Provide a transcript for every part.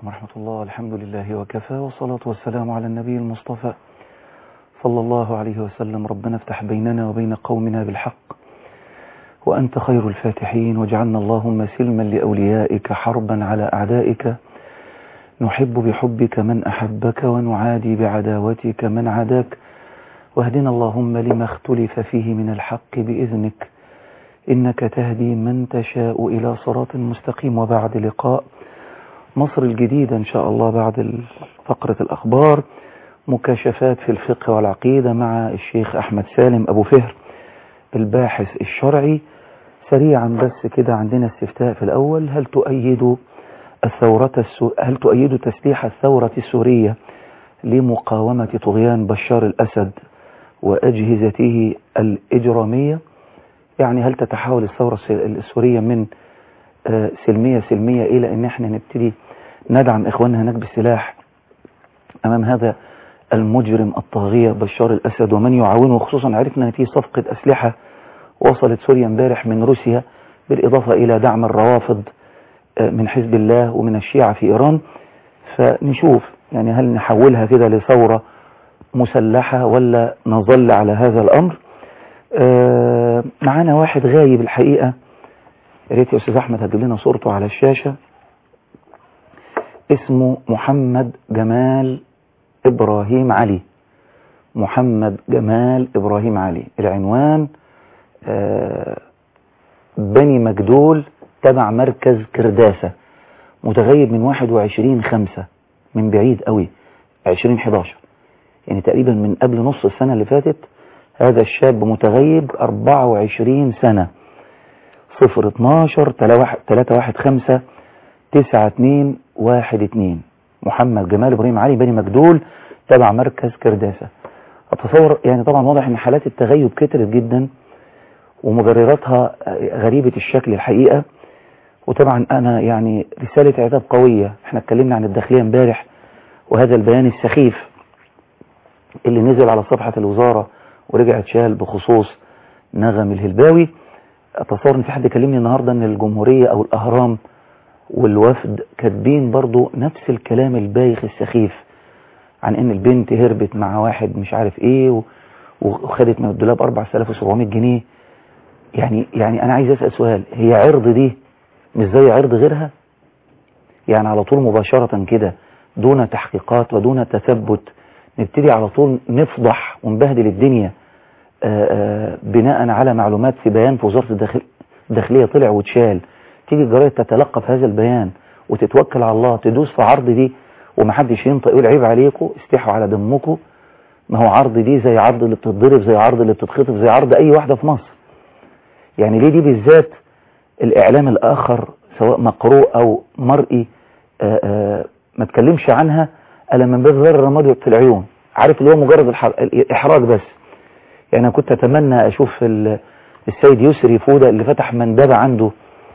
ورحمة الله الحمد لله وكفى والصلاة والسلام على النبي المصطفى صلى الله عليه وسلم ربنا افتح بيننا وبين قومنا بالحق وأنت خير الفاتحين واجعلنا اللهم سلما لأوليائك حربا على أعدائك نحب بحبك من أحبك ونعادي بعداوتك من عاداك واهدنا اللهم لما اختلف فيه من الحق بإذنك إنك تهدي من تشاء إلى صراط مستقيم وبعد لقاء مصر الجديدة إن شاء الله بعد فقرة الأخبار مكاشفات في الفقه والعقيدة مع الشيخ أحمد سالم أبو فهر الباحث الشرعي سريعا بس كده عندنا استفتاء في الأول هل تؤيد الثورة السو... هل تؤيد تسليح الثورة السورية لمقاومة طغيان بشار الأسد وأجهزته الإجرامية يعني هل تتحول الثورة السورية من سلمية سلمية إلى أن احنا نبتدي ندعم إخواننا هناك بالسلاح أمام هذا المجرم الطاغية بشار الأسد ومن يعاونه خصوصا عرفنا أن في صفقة أسلحة وصلت سوريا امبارح من روسيا بالإضافة إلى دعم الروافض من حزب الله ومن الشيعة في إيران فنشوف يعني هل نحولها كده لثورة مسلحة ولا نظل على هذا الأمر آه معانا واحد غايب الحقيقة يا ريت يا أستاذ أحمد هتجيب لنا صورته على الشاشة اسمه محمد جمال إبراهيم علي محمد جمال إبراهيم علي العنوان آه بني مجدول تبع مركز كرداسة متغيب من 21 خمسة من بعيد قوي 2011 يعني تقريبا من قبل نص السنة اللي فاتت هذا الشاب متغيب 24 سنة صفر 12 3 واحد 5 9 2 1 2 محمد جمال ابراهيم علي بني مجدول تبع مركز كرداسة اتصور يعني طبعا واضح ان حالات التغيب كترت جدا ومبرراتها غريبة الشكل الحقيقة وطبعا انا يعني رسالة عتاب قوية احنا اتكلمنا عن الداخلية امبارح وهذا البيان السخيف اللي نزل على صفحة الوزارة ورجع اتشال بخصوص نغم الهلباوي اتصور ان في حد كلمني النهاردة ان الجمهورية او الاهرام والوفد كاتبين برضو نفس الكلام البايخ السخيف عن ان البنت هربت مع واحد مش عارف ايه وخدت من الدولاب 4700 جنيه يعني يعني انا عايز اسال سؤال هي عرض دي مش زي عرض غيرها يعني على طول مباشرة كده دون تحقيقات ودون تثبت نبتدي على طول نفضح ونبهدل الدنيا آآ آآ بناء على معلومات في بيان في وزارة الداخل الداخلية طلع واتشال تيجي الجرايد تتلقف هذا البيان وتتوكل على الله تدوس في عرض دي ومحدش ينطق يقول عيب عليكم استحوا على دمكم ما هو عرض دي زي عرض اللي بتتضرب زي عرض اللي بتتخطف زي عرض اي واحدة في مصر يعني ليه دي بالذات الاعلام الاخر سواء مقروء او مرئي آآ ما تكلمش عنها الا من باب غير الرماد في العيون عارف اللي هو مجرد الاحراج بس يعني انا كنت اتمنى اشوف السيد يسري فودة اللي فتح مندبة عنده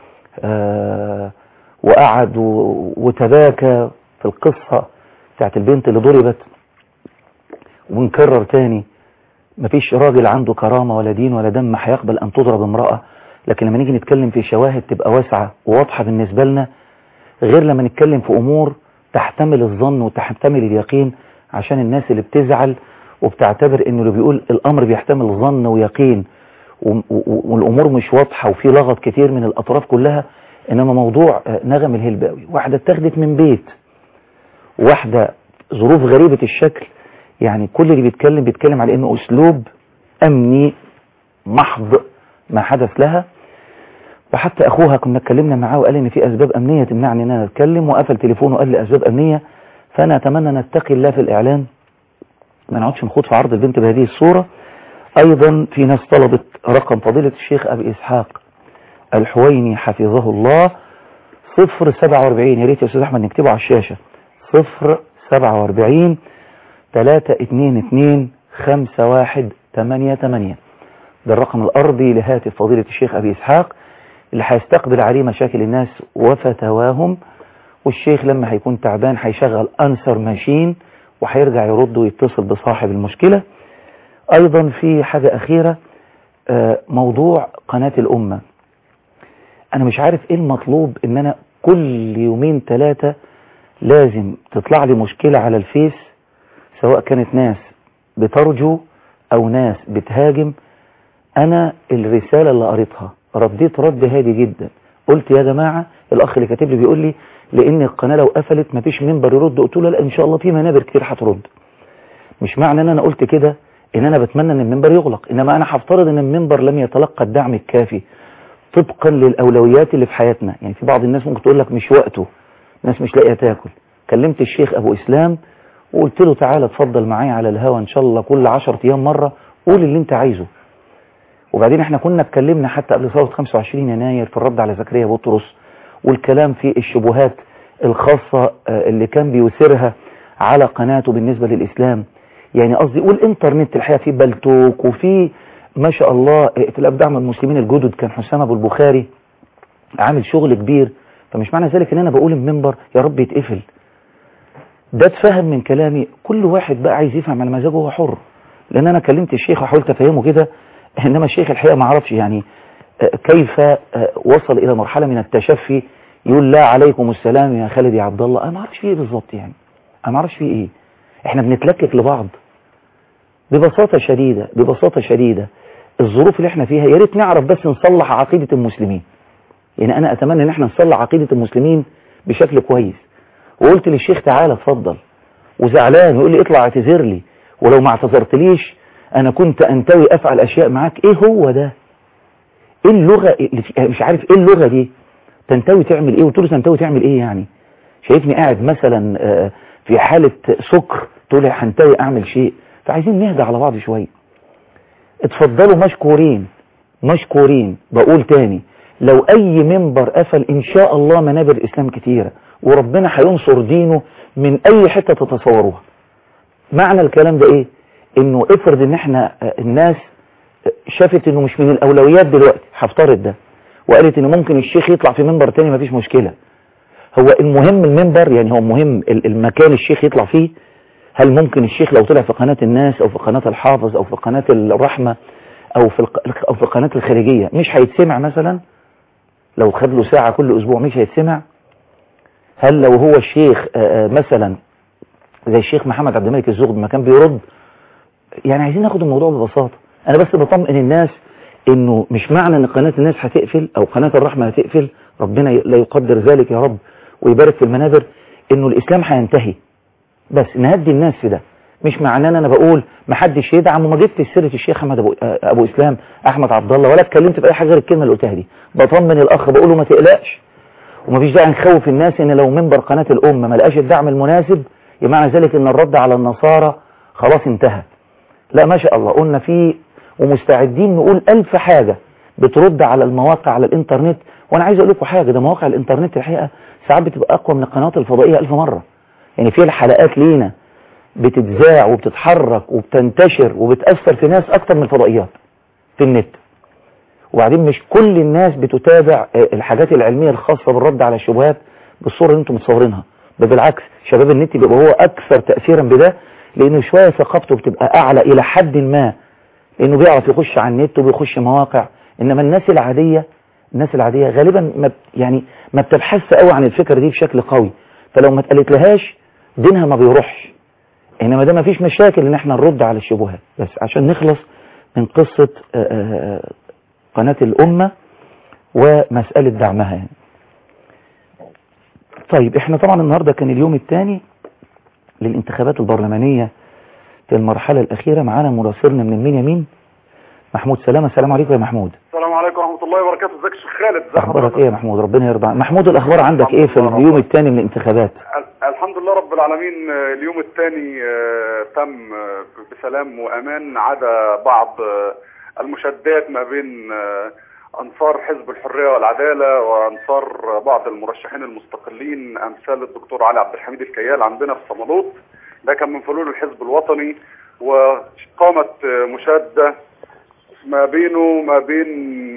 وقعد وتباكى في القصة بتاعت البنت اللي ضربت ونكرر تاني مفيش راجل عنده كرامة ولا دين ولا دم هيقبل ان تضرب امرأة لكن لما نيجي نتكلم في شواهد تبقى واسعة وواضحة بالنسبة لنا غير لما نتكلم في امور تحتمل الظن وتحتمل اليقين عشان الناس اللي بتزعل وبتعتبر انه اللي بيقول الامر بيحتمل ظن ويقين والامور مش واضحة وفي لغط كتير من الاطراف كلها انما موضوع نغم الهلباوي واحدة اتخذت من بيت واحدة ظروف غريبة الشكل يعني كل اللي بيتكلم بيتكلم على انه اسلوب امني محض ما حدث لها وحتى اخوها كنا اتكلمنا معاه وقال ان في اسباب امنية تمنعني ان انا اتكلم وقفل تليفونه وقال لي اسباب امنية فانا اتمنى نتقي الله في الاعلام ما نقعدش نخوض في عرض البنت بهذه الصورة ايضا في ناس طلبت رقم فضيلة الشيخ ابي اسحاق الحويني حفظه الله صفر سبعة واربعين يا ريت يا استاذ احمد نكتبه على الشاشة صفر سبعة واربعين تلاتة اتنين اتنين خمسة واحد تمانية تمانية ده الرقم الارضي لهاتف فضيلة الشيخ ابي اسحاق اللي هيستقبل عليه مشاكل الناس وفتواهم والشيخ لما هيكون تعبان هيشغل انسر ماشين وهيرجع يرد ويتصل بصاحب المشكلة ايضا في حاجة اخيرة موضوع قناة الامة انا مش عارف ايه المطلوب ان انا كل يومين ثلاثة لازم تطلع لي مشكلة على الفيس سواء كانت ناس بترجو او ناس بتهاجم انا الرسالة اللي قريتها رديت رد هادي جدا قلت يا جماعة الاخ اللي كاتب لي بيقول لي لان القناة لو قفلت مفيش منبر يرد قلت له لا ان شاء الله في منابر كتير هترد مش معنى ان انا قلت كده ان انا بتمنى ان المنبر يغلق انما انا هفترض ان المنبر لم يتلقى الدعم الكافي طبقا للاولويات اللي في حياتنا يعني في بعض الناس ممكن تقول لك مش وقته ناس مش لاقيه تاكل كلمت الشيخ ابو اسلام وقلت له تعالى اتفضل معايا على الهوا ان شاء الله كل 10 ايام مرة قول اللي انت عايزه وبعدين احنا كنا اتكلمنا حتى قبل ثوره 25 يناير في الرد على زكريا بطرس والكلام في الشبهات الخاصة اللي كان بيثيرها على قناته بالنسبة للإسلام يعني قصدي والإنترنت الحقيقة فيه بلتوك وفي ما شاء الله ائتلاف دعم المسلمين الجدد كان حسام أبو البخاري عامل شغل كبير فمش معنى ذلك ان انا بقول المنبر يا رب يتقفل ده اتفهم من كلامي كل واحد بقى عايز يفهم على مزاجه هو حر لان انا كلمت الشيخ وحاولت افهمه كده انما الشيخ الحقيقه ما عرفش يعني كيف وصل الى مرحله من التشفي يقول لا عليكم السلام يا خالد يا عبد الله انا ما اعرفش فيه ايه بالظبط يعني انا ما اعرفش فيه ايه احنا بنتلكك لبعض ببساطه شديده ببساطه شديده الظروف اللي احنا فيها يا ريت نعرف بس نصلح عقيده المسلمين يعني انا اتمنى ان احنا نصلح عقيده المسلمين بشكل كويس وقلت للشيخ تعالى اتفضل وزعلان يقول لي اطلع اعتذر لي ولو ما اعتذرتليش انا كنت انتوي افعل اشياء معاك ايه هو ده ايه اللغة اللي في مش عارف ايه اللغة دي تنتوي تعمل ايه قلت له تنتوي تعمل ايه يعني شايفني قاعد مثلا في حالة سكر تقول لي هنتوي اعمل شيء فعايزين نهدى على بعض شوية اتفضلوا مشكورين مشكورين بقول تاني لو اي منبر قفل ان شاء الله منابر الاسلام كتيرة وربنا هينصر دينه من اي حتة تتصوروها معنى الكلام ده ايه انه افرض ان احنا الناس شافت انه مش من الاولويات دلوقتي هفترض ده وقالت ان ممكن الشيخ يطلع في منبر تاني مفيش مشكلة هو المهم المنبر يعني هو مهم المكان الشيخ يطلع فيه هل ممكن الشيخ لو طلع في قناة الناس او في قناة الحافظ او في قناة الرحمة او في او في القناة الخارجية مش هيتسمع مثلا لو خد له ساعة كل اسبوع مش هيتسمع هل لو هو الشيخ مثلا زي الشيخ محمد عبد الملك الزغد ما كان بيرد يعني عايزين ناخد الموضوع ببساطة انا بس بطمئن الناس انه مش معنى ان قناة الناس هتقفل او قناة الرحمة هتقفل ربنا لا يقدر ذلك يا رب ويبارك في المنابر انه الاسلام هينتهي بس نهدي الناس في ده مش معناه ان انا بقول ما حدش يدعم وما جبتش سيره الشيخ احمد ابو ابو اسلام احمد عبد الله ولا اتكلمت في اي حاجه غير الكلمه اللي قلتها دي بطمن الاخ بقول له ما تقلقش ومفيش داعي نخوف الناس ان لو منبر قناه الامه ما لقاش الدعم المناسب يبقى ذلك ان الرد على النصارى خلاص انتهى لا ما شاء الله قلنا فيه ومستعدين نقول ألف حاجة بترد على المواقع على الانترنت وانا عايز اقول لكم حاجة ده مواقع الانترنت الحقيقة ساعات بتبقى اقوى من القنوات الفضائية ألف مرة يعني في الحلقات لينا بتتذاع وبتتحرك وبتنتشر وبتأثر في ناس اكتر من الفضائيات في النت وبعدين مش كل الناس بتتابع الحاجات العلمية الخاصة بالرد على الشبهات بالصورة اللي انتم متصورينها بل بالعكس شباب النت بيبقى هو اكثر تأثيرا بده لانه شوية ثقافته بتبقى اعلى الى حد ما لانه بيعرف يخش على النت وبيخش مواقع انما الناس العادية الناس العادية غالبا ما يعني ما بتبحث قوي عن الفكرة دي بشكل قوي فلو ما اتقالت لهاش دينها ما بيروحش انما ده ما فيش مشاكل ان احنا نرد على الشبهات بس عشان نخلص من قصة قناة الامة ومسألة دعمها يعني. طيب احنا طبعا النهاردة كان اليوم الثاني للانتخابات البرلمانية في المرحلة الأخيرة معانا مراسلنا من المنيا مين محمود سلامة السلام عليكم يا محمود السلام عليكم ورحمة الله وبركاته ازيك يا شيخ خالد أخبارك إيه يا محمود ربنا يرضى محمود الأخبار عندك إيه في اليوم الثاني من الانتخابات الحمد لله رب العالمين اليوم الثاني تم بسلام وأمان عدا بعض المشادات ما بين أنصار حزب الحرية والعدالة وأنصار بعض المرشحين المستقلين أمثال الدكتور علي عبد الحميد الكيال عندنا في صمالوط ده كان من فلول الحزب الوطني وقامت مشادة ما بينه ما بين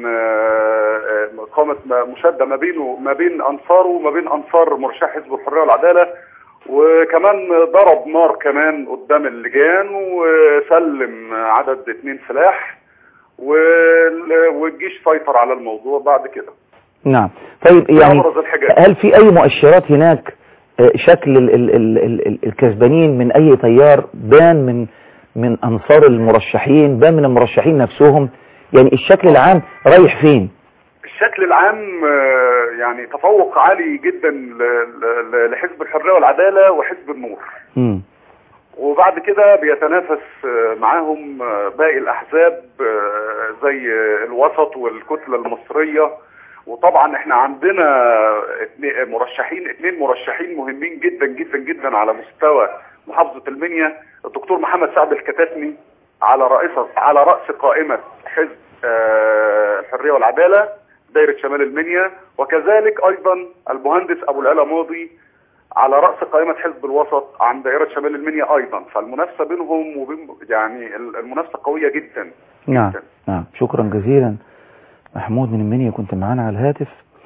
قامت مشادة ما بينه ما بين أنصاره وما بين أنصار مرشح حزب الحرية والعدالة وكمان ضرب نار كمان قدام اللجان وسلم عدد اتنين سلاح والجيش سيطر على الموضوع بعد كده نعم طيب يعني هل في اي مؤشرات هناك آه، شكل ال- ال- ال- ال- ال- الكسبانين من اي تيار بان من من انصار المرشحين بان من المرشحين نفسهم يعني الشكل العام رايح فين الشكل العام آه، يعني تفوق عالي جدا ل- ل- لحزب الحرية والعدالة وحزب النور مم. وبعد كده بيتنافس آه، معاهم آه، باقي الأحزاب آه، زي آه، الوسط والكتلة المصرية وطبعا احنا عندنا اتنين- مرشحين اثنين مرشحين مهمين جدا جدا جدا على مستوى محافظة المنيا الدكتور محمد سعد الكتاتني على رئيسة على رأس قائمة حزب آه، الحرية والعدالة دايرة شمال المنيا وكذلك ايضا المهندس ابو العلا ماضي على رأس قائمة حزب الوسط عن دائرة شمال المنيا ايضا فالمنافسة بينهم وبين يعني المنافسة قوية جدا نعم جداً. نعم شكرا جزيلا محمود من المنيا كنت معانا على الهاتف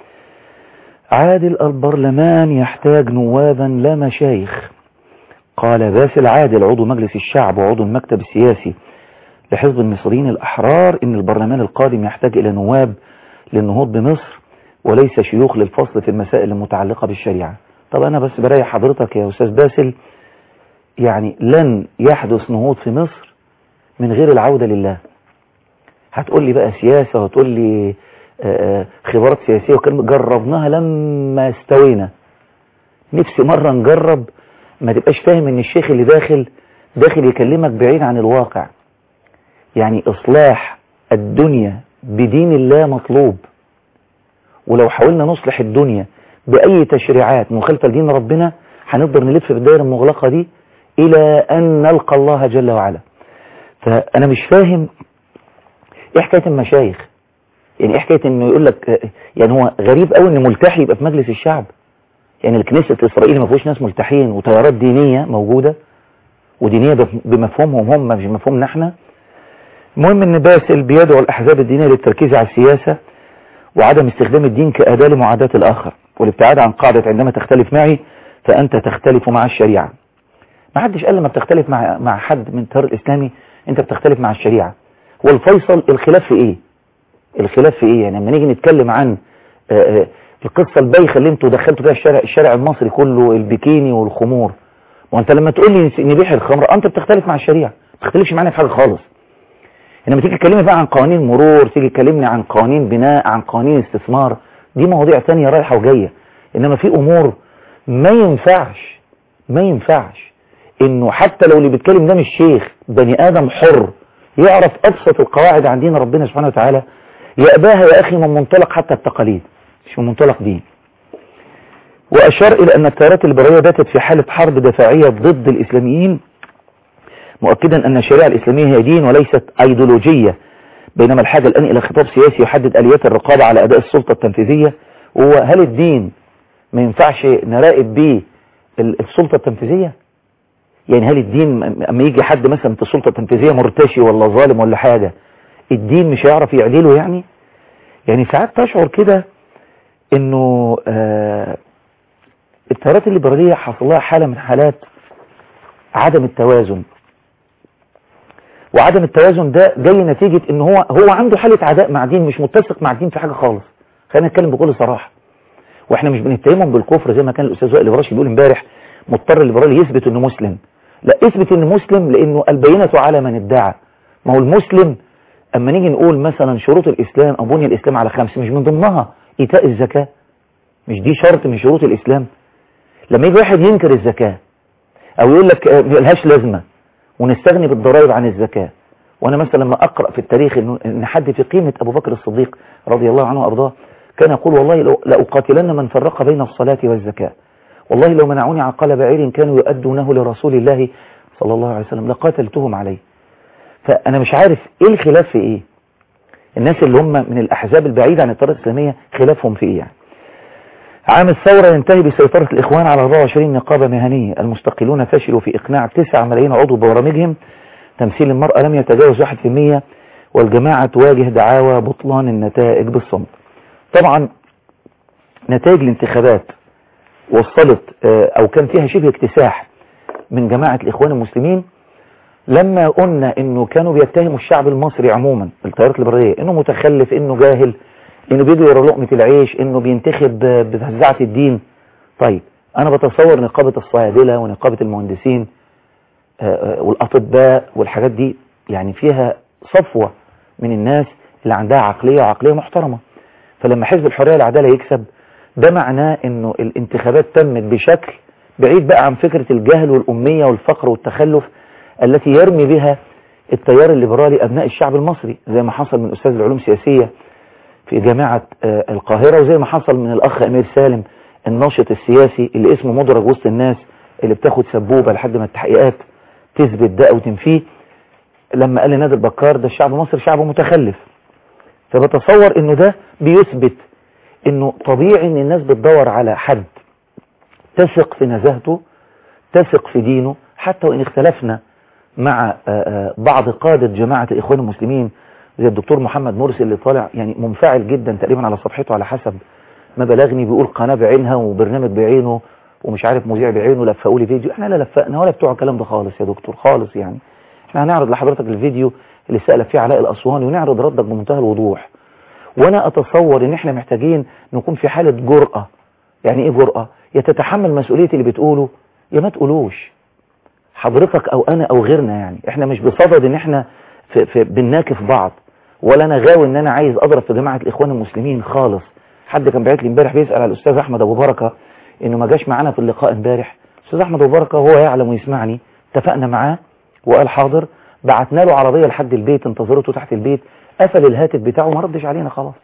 عادل البرلمان يحتاج نوابا لا مشايخ قال باسل عادل عضو مجلس الشعب وعضو المكتب السياسي لحزب المصريين الأحرار إن البرلمان القادم يحتاج إلى نواب للنهوض بمصر وليس شيوخ للفصل في المسائل المتعلقة بالشريعة طب أنا بس بريح حضرتك يا أستاذ باسل يعني لن يحدث نهوض في مصر من غير العودة لله هتقول لي بقى سياسة وهتقول لي آه، آه، خبرات سياسية وكلمة جربناها لما استوينا نفسي مرة نجرب ما تبقاش فاهم ان الشيخ اللي داخل داخل يكلمك بعيد عن الواقع يعني اصلاح الدنيا بدين الله مطلوب ولو حاولنا نصلح الدنيا بأي تشريعات مخالفة لدين ربنا هنقدر نلف في الدائرة المغلقة دي إلى أن نلقى الله جل وعلا فأنا مش فاهم إيه حكاية المشايخ يعني إيه حكاية إنه يقول لك آه، يعني هو غريب قوي إن ملتحي يبقى في مجلس الشعب يعني الكنيسة الإسرائيلي ما فيهوش ناس ملتحين وتيارات دينية موجودة ودينية بف- بمفهومهم هم مش بمفهومنا احنا المهم ان باسل بيدعو الأحزاب الدينية للتركيز على السياسة وعدم استخدام الدين كأداة لمعاداة الآخر والابتعاد عن قاعدة عندما تختلف معي فأنت تختلف مع الشريعة ما حدش قال لما بتختلف مع مع حد من التيار الإسلامي أنت بتختلف مع الشريعة هو الفيصل الخلاف في إيه الخلاف في إيه يعني لما نيجي نتكلم عن آه، آه، القصة البايخة اللي انتوا دخلتوا فيها الشارع الشارع المصري كله البكيني والخمور وانت لما تقول لي نبيح الخمر انت بتختلف مع الشريعة ما بتختلفش معانا في حاجة خالص انما تيجي تكلمني بقى عن قوانين مرور تيجي تكلمني عن قوانين بناء عن قوانين استثمار دي مواضيع تانية رايحة وجاية انما في امور ما ينفعش ما ينفعش انه حتى لو اللي بيتكلم ده مش شيخ بني ادم حر يعرف ابسط القواعد عن دين ربنا سبحانه وتعالى يأباها يا اخي من منطلق حتى التقاليد مش من منطلق دين واشار الى ان التيارات الليبراليه باتت في حالة حرب دفاعية ضد الاسلاميين مؤكدا أن الشريعة الإسلامية هي دين وليست أيديولوجية بينما الحاجة الآن إلى خطاب سياسي يحدد آليات الرقابة على أداء السلطة التنفيذية وهو هل الدين ما ينفعش نراقب بيه ال- السلطة التنفيذية يعني هل الدين أما يجي حد مثلا في السلطة التنفيذية مرتشي ولا ظالم ولا حاجة الدين مش هيعرف يعدله يعني يعني ساعات تشعر كده انه آه التيارات الليبرالية حصل لها حالة من حالات عدم التوازن وعدم التوازن ده جاي نتيجة ان هو هو عنده حالة عداء مع دين مش متسق مع الدين في حاجة خالص خلينا نتكلم بكل صراحة واحنا مش بنتهمهم بالكفر زي ما كان الاستاذ وائل البراشي بيقول امبارح مضطر الليبرالي يثبت انه مسلم لا اثبت انه مسلم لانه البينة على من ادعى ما هو المسلم اما نيجي نقول مثلا شروط الاسلام او بني الاسلام على خمس مش من ضمنها ايتاء الزكاة مش دي شرط من شروط الاسلام لما يجي واحد ينكر الزكاة او يقول لك آه، ملهاش لازمة ونستغني بالضرائب عن الزكاة وانا مثلا لما اقرأ في التاريخ إنه- ان حد في قيمة ابو بكر الصديق رضي الله عنه وارضاه كان يقول والله لو- لأقاتلن من فرق بين الصلاة والزكاة والله لو منعوني عقال بعير كانوا يؤدونه لرسول الله صلى الله عليه وسلم لقاتلتهم عليه فانا مش عارف ايه الخلاف في ايه الناس اللي هم من الاحزاب البعيدة عن الطريقة الاسلامية خلافهم في ايه يعني عام الثورة ينتهي بسيطرة الإخوان على 24 نقابة مهنية المستقلون فشلوا في إقناع 9 ملايين عضو ببرامجهم تمثيل المرأة لم يتجاوز 1% والجماعة تواجه دعاوى بطلان النتائج بالصمت طبعا نتائج الانتخابات وصلت آه، أو كان فيها شبه اكتساح من جماعة الإخوان المسلمين لما قلنا انه كانوا بيتهموا الشعب المصري عموما التيارات الليبراليه انه متخلف انه جاهل انه بيجي ورا لقمه العيش انه بينتخب ب- بفزعه الدين طيب انا بتصور نقابة الصيادلة ونقابة المهندسين آه، آه، والاطباء والحاجات دي يعني فيها صفوة من الناس اللي عندها عقلية وعقلية محترمة فلما حزب الحرية والعدالة يكسب ده معناه انه الانتخابات تمت بشكل بعيد بقى عن فكرة الجهل والأمية والفقر والتخلف التي يرمي بها التيار الليبرالي أبناء الشعب المصري زي ما حصل من أستاذ العلوم السياسية في جامعة آه، القاهرة وزي ما حصل من الأخ أمير سالم الناشط السياسي اللي اسمه مدرج وسط الناس اللي بتاخد سبوبة لحد ما التحقيقات تثبت ده أو تنفيه لما قال لنادي البكار ده الشعب المصري شعب متخلف فبتصور انه ده بيثبت انه طبيعي ان الناس بتدور على حد تثق في نزاهته تثق في دينه حتى وان اختلفنا مع آه، آه، بعض قادة جماعة الإخوان المسلمين زي الدكتور محمد مرسي اللي طالع يعني منفعل جدا تقريبا على صفحته على حسب ما بلغني بيقول قناة بعينها وبرنامج بعينه ومش عارف مذيع بعينه لفقوا لي فيديو احنا لا لفقنا ولا بتوع الكلام ده خالص يا دكتور خالص يعني احنا هنعرض لحضرتك الفيديو اللي سألك فيه علاء الأسواني ونعرض ردك بمنتهى الوضوح وانا اتصور ان احنا محتاجين نكون في حالة جرأة يعني ايه جرأة يا تتحمل مسؤولية اللي بتقوله يا ما تقولوش حضرتك او انا او غيرنا يعني احنا مش بصدد ان احنا في في بنناكف بعض ولا انا غاوي ان انا عايز اضرب في جماعة الاخوان المسلمين خالص حد كان بعت لي امبارح بيسأل على الاستاذ احمد ابو بركة انه ما جاش معانا في اللقاء امبارح الاستاذ احمد ابو بركة هو يعلم ويسمعني اتفقنا معاه وقال حاضر بعتنا له عربية لحد البيت انتظرته تحت البيت قفل الهاتف بتاعه ما ردش علينا خلاص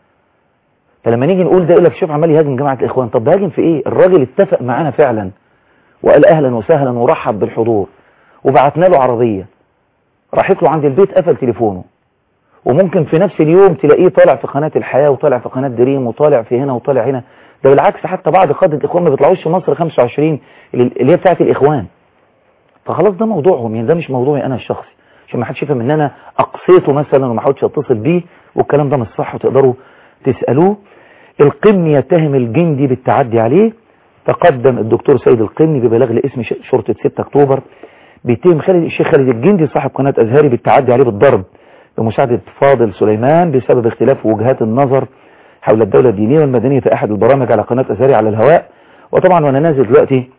فلما نيجي نقول ده يقول لك شوف عمال يهاجم جماعة الاخوان طب بهاجم في ايه الراجل اتفق معانا فعلا وقال اهلا وسهلا ورحب بالحضور وبعتنا له عربية راحت له عند البيت قفل تليفونه وممكن في نفس اليوم تلاقيه طالع في قناة الحياة وطالع في قناة دريم وطالع في هنا وطالع هنا ده بالعكس حتى بعض قادة الاخوان ما بيطلعوش في مصر 25 اللي هي بتاعت الاخوان فخلاص ده موضوعهم يعني ده مش موضوعي انا الشخصي عشان ما حدش يفهم ان انا اقصيته مثلا وما حاولتش اتصل بيه والكلام ده مش صح وتقدروا تسالوه القمني يتهم الجندي بالتعدي عليه تقدم الدكتور سيد القمني ببلاغ لاسم ش- شرطة 6 اكتوبر بيتهم خالد الشيخ خالد الجندي صاحب قناة ازهري بالتعدي عليه بالضرب بمساعدة فاضل سليمان بسبب اختلاف وجهات النظر حول الدولة الدينية والمدنية في احد البرامج على قناة ازهري على الهواء وطبعا وانا نازل دلوقتي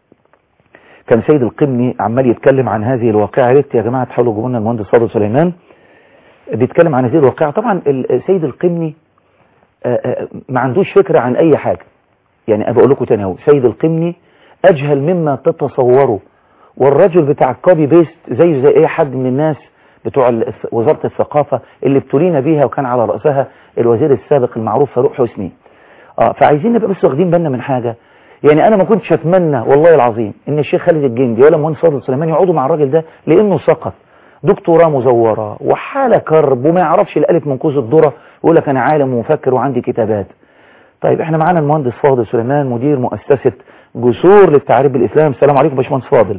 كان سيد القمني عمال يتكلم عن هذه الواقعة يا ريت يا جماعة تحاولوا تجيبوا لنا المهندس فاضل سليمان بيتكلم عن هذه الواقعة طبعا ال- سيد القمني آه، آه، ما عندوش فكرة عن أي حاجة يعني أنا بقول لكم تاني اهو سيد القمني أجهل مما تتصوروا والرجل بتاع الكوبي بيست زيه زي أي حد من الناس بتوع ال- وزارة الثقافة اللي ابتلينا بيها وكان على رأسها الوزير السابق المعروف فاروق حسني اه فعايزين نبقى بس واخدين بالنا من حاجة يعني انا ما كنتش اتمنى والله العظيم ان الشيخ خالد الجندي ولا مهندس فاضل سليمان يقعدوا مع الراجل ده لانه سقط دكتوراه مزورة وحالة كرب وما يعرفش الالف من كوز الذره ويقول لك انا عالم ومفكر وعندي كتابات طيب احنا معانا المهندس فاضل سليمان مدير مؤسسة جسور للتعريف بالاسلام السلام عليكم باشمهندس فاضل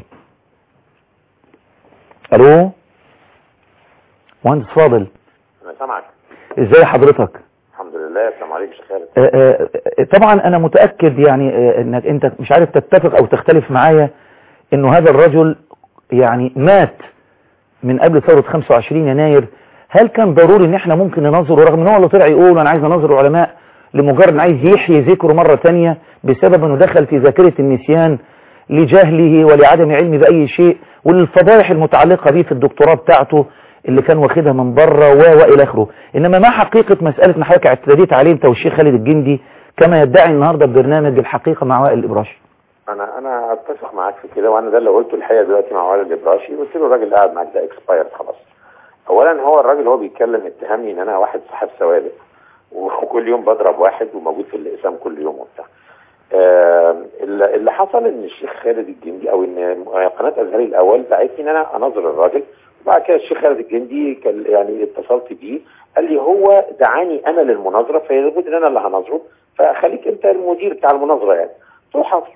الو مهندس فاضل انا سامعك ازاي حضرتك الحمد لله السلام عليكم يا شيخ خالد آه، آه، آه، طبعا انا متأكد يعني آه، انك انت مش عارف تتفق او تختلف معايا انه هذا الرجل يعني مات من قبل ثورة 25 يناير هل كان ضروري ان احنا ممكن ننظره رغم ان هو اللي طلع يقول انا عايز انظر العلماء لمجرد ان عايز يحيي ذكره مرة تانية بسبب انه دخل في ذاكرة النسيان لجهله ولعدم علمه بأي شيء وللفضائح المتعلقة به في الدكتوراه بتاعته اللي كان واخدها من بره و والى اخره انما ما حقيقة مسألة ما حضرتك اعتديت عليه انت والشيخ خالد الجندي كما يدعي النهارده البرنامج الحقيقة مع وائل الابراشي انا انا اتفق معاك في كده وانا ده اللي قلته الحقيقه دلوقتي مع والد الابراشي قلت له الراجل اللي قاعد معاك ده اكسبايرد خلاص اولا هو الراجل هو بيتكلم اتهمني ان انا واحد صاحب سوابق وكل يوم بضرب واحد وموجود في الاقسام كل يوم وبتاع آه، اللي اللي حصل ان الشيخ خالد الجندي او ان قناه ازهري الاول دعتني ان انا انظر الراجل وبعد كده الشيخ خالد الجندي كان يعني اتصلت بيه قال لي هو دعاني انا للمناظره فلابد ان انا اللي هناظره فخليك انت المدير بتاع المناظره يعني قلت له حاضر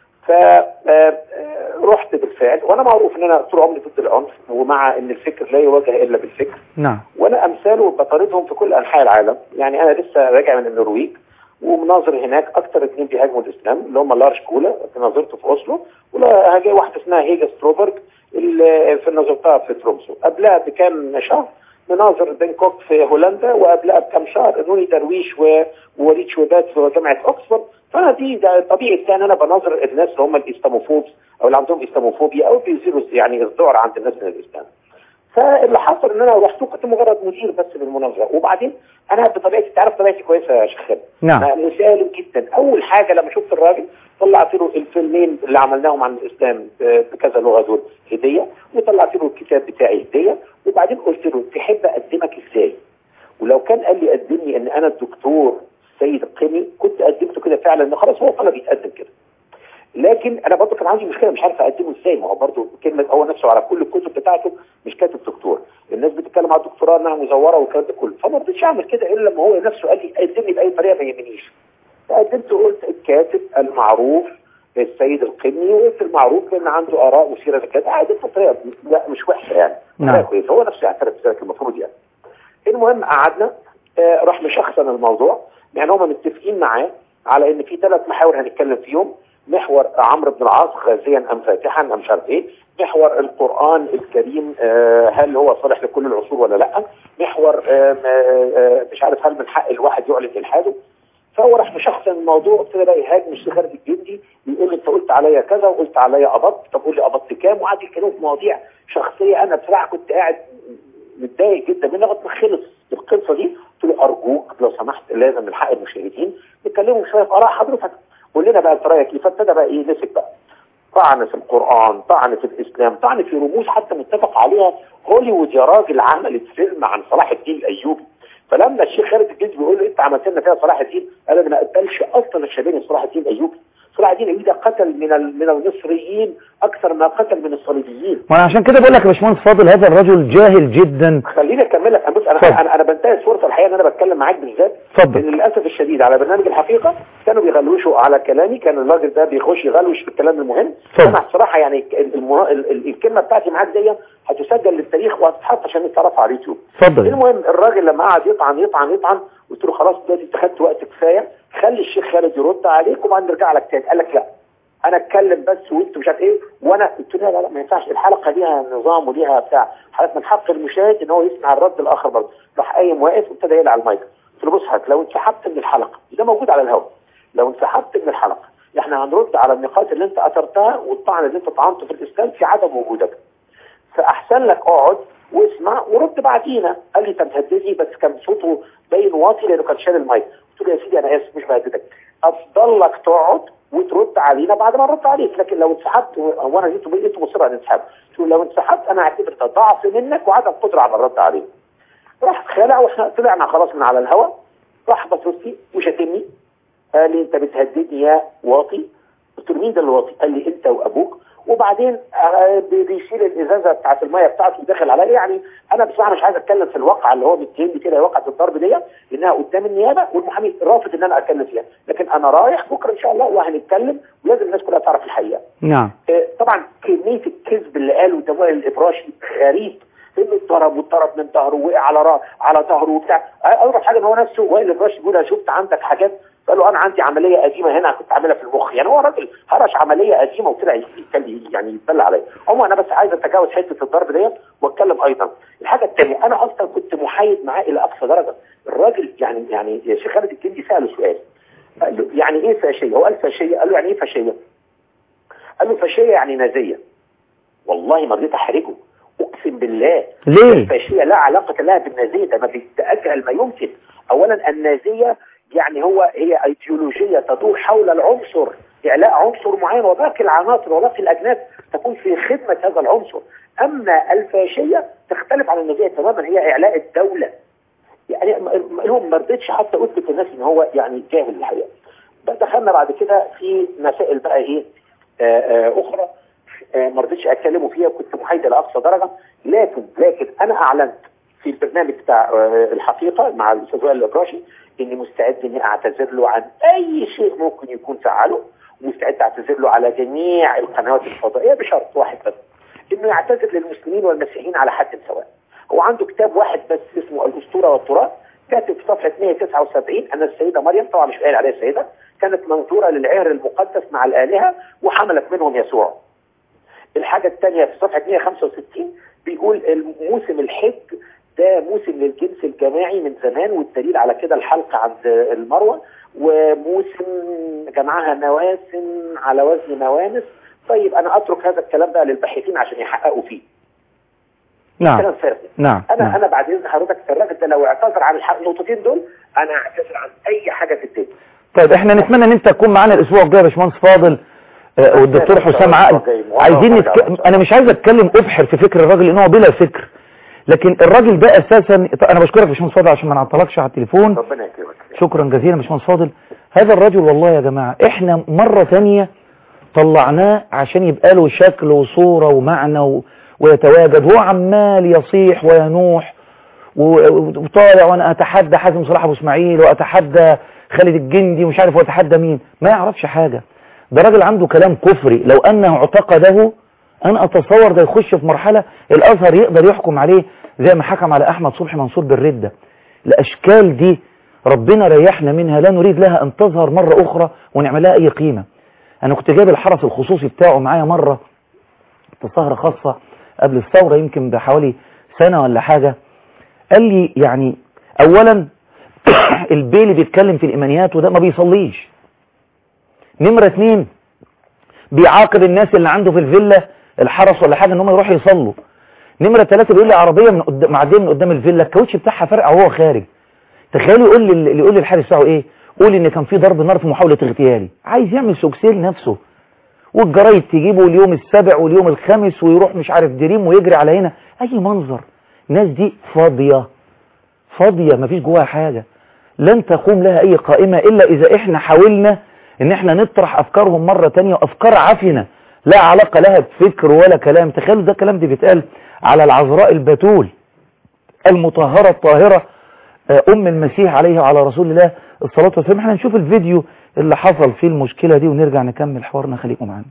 فرحت بالفعل وانا معروف ان انا طول عمري ضد العنف ومع ان الفكر لا يواجه الا بالفكر نعم وانا امثاله بطاردهم في كل انحاء العالم يعني انا لسه راجع من النرويج ومناظر هناك اكتر اتنين بيهاجموا الاسلام اللي هم لارش كولا نظرته في اوسلو ولا هاجي واحده اسمها هيجا ستروبرج اللي في نظرتها في ترومسو قبلها بكام شهر مناظر بانكوك في هولندا وقبلها بكام شهر نوني درويش و- ووليد شويبات في جامعه اوكسفورد فانا دي ده طبيعي كان انا بنظر الناس اللي هم الاسلاموفوبس او اللي عندهم اسلاموفوبيا او بيزيدوا يعني الذعر عند الناس من الاسلام فاللي حصل ان انا رحت كنت مجرد مدير بس للمناظره وبعدين انا بطبيعتي تعرف طبيعتي كويسه يا شيخ خالد نعم أنا مسالم جدا اول حاجه لما شفت الراجل طلعت له الفيلمين اللي عملناهم عن الاسلام ب- بكذا لغه دول هديه وطلعت له الكتاب بتاعي هديه وبعدين قلت له تحب اقدمك ازاي ولو كان قال لي قدمني ان انا الدكتور سيد القني كنت قدمته كده فعلا ان خلاص هو طلب يتقدم كده لكن انا برضه كان عندي مشكله مش عارف اقدمه ازاي ما هو برضه كلمه هو نفسه على كل الكتب بتاعته مش كاتب دكتور الناس بتتكلم على الدكتوراه انها مزوره والكلام ده كله فما رضيتش اعمل كده الا لما هو نفسه قال لي قدمني باي طريقه ما يهمنيش فقدمت وقلت الكاتب المعروف السيد القني وقلت المعروف ان عنده اراء مثيره للكلام قدمت بطريقه لا مش وحشه يعني نعم. طريقة كويسه هو نفسه يعترف بذلك المفروض يعني المهم قعدنا آه، راح مشخصن الموضوع يعني هم متفقين معاه على ان في ثلاث محاور هنتكلم فيهم محور عمرو بن العاص غازيا ام فاتحا ام مش عارف ايه محور القران الكريم آه، هل هو صالح لكل العصور ولا لا محور آه، آه، آه، مش عارف هل من حق الواحد يعلن الحاده فهو راح مشخصن الموضوع ابتدى بقى يهاجم الشيخ خالد الجندي يقول لي انت قلت عليا كذا وقلت عليا قبضت طب قول لي قبضت كام وقعد يتكلموا في مواضيع شخصيه انا بصراحه كنت قاعد متضايق جدا من لغايه ما خلص القصه دي قلت له ارجوك لو سمحت لازم من حق المشاهدين نتكلموا شويه في اراء حضرتك قول لنا بقى انت رايك ايه فابتدى بقى ايه مسك بقى طعن في القران طعن في الاسلام طعن في رموز حتى متفق عليها هوليوود يا راجل عملت فيلم عن صلاح الدين الايوبي فلما الشيخ خالد الجندي بيقول له انت عملت لنا فيها صلاح الدين قال انا ما اقبلش اصلا الشباب صلاح الدين الايوبي صلاح الدين الايوبي ده قتل من ال- من المصريين اكثر ما قتل من الصليبيين ما انا عشان كده بقول لك يا باشمهندس فاضل هذا الرجل جاهل جدا خليني اكمل لك بص اتفضل. انا انا انا بنتهز فرصه الحقيقه ان انا بتكلم معاك بالذات اتفضل. لان للاسف الشديد على برنامج الحقيقه كانوا بيغلوشوا على كلامي كان الراجل ده بيخش يغلوش في الكلام المهم اتفضل. انا بصراحه يعني المنا... ال- ال- الكلمه بتاعتي معاك دي هتسجل للتاريخ وهتتحط عشان يتعرف على اليوتيوب اتفضل المهم الراجل لما قعد يطعن يطعن يطعن قلت له خلاص دلوقتي انت خدت وقت كفايه خلي الشيخ خالد يرد عليك وبعدين نرجع لك تاني قال لك لا انا اتكلم بس وانت مش عارف ايه وانا قلت له لا لا ما ينفعش الحلقه ليها نظام وليها بتاع حضرتك من حق المشاهد ان هو يسمع الرد الاخر برضه راح قايم واقف وابتدى يقلع على المايك قلت له بص حضرتك لو انسحبت من الحلقه ده موجود على الهواء لو انسحبت من الحلقه احنا هنرد على النقاط اللي انت اثرتها والطعن اللي انت طعنته في الاسلام في عدم وجودك فاحسن لك اقعد واسمع ورد بعدينا قال لي انت بتهددني بس كان صوته باين واطي لانه كان شال المايك قلت له يا سيدي انا اسف مش بهددك افضل لك تقعد وترد علينا بعد ما نرد عليك لكن لو انسحبت و- وانا جيت بقيت مصر على الانسحاب قلت له لو انسحبت انا هعتبر ده ضعف منك وعدم قدره على الرد عليه راح خلع واحنا طلعنا خلاص من على الهواء راح بصرتي وشتمني قال لي انت بتهددني يا واطي قلت له مين ده اللي واطي قال لي انت وابوك وبعدين آه، بي- بيشيل الازازه بتاعت الميه بتاعته وداخل عليا يعني انا بصراحه مش عايز اتكلم في الواقعه اللي هو متهمني كده واقعه الضرب دي لانها قدام النيابه والمحامي رافض ان انا اتكلم فيها لكن انا رايح بكره ان شاء الله وهنتكلم ولازم الناس كلها تعرف الحقيقه نعم آه، طبعا كميه الكذب اللي قاله ده وائل الابراشي غريب انه اتضرب واتضرب من ظهره ووقع على را... على ظهره وبتاع اول حاجه ان هو نفسه وائل الابراشي بيقول انا شفت عندك حاجات قال له انا عندي عمليه قديمه هنا كنت عاملها في المخ يعني هو راجل هرش عمليه قديمه وطلع يتكلم يعني يتبلى عليا عموما انا بس عايز اتجاوز حته الضرب ديت واتكلم ايضا الحاجه الثانيه انا اصلا كنت محايد معاه الى اقصى درجه الراجل يعني يعني يا شيخ خالد الجندي ساله سؤال قال له يعني ايه فاشيه هو قال فاشيه قال له يعني ايه فاشيه قال له فاشيه يعني نازيه والله ما رضيت احرجه اقسم بالله ليه؟ الفاشيه لا علاقه لها بالنازيه ده ما بيتاجل ما يمكن اولا النازيه يعني هو هي ايديولوجيه تدور حول العنصر اعلاء عنصر معين وباقي العناصر وباقي الاجناس تكون في خدمه هذا العنصر اما الفاشيه تختلف عن النازيه تماما هي اعلاء الدوله يعني المهم ما رضيتش حتى اثبت الناس ان هو يعني جاهل الحقيقه دخلنا بعد كده في مسائل بقى ايه آه آه اخرى آه ما رضيتش اتكلموا فيها كنت محايده لاقصى درجه لكن لكن انا اعلنت في البرنامج بتاع آه الحقيقه مع الاستاذ وائل الابراشي اني مستعد اني اعتذر له عن اي شيء ممكن يكون فعله ومستعد اعتذر له على جميع القنوات الفضائيه بشرط واحد بس انه يعتذر للمسلمين والمسيحيين على حد سواء هو عنده كتاب واحد بس اسمه الاسطوره والتراث كاتب في صفحه 179 ان السيده مريم طبعا مش قايل عليها السيده كانت منظوره للعهر المقدس مع الالهه وحملت منهم يسوع. الحاجه الثانيه في صفحه 165 بيقول موسم الحج ده موسم للجنس الجماعي من زمان والدليل على كده الحلقه عند المروه وموسم جمعها مواسم على وزن موانس طيب انا اترك هذا الكلام بقى للباحثين عشان يحققوا فيه نعم كلام فارغ نعم انا نعم. انا بعد اذن حضرتك الراجل ده لو اعتذر عن الح- النقطتين دول انا اعتذر عن اي حاجه في الدنيا طيب احنا نتمنى ان انت تكون معانا الاسبوع الجاي يا باشمهندس فاضل آه، والدكتور حسام عقل عايزين نتك... انا مش عايز اتكلم ابحر في فكر الراجل لان هو بلا فكر لكن الراجل ده اساسا طيب انا بشكرك يا باشمهندس فاضل عشان ما نعطلكش على التليفون ربنا يكرمك شكرا جزيلا يا باشمهندس فاضل هذا الرجل والله يا جماعة احنا مرة تانية طلعناه عشان يبقى له شكل وصورة ومعنى و... ويتواجد هو عمال يصيح وينوح و- وطالع وانا اتحدى حازم صلاح ابو اسماعيل واتحدى خالد الجندي ومش عارف واتحدى مين ما يعرفش حاجة ده راجل عنده كلام كفري لو انه اعتقده انا اتصور ده يخش في مرحلة الازهر يقدر يحكم عليه زي ما حكم على احمد صبحي منصور بالردة الاشكال دي ربنا ريحنا منها لا نريد لها ان تظهر مرة اخرى ونعمل لها اي قيمة انا كنت جايب الحرس الخصوصي بتاعه معايا مرة في سهرة خاصة قبل الثورة يمكن بحوالي سنة ولا حاجة قال لي يعني اولا البيلي بيتكلم في الايمانيات وده ما بيصليش نمرة اتنين بيعاقب الناس اللي عنده في الفيلا الحرس ولا حاجة ان هم يروحوا يصلوا نمرة ثلاثة بيقول لي عربية من قدام معدية من قدام الفيلا الكاوتش بتاعها فرقع وهو خارج تخيلوا يقول لي اللي يقول لي الحارس بتاعه ايه قول ان كان في ضرب نار في محاولة اغتيالي عايز يعمل سوكسيل نفسه والجرايد تجيبه اليوم السابع واليوم الخامس ويروح مش عارف دريم ويجري على هنا اي منظر الناس دي فاضية فاضية مفيش جواها حاجة لن تقوم لها اي قائمة الا اذا احنا حاولنا ان احنا نطرح افكارهم مرة تانية وافكار عفنة لا علاقة لها بفكر ولا كلام تخيلوا ده كلام دي بيتقال على العذراء البتول المطهرة الطاهرة آه، ام المسيح عليه وعلى رسول الله الصلاة والسلام احنا نشوف الفيديو اللي حصل فيه المشكلة دي ونرجع نكمل حوارنا خليكم معانا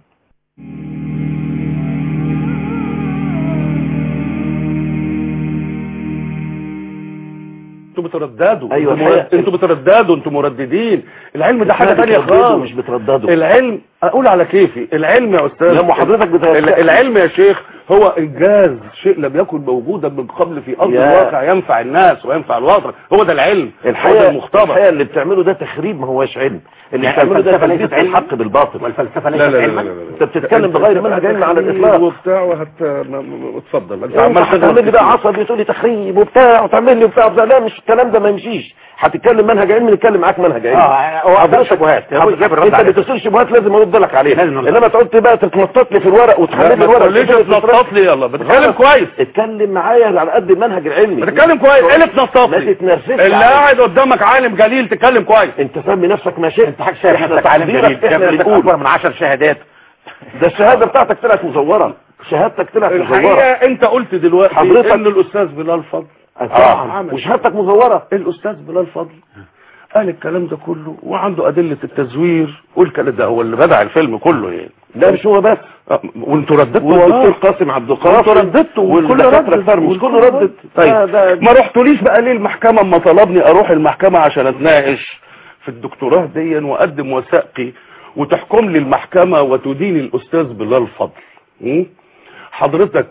انتوا بترددوا أيوة انتوا مرد- الحقيقة- انتوا بترددوا انتوا مرددين العلم ده حاجه إحنا ثانيه بترددوا خالص مش بترددوا. العلم اقول على كيفي العلم يا استاذ لا، ما حضرتك بتردد. ال- العلم يا شيخ هو انجاز شيء لم يكن موجودا من قبل في ارض يا- الواقع ينفع الناس وينفع الوطن هو ده العلم هو ده الحقيقة المختبر الحقيقة اللي بتعمله ده تخريب ما هوش علم اللي يعني بتعمله ده الفلسفة ليست تلبيس علما؟ الحق بالباطل والفلسفة لا ليست لا لا علما لا لا انت بتتكلم بغير منهج علمي على الاطلاق وبتاع وهت م- م- اتفضل انت انت عمال هتعمل تغلط لي بقى كتير. عصبي تقول لي تخريب وبتاع وتعمل لي وبتاع وبتاع. لا مش الكلام ده ما يمشيش هتتكلم منهج علمي نتكلم معاك منهج علمي اه هو أبو شبهات هو جاب الرد انت عليه. بتصير شبهات لازم ارد لك عليها لازم نرد. انما تقعد بقى تتنطط لي في الورق لا وتحلل لي ما الورق تقوليش وتقول لي اتنطط لي يلا بتتكلم كويس اتكلم معايا على قد المنهج العلمي بتتكلم كويس ايه اللي تنطط ما لي تتنرفزش اللي عليا. قاعد قدامك عالم جليل تتكلم كويس انت سمي نفسك ما شئت انت حاجة شايف احنا نفسك عالم تقديرك جليل جاب احنا لك بنقول اكبر من 10 شهادات ده الشهادة بتاعتك طلعت مزورة شهادتك طلعت مزورة الحقيقه انت قلت دلوقتي حضرتك- ان الاستاذ بلال فضل طبعا عمل. وشهادتك مزورة الاستاذ بلال فضل قال الكلام ده كله وعنده ادله التزوير والكلام ده هو اللي بدع الفيلم كله يعني لا مش هو بس آه، وانتوا رددتوا والدكتور وراه قاسم عبد وانتوا القادر رددتوا والكل والدكاترة ردد كتار مش كله ردد طيب ده- ده- ما رحتوليش بقى ليه المحكمة اما طلبني اروح المحكمة عشان اتناقش في الدكتوراه دي واقدم وثائقي وتحكم لي المحكمة وتدين الاستاذ بلال فضل م? حضرتك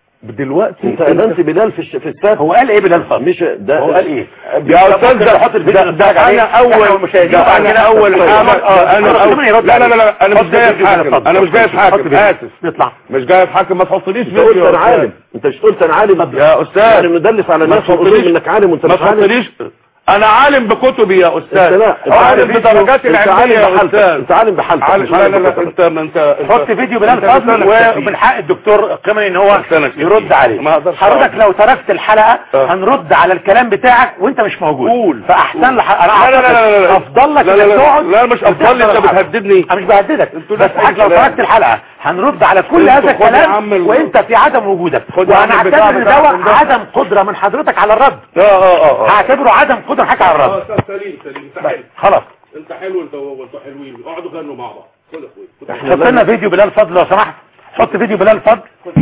دلوقتي انت ادنت بلال في الش- في السات هو قال ايه بلال فضل مش ده هو قال ايه يا استاذ ده, نحط الفيديو ده, نتفرج ده عليه. انا اول احنا والمشاهدين ده وبعد انا كده اول طيب. حاجه اه انا حط اول الفيديو يرد لا لا عليه. لا لا انا حط مش جاي الفيديو اتحاكم اتفضل. انا مش جاي حط اتحاكم الفيديو. اسف نطلع مش جاي اتحاكم ما تحطليش انت قلت فيديو انا عالم انت مش قلت انا عالم يا استاذ يعني مدلس على ما الناس وتقول تحطليش انك عالم وانت ما مش عالم تحطليش انا عالم بكتبي يا استاذ انت لا انت عالم فيديو. بدرجات انت العلميه عالم يا بحالتك استاذ انت عالم بحالتك عالم مش لا عالم لا لا بكتبك. انت ما انت حط فيديو بلال انت فضل لسانك خفيف. ومن حق الدكتور قمري ان هو لسانك خفيف. يرد عليه ما اقدرش حضرتك أقول. لو تركت الحلقة اه. هنرد على الكلام بتاعك وانت مش موجود قول. فاحسن لح... انا لا لا لا لا لا. أعتقد افضل لك لا لا انك لا. تقعد لا مش افضل لي انت وتحضر الحلقة. بتهددني انا مش بهددك انتوا بس لسه حضرتك لو كلام. تركت الحلقة هنرد على كل انتوا هذا خد يا عم الكلام ال- وانت في عدم وجودك خد يا عم وانا البتاع اعتبر ان بتاعك ده ده. عدم قدرة من حضرتك على الرد اه اه اه هعتبره عدم قدرة حكي على الرد سليم سليم انت حلو خلاص انت حلو انت وانتوا حلوين اقعدوا غنوا مع بعض خد يا اخويا حط لنا فيديو بلال فضل لو سمحت حط فيديو بلال فضل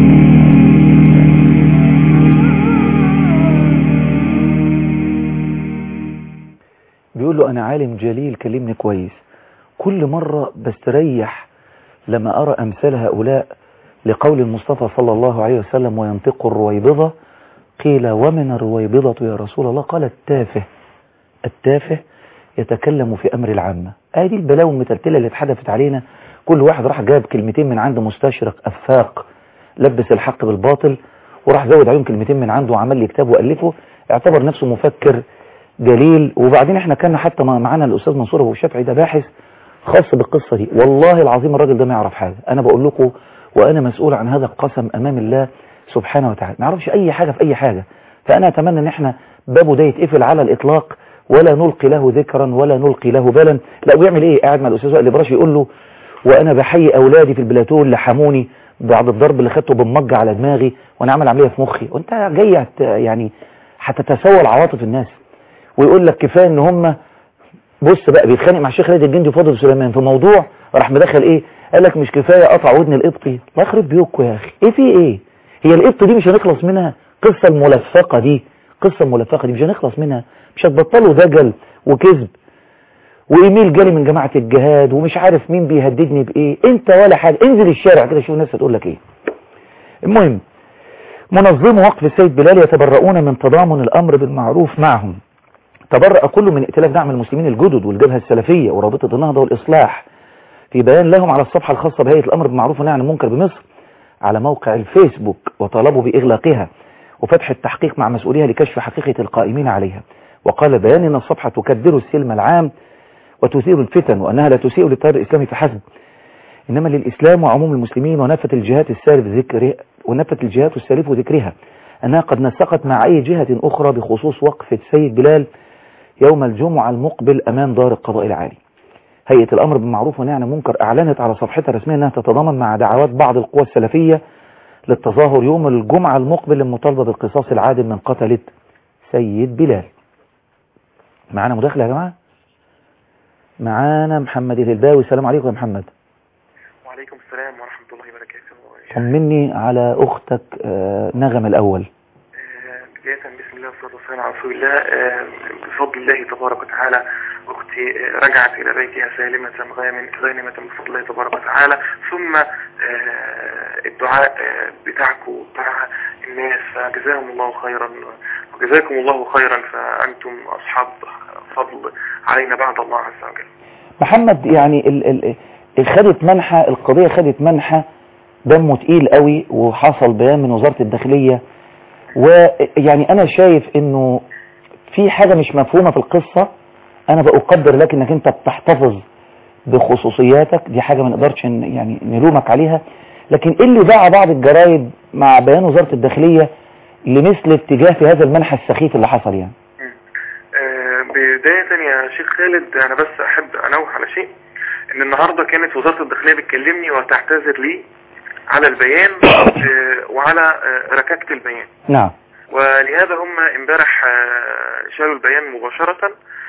بيقول له أنا عالم جليل كلمني كويس كل مرة بستريح لما أرى أمثال هؤلاء لقول المصطفى صلى الله عليه وسلم وينطق الرويبضة قيل ومن الرويبضة يا رسول الله قال التافه التافه يتكلم في أمر العامة ادي البلاوي المتلتلة اللي اتحدثت علينا كل واحد راح جاب كلمتين من عند مستشرق أفاق لبس الحق بالباطل وراح زود عليهم كلمتين من عنده وعمل لي كتاب وألفه اعتبر نفسه مفكر جليل وبعدين احنا كان حتى ما- معانا الأستاذ منصور أبو الشافعي ده باحث خاص بالقصة دي والله العظيم الراجل ده ما يعرف حاجة أنا بقول لكم وأنا مسؤول عن هذا القسم أمام الله سبحانه وتعالى ما يعرفش أي حاجة في أي حاجة فأنا أتمنى أن احنا بابه ده يتقفل على الإطلاق ولا نلقي له ذكرا ولا نلقي له بالا لا ويعمل إيه قاعد مع الأستاذ وائل الإبراشي يقول له وأنا بحيي أولادي في البلاتون اللي حموني بعد الضرب اللي خدته بالمج على دماغي وأنا عامل عملية في مخي وأنت جاي هت يعني هتتسول عواطف الناس ويقول لك كفايه ان هم بص بقى بيتخانق مع الشيخ خالد الجندي وفاضل سليمان في موضوع راح مدخل ايه قال لك مش كفايه قطع ودن القبطي الله يخرب بيوتكم يا اخي ايه في ايه هي القبط دي مش هنخلص منها قصه الملفقه دي قصه الملفقه دي مش هنخلص منها مش هتبطلوا دجل وكذب وايميل جالي من جماعه الجهاد ومش عارف مين بيهددني بايه انت ولا حاجه انزل الشارع كده شوف الناس هتقول لك ايه المهم منظمو وقف السيد بلال يتبرؤون من تضامن الامر بالمعروف معهم تبرأ كل من ائتلاف دعم المسلمين الجدد والجبهة السلفية ورابطة النهضة والإصلاح في بيان لهم على الصفحة الخاصة بهيئة الأمر بالمعروف والنهي عن المنكر بمصر على موقع الفيسبوك وطالبوا بإغلاقها وفتح التحقيق مع مسؤوليها لكشف حقيقة القائمين عليها وقال البيان أن الصفحة تكدر السلم العام وتثير الفتن وأنها لا تسيء للتيار الإسلامي فحسب إنما للإسلام وعموم المسلمين ونفت الجهات السالف ذكرها ونفت الجهات السالف ذكرها أنها قد نسقت مع أي جهة أخرى بخصوص وقفة سيد بلال يوم الجمعة المقبل أمام دار القضاء العالي هيئة الأمر بالمعروف والنهي عن المنكر أعلنت على صفحتها الرسمية أنها تتضامن مع دعوات بعض القوى السلفية للتظاهر يوم الجمعة المقبل للمطالبة بالقصاص العادل من قتلة سيد بلال معانا مداخلة يا جماعة معانا محمد الهلباوي السلام عليكم يا محمد وعليكم السلام ورحمة الله وبركاته طمني على أختك آه، نغم الأول آه، بداية بسم الله والصلاة والسلام على رسول الله آه، بفضل الله تبارك وتعالى أختي آه، رجعت إلى بيتها سالمة غانم- غانمة بفضل الله تبارك وتعالى ثم آه، الدعاء آه، بتاعكم وبتاع الناس فجزاهم الله خيرا وجزاكم الله خيرا فأنتم أصحاب فضل علينا بعد الله عز وجل محمد يعني ال ال ال- خدت منحى القضية خدت منحى دمه تقيل قوي وحصل بيان من وزارة الداخلية ويعني انا شايف انه في حاجة مش مفهومة في القصة انا بأقدر لك انك انت بتحتفظ بخصوصياتك دي حاجة ما نقدرش ن- يعني نلومك عليها لكن ايه اللي دعا بعض الجرايد مع بيان وزارة الداخلية لمثل اتجاه في هذا المنحى السخيف اللي حصل يعني آه، بداية يا شيخ خالد أنا بس أحب أنوه على شيء إن النهاردة كانت وزارة الداخلية بتكلمني وتعتذر لي على البيان آه، وعلى آه، ركاكة البيان نعم ولهذا هم امبارح آه، شالوا البيان مباشرة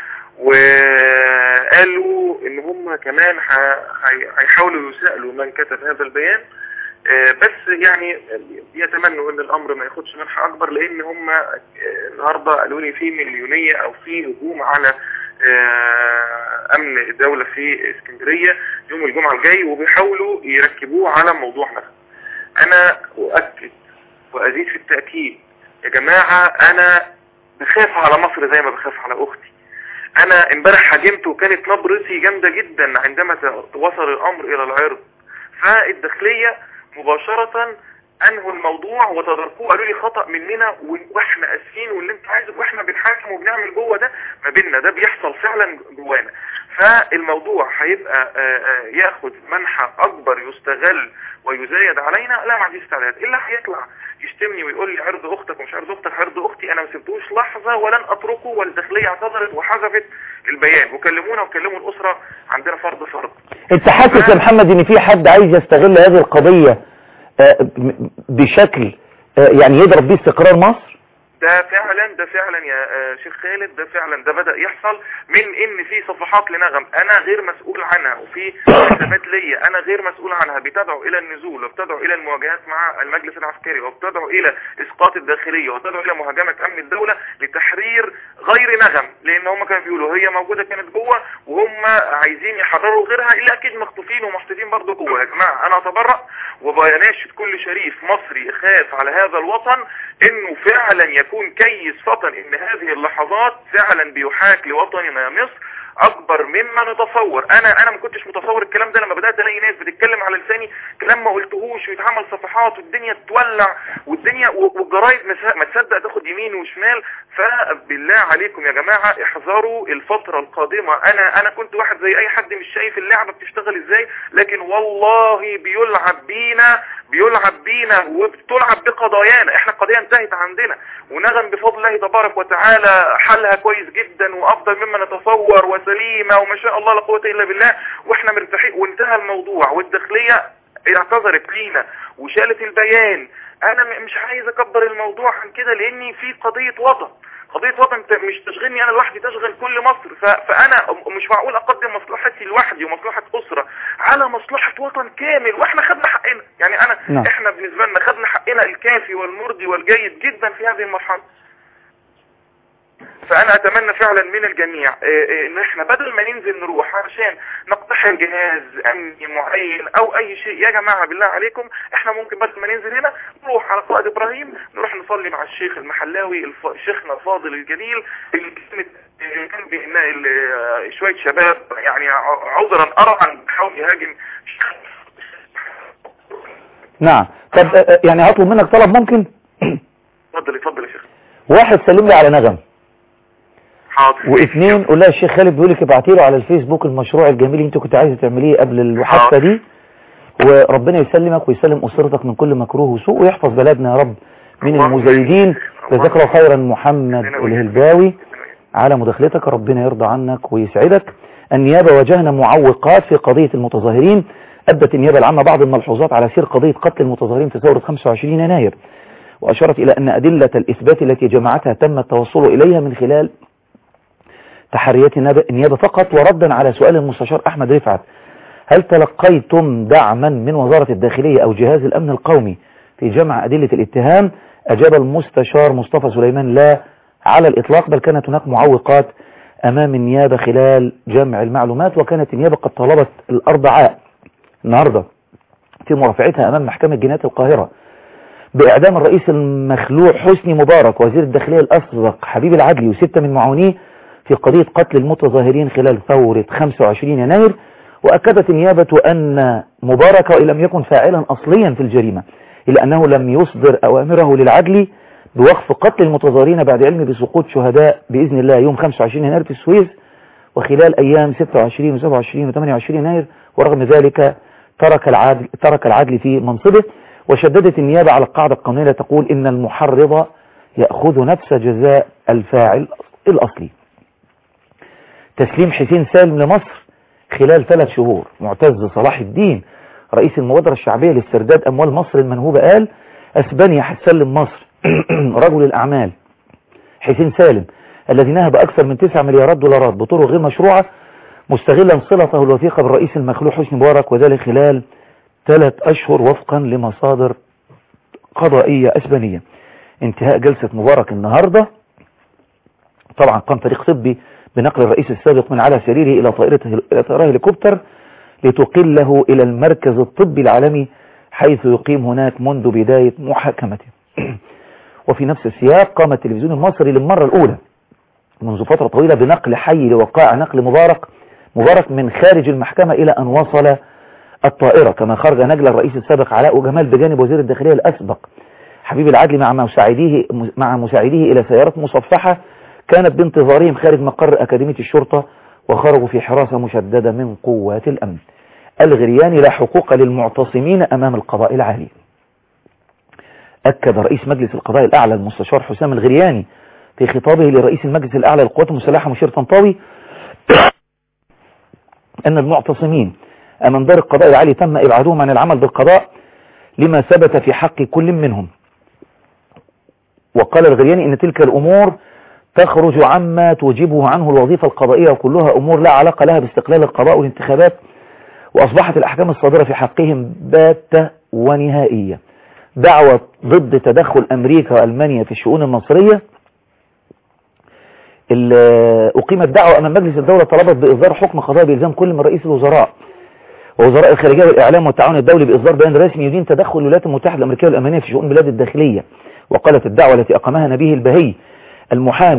وقالوا ان هم كمان ح- هي- هيحاولوا يسألوا من كتب هذا البيان آه، بس يعني يتمنوا ان الامر ما ياخدش منحى اكبر لان هم آه، النهارده قالوا لي في مليونيه او في هجوم على آه، امن الدوله في اسكندريه يوم الجمعه الجاي وبيحاولوا يركبوه على موضوع نفسه انا اؤكد وازيد في التاكيد يا جماعه انا بخاف على مصر زي ما بخاف على اختي انا امبارح هاجمت وكانت نبرتي جامده جدا عندما ت- وصل الامر الى العرض فالداخليه مباشره انهوا الموضوع وتداركوه قالوا لي خطا مننا و- واحنا اسفين واللي انت عايزه واحنا بنحاكم وبنعمل جوه ده ما بيننا ده بيحصل فعلا جوانا فالموضوع هيبقى آه، آه، ياخد منحى اكبر يستغل ويزايد علينا لا ما عنديش استعداد الا هيطلع يشتمني ويقول لي عرض اختك ومش عرض اختك عرض اختي انا ما سبتوش لحظه ولن اتركه والداخليه اعتذرت وحذفت البيان وكلمونا وكلموا الاسره عندنا فرض فرض انت حاسس يا محمد ان في حد عايز يستغل هذه القضية آه، ب- بشكل آه، يعني يضرب بيه استقرار مصر ده فعلا ده فعلا يا آه، شيخ خالد ده فعلا ده بدأ يحصل من ان في صفحات لنغم انا غير مسؤول عنها وفي حسابات ليا انا غير مسؤول عنها بتدعو الى النزول وبتدعو الى المواجهات مع المجلس العسكري وبتدعو الى اسقاط الداخلية وبتدعو الى مهاجمة امن الدولة لتحرير غير نغم لان هم كانوا بيقولوا هي موجودة كانت جوه وهم عايزين يحرروا غيرها الا اكيد مخطوفين ومحطوطين برضه جوه يا جماعة انا اتبرأ وبيناشد كل شريف مصري يخاف على هذا الوطن انه فعلا يكون كيس فطن ان هذه اللحظات فعلا بيحاك لوطننا مصر اكبر مما نتصور انا انا ما كنتش متصور الكلام ده لما بدات الاقي ناس بتتكلم على لساني كلام ما قلتهوش ويتعمل صفحات والدنيا تولع والدنيا والجرايد مس- ما تصدق تاخد يمين وشمال فبالله عليكم يا جماعه احذروا الفتره القادمه انا انا كنت واحد زي اي حد مش شايف اللعبه بتشتغل ازاي لكن والله بيلعب بينا بيلعب بينا وبتلعب بقضايانا احنا القضيه انتهت عندنا ونغم بفضل الله تبارك وتعالى حلها كويس جدا وافضل مما نتصور وسليمه وما شاء الله لا قوه الا بالله واحنا مرتاحين وانتهى الموضوع والداخليه اعتذرت لينا وشالت البيان انا م- مش عايز اكبر الموضوع عن كده لاني في قضيه وطن قضية وطن ت- مش تشغلني انا لوحدي تشغل كل مصر ف... فانا مش معقول اقدم مصلحتي لوحدي ومصلحة اسرة على مصلحة وطن كامل واحنا خدنا حقنا يعني انا نعم. احنا بالنسبة لنا خدنا حقنا الكافي والمرضي والجيد جدا في هذه المرحلة فانا اتمنى فعلا من الجميع آه، آه، ان احنا بدل ما ننزل نروح علشان نقتحم جهاز امني معين او اي شيء يا جماعة بالله عليكم احنا ممكن بدل ما ننزل هنا نروح على قائد ابراهيم نروح نصلي مع الشيخ المحلاوي الف... شيخنا الفاضل الجليل اللي كانت اللي كان بإن ال- شوية شباب يعني ع- عذرا أرعا بيحاول يهاجم نعم طب آه، آه، يعني هطلب منك طلب ممكن اتفضل اتفضل يا شيخ واحد سلم لي على نغم حاضر واثنين قول لها الشيخ خالد بيقول لك ابعتي له على الفيسبوك المشروع الجميل اللي انت كنت عايزه تعمليه قبل الحادثه حاضر. دي وربنا يسلمك ويسلم اسرتك من كل مكروه وسوء ويحفظ بلدنا يا رب من اللهم المزايدين آمين. جزاك الله خيرا محمد ربنا الهلباوي ويسلمك. على مداخلتك ربنا يرضى عنك ويسعدك النيابة واجهنا معوقات في قضية المتظاهرين أدت النيابة العامة بعض الملحوظات على سير قضية قتل المتظاهرين في ثورة 25 يناير وأشارت إلى أن أدلة الإثبات التي جمعتها تم التوصل إليها من خلال تحريات النيابة- النيابة فقط وردا على سؤال المستشار أحمد رفعت هل تلقيتم دعما من وزارة الداخلية أو جهاز الأمن القومي في جمع أدلة الاتهام أجاب المستشار مصطفى سليمان لا على الإطلاق بل كانت هناك معوقات أمام النيابة خلال جمع المعلومات وكانت النيابة قد طلبت الأربعاء النهاردة في مرافعتها أمام محكمة جنايات القاهرة بإعدام الرئيس المخلوع حسني مبارك وزير الداخلية الأسبق حبيب العدلي وستة من معاونيه في قضية قتل المتظاهرين خلال ثورة 25 يناير وأكدت النيابة أن مبارك وإن لم يكن فاعلا أصليا في الجريمة إلا أنه لم يصدر أوامره للعدل بوقف قتل المتظاهرين بعد علم بسقوط شهداء بإذن الله يوم 25 يناير في السويس وخلال أيام 26 و27 و28 يناير ورغم ذلك ترك العدل, ترك العدل في منصبه وشددت النيابة على القاعدة القانونية تقول إن المحرض يأخذ نفس جزاء الفاعل الأصلي تسليم حسين سالم لمصر خلال ثلاث شهور معتز صلاح الدين رئيس المبادرة الشعبية لاسترداد أموال مصر المنهوبة قال أسبانيا هتسلم مصر رجل الأعمال حسين سالم الذي نهب أكثر من 9 مليارات دولارات بطرق غير مشروعة مستغلا صلته الوثيقة بالرئيس المخلوع حسني مبارك وذلك خلال ثلاث أشهر وفقا لمصادر قضائية أسبانية انتهاء جلسة مبارك النهاردة طبعا قام فريق طبي بنقل الرئيس السابق من على سريره إلى طائرته إلى طائرة هليكوبتر لتقله إلى المركز الطبي العالمي حيث يقيم هناك منذ بداية محاكمته وفي نفس السياق قام التلفزيون المصري للمرة الأولى منذ فترة طويلة بنقل حي لوقائع نقل مبارك مبارك من خارج المحكمة إلى أن وصل الطائرة كما خرج نجل الرئيس السابق علاء وجمال بجانب وزير الداخلية الأسبق حبيب العدل مع مساعديه مع مساعديه إلى سيارة مصفحة كانت بانتظارهم خارج مقر أكاديمية الشرطة وخرجوا في حراسة مشددة من قوات الأمن الغرياني لا حقوق للمعتصمين أمام القضاء العالي أكد رئيس مجلس القضاء الأعلى المستشار حسام الغرياني في خطابه لرئيس المجلس الأعلى للقوات المسلحة مشير طنطاوي أن المعتصمين أمام دار القضاء العالي تم إبعادهم عن العمل بالقضاء لما ثبت في حق كل منهم وقال الغرياني أن تلك الأمور تخرج عما توجبه عنه الوظيفة القضائية وكلها أمور لا علاقة لها باستقلال القضاء والانتخابات وأصبحت الأحكام الصادرة في حقهم باتة ونهائية دعوة ضد تدخل أمريكا وألمانيا في الشؤون المصرية أقيمت دعوة أمام مجلس الدولة طلبت بإصدار حكم قضائي بإلزام كل من رئيس الوزراء ووزراء الخارجية والإعلام والتعاون الدولي بإصدار بيان رسمي يدين تدخل الولايات المتحدة الأمريكية والألمانية في شؤون بلاد الداخلية وقالت الدعوة التي أقامها نبيه البهي المحامي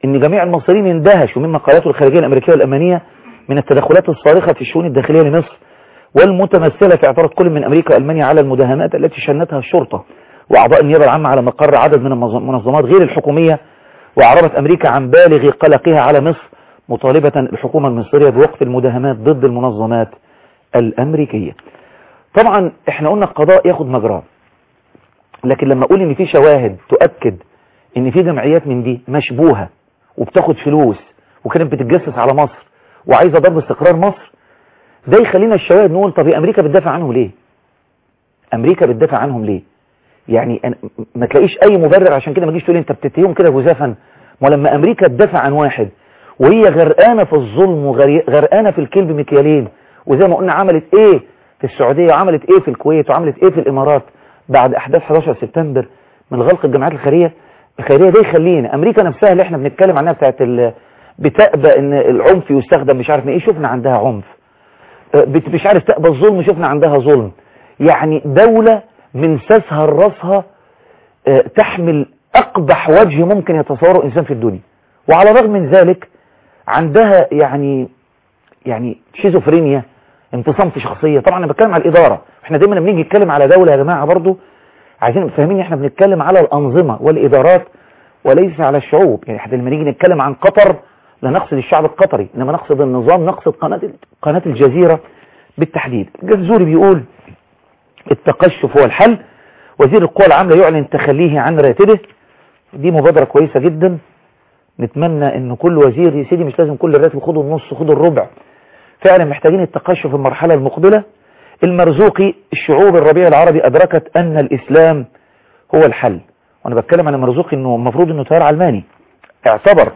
ان جميع المصريين اندهشوا مما قالته الخارجية الامريكية والامانية من التدخلات الصارخة في الشؤون الداخلية لمصر والمتمثلة في اعتراض كل من امريكا والمانيا على المداهمات التي شنتها الشرطة واعضاء النيابة العامة على مقر عدد من المنظمات غير الحكومية واعربت امريكا عن بالغ قلقها على مصر مطالبة الحكومة المصرية بوقف المداهمات ضد المنظمات الامريكية طبعا احنا قلنا القضاء ياخد مجراه لكن لما اقول ان في شواهد تؤكد ان في جمعيات من دي مشبوهة وبتاخد فلوس وكانت بتتجسس على مصر وعايزة ضرب استقرار مصر ده يخلينا الشواهد نقول طب امريكا بتدافع عنهم ليه امريكا بتدافع عنهم ليه يعني أنا ما تلاقيش اي مبرر عشان كده ما تجيش تقول انت بتتهمهم كده جزافا ولما امريكا تدافع عن واحد وهي غرقانه في الظلم وغرقانه في الكلب مكيالين وزي ما قلنا عملت ايه في السعوديه وعملت ايه في الكويت وعملت ايه في الامارات بعد احداث 11 سبتمبر من غلق الجامعات الخيريه الخيريه ده يخلينا امريكا نفسها اللي احنا بنتكلم عنها بتاعت بتأبى ان العنف يستخدم مش عارف ايه شفنا عندها عنف مش عارف تأبى الظلم شفنا عندها ظلم يعني دولة من ساسها لراسها تحمل أقبح وجه ممكن يتصوره إنسان في الدنيا وعلى الرغم من ذلك عندها يعني يعني شيزوفرينيا انفصام في شخصية طبعا أنا بتكلم على الإدارة احنا دايما بنيجي نتكلم على دولة يا جماعة برضو عايزين فاهمين احنا بنتكلم على الأنظمة والإدارات وليس على الشعوب يعني احنا لما نيجي نتكلم عن قطر لا نقصد الشعب القطري إنما نقصد النظام نقصد قناة قناة الجزيرة بالتحديد الجزوري بيقول التقشف هو الحل وزير القوى العاملة يعلن تخليه عن راتبه دي مبادرة كويسة جدا نتمنى ان كل وزير يا سيدي مش لازم كل الراتب خدوا النص خدوا الربع فعلا محتاجين التقشف في المرحلة المقبلة المرزوقي الشعوب الربيع العربي أدركت أن الإسلام هو الحل وأنا بتكلم عن المرزوقي أنه المفروض أنه تيار علماني اعتبر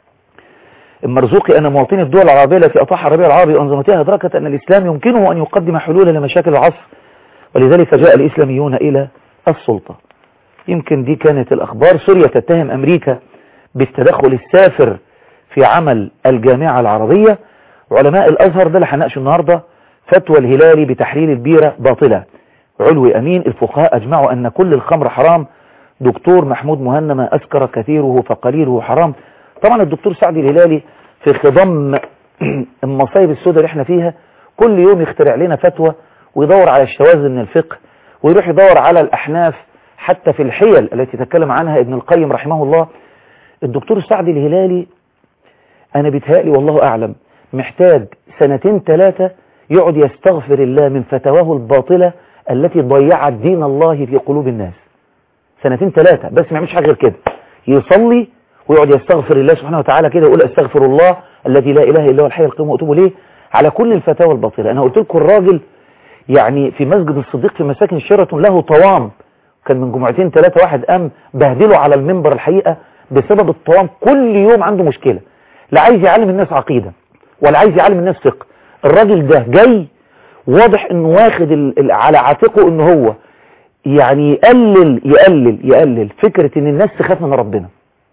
المرزوقي أن مواطني الدول العربية التي أطاح الربيع العربي وأنظمتها أدركت أن الإسلام يمكنه أن يقدم حلولا لمشاكل العصر ولذلك جاء الإسلاميون إلى السلطة يمكن دي كانت الأخبار سوريا تتهم أمريكا بالتدخل السافر في عمل الجامعة العربية علماء الأزهر ده اللي هنناقشه النهاردة فتوى الهلالي بتحليل البيرة باطلة علوي أمين الفقهاء أجمعوا أن كل الخمر حرام دكتور محمود مهنا ما أسكر كثيره فقليله حرام طبعا الدكتور سعد الهلالي في خضم المصايب السوداء اللي احنا فيها كل يوم يخترع لنا فتوى ويدور على الشواذ من الفقه ويروح يدور على الأحناف حتى في الحيل التي تكلم عنها ابن القيم رحمه الله الدكتور سعد الهلالي أنا بيتهيألي والله أعلم محتاج سنتين ثلاثة يقعد يستغفر الله من فتواه الباطلة التي ضيعت دين الله في قلوب الناس سنتين ثلاثة بس ما يعملش حاجة غير كده يصلي ويقعد يستغفر الله سبحانه وتعالى كده يقول استغفر الله الذي لا إله إلا هو الحي القيوم وأتوب إليه على كل الفتاوى الباطلة أنا قلت لكم الراجل يعني في مسجد الصديق في مساكن شيراتون له طوام كان من جمعتين ثلاثة واحد قام بهدله على المنبر الحقيقة بسبب الطوام كل يوم عنده مشكلة لا عايز يعلم الناس عقيدة ولا عايز يعلم الناس فقه الراجل ده جاي واضح انه واخد ال... ال... على عاتقه ان هو يعني يقلل يقلل يقلل فكرة ان الناس تخاف من ربنا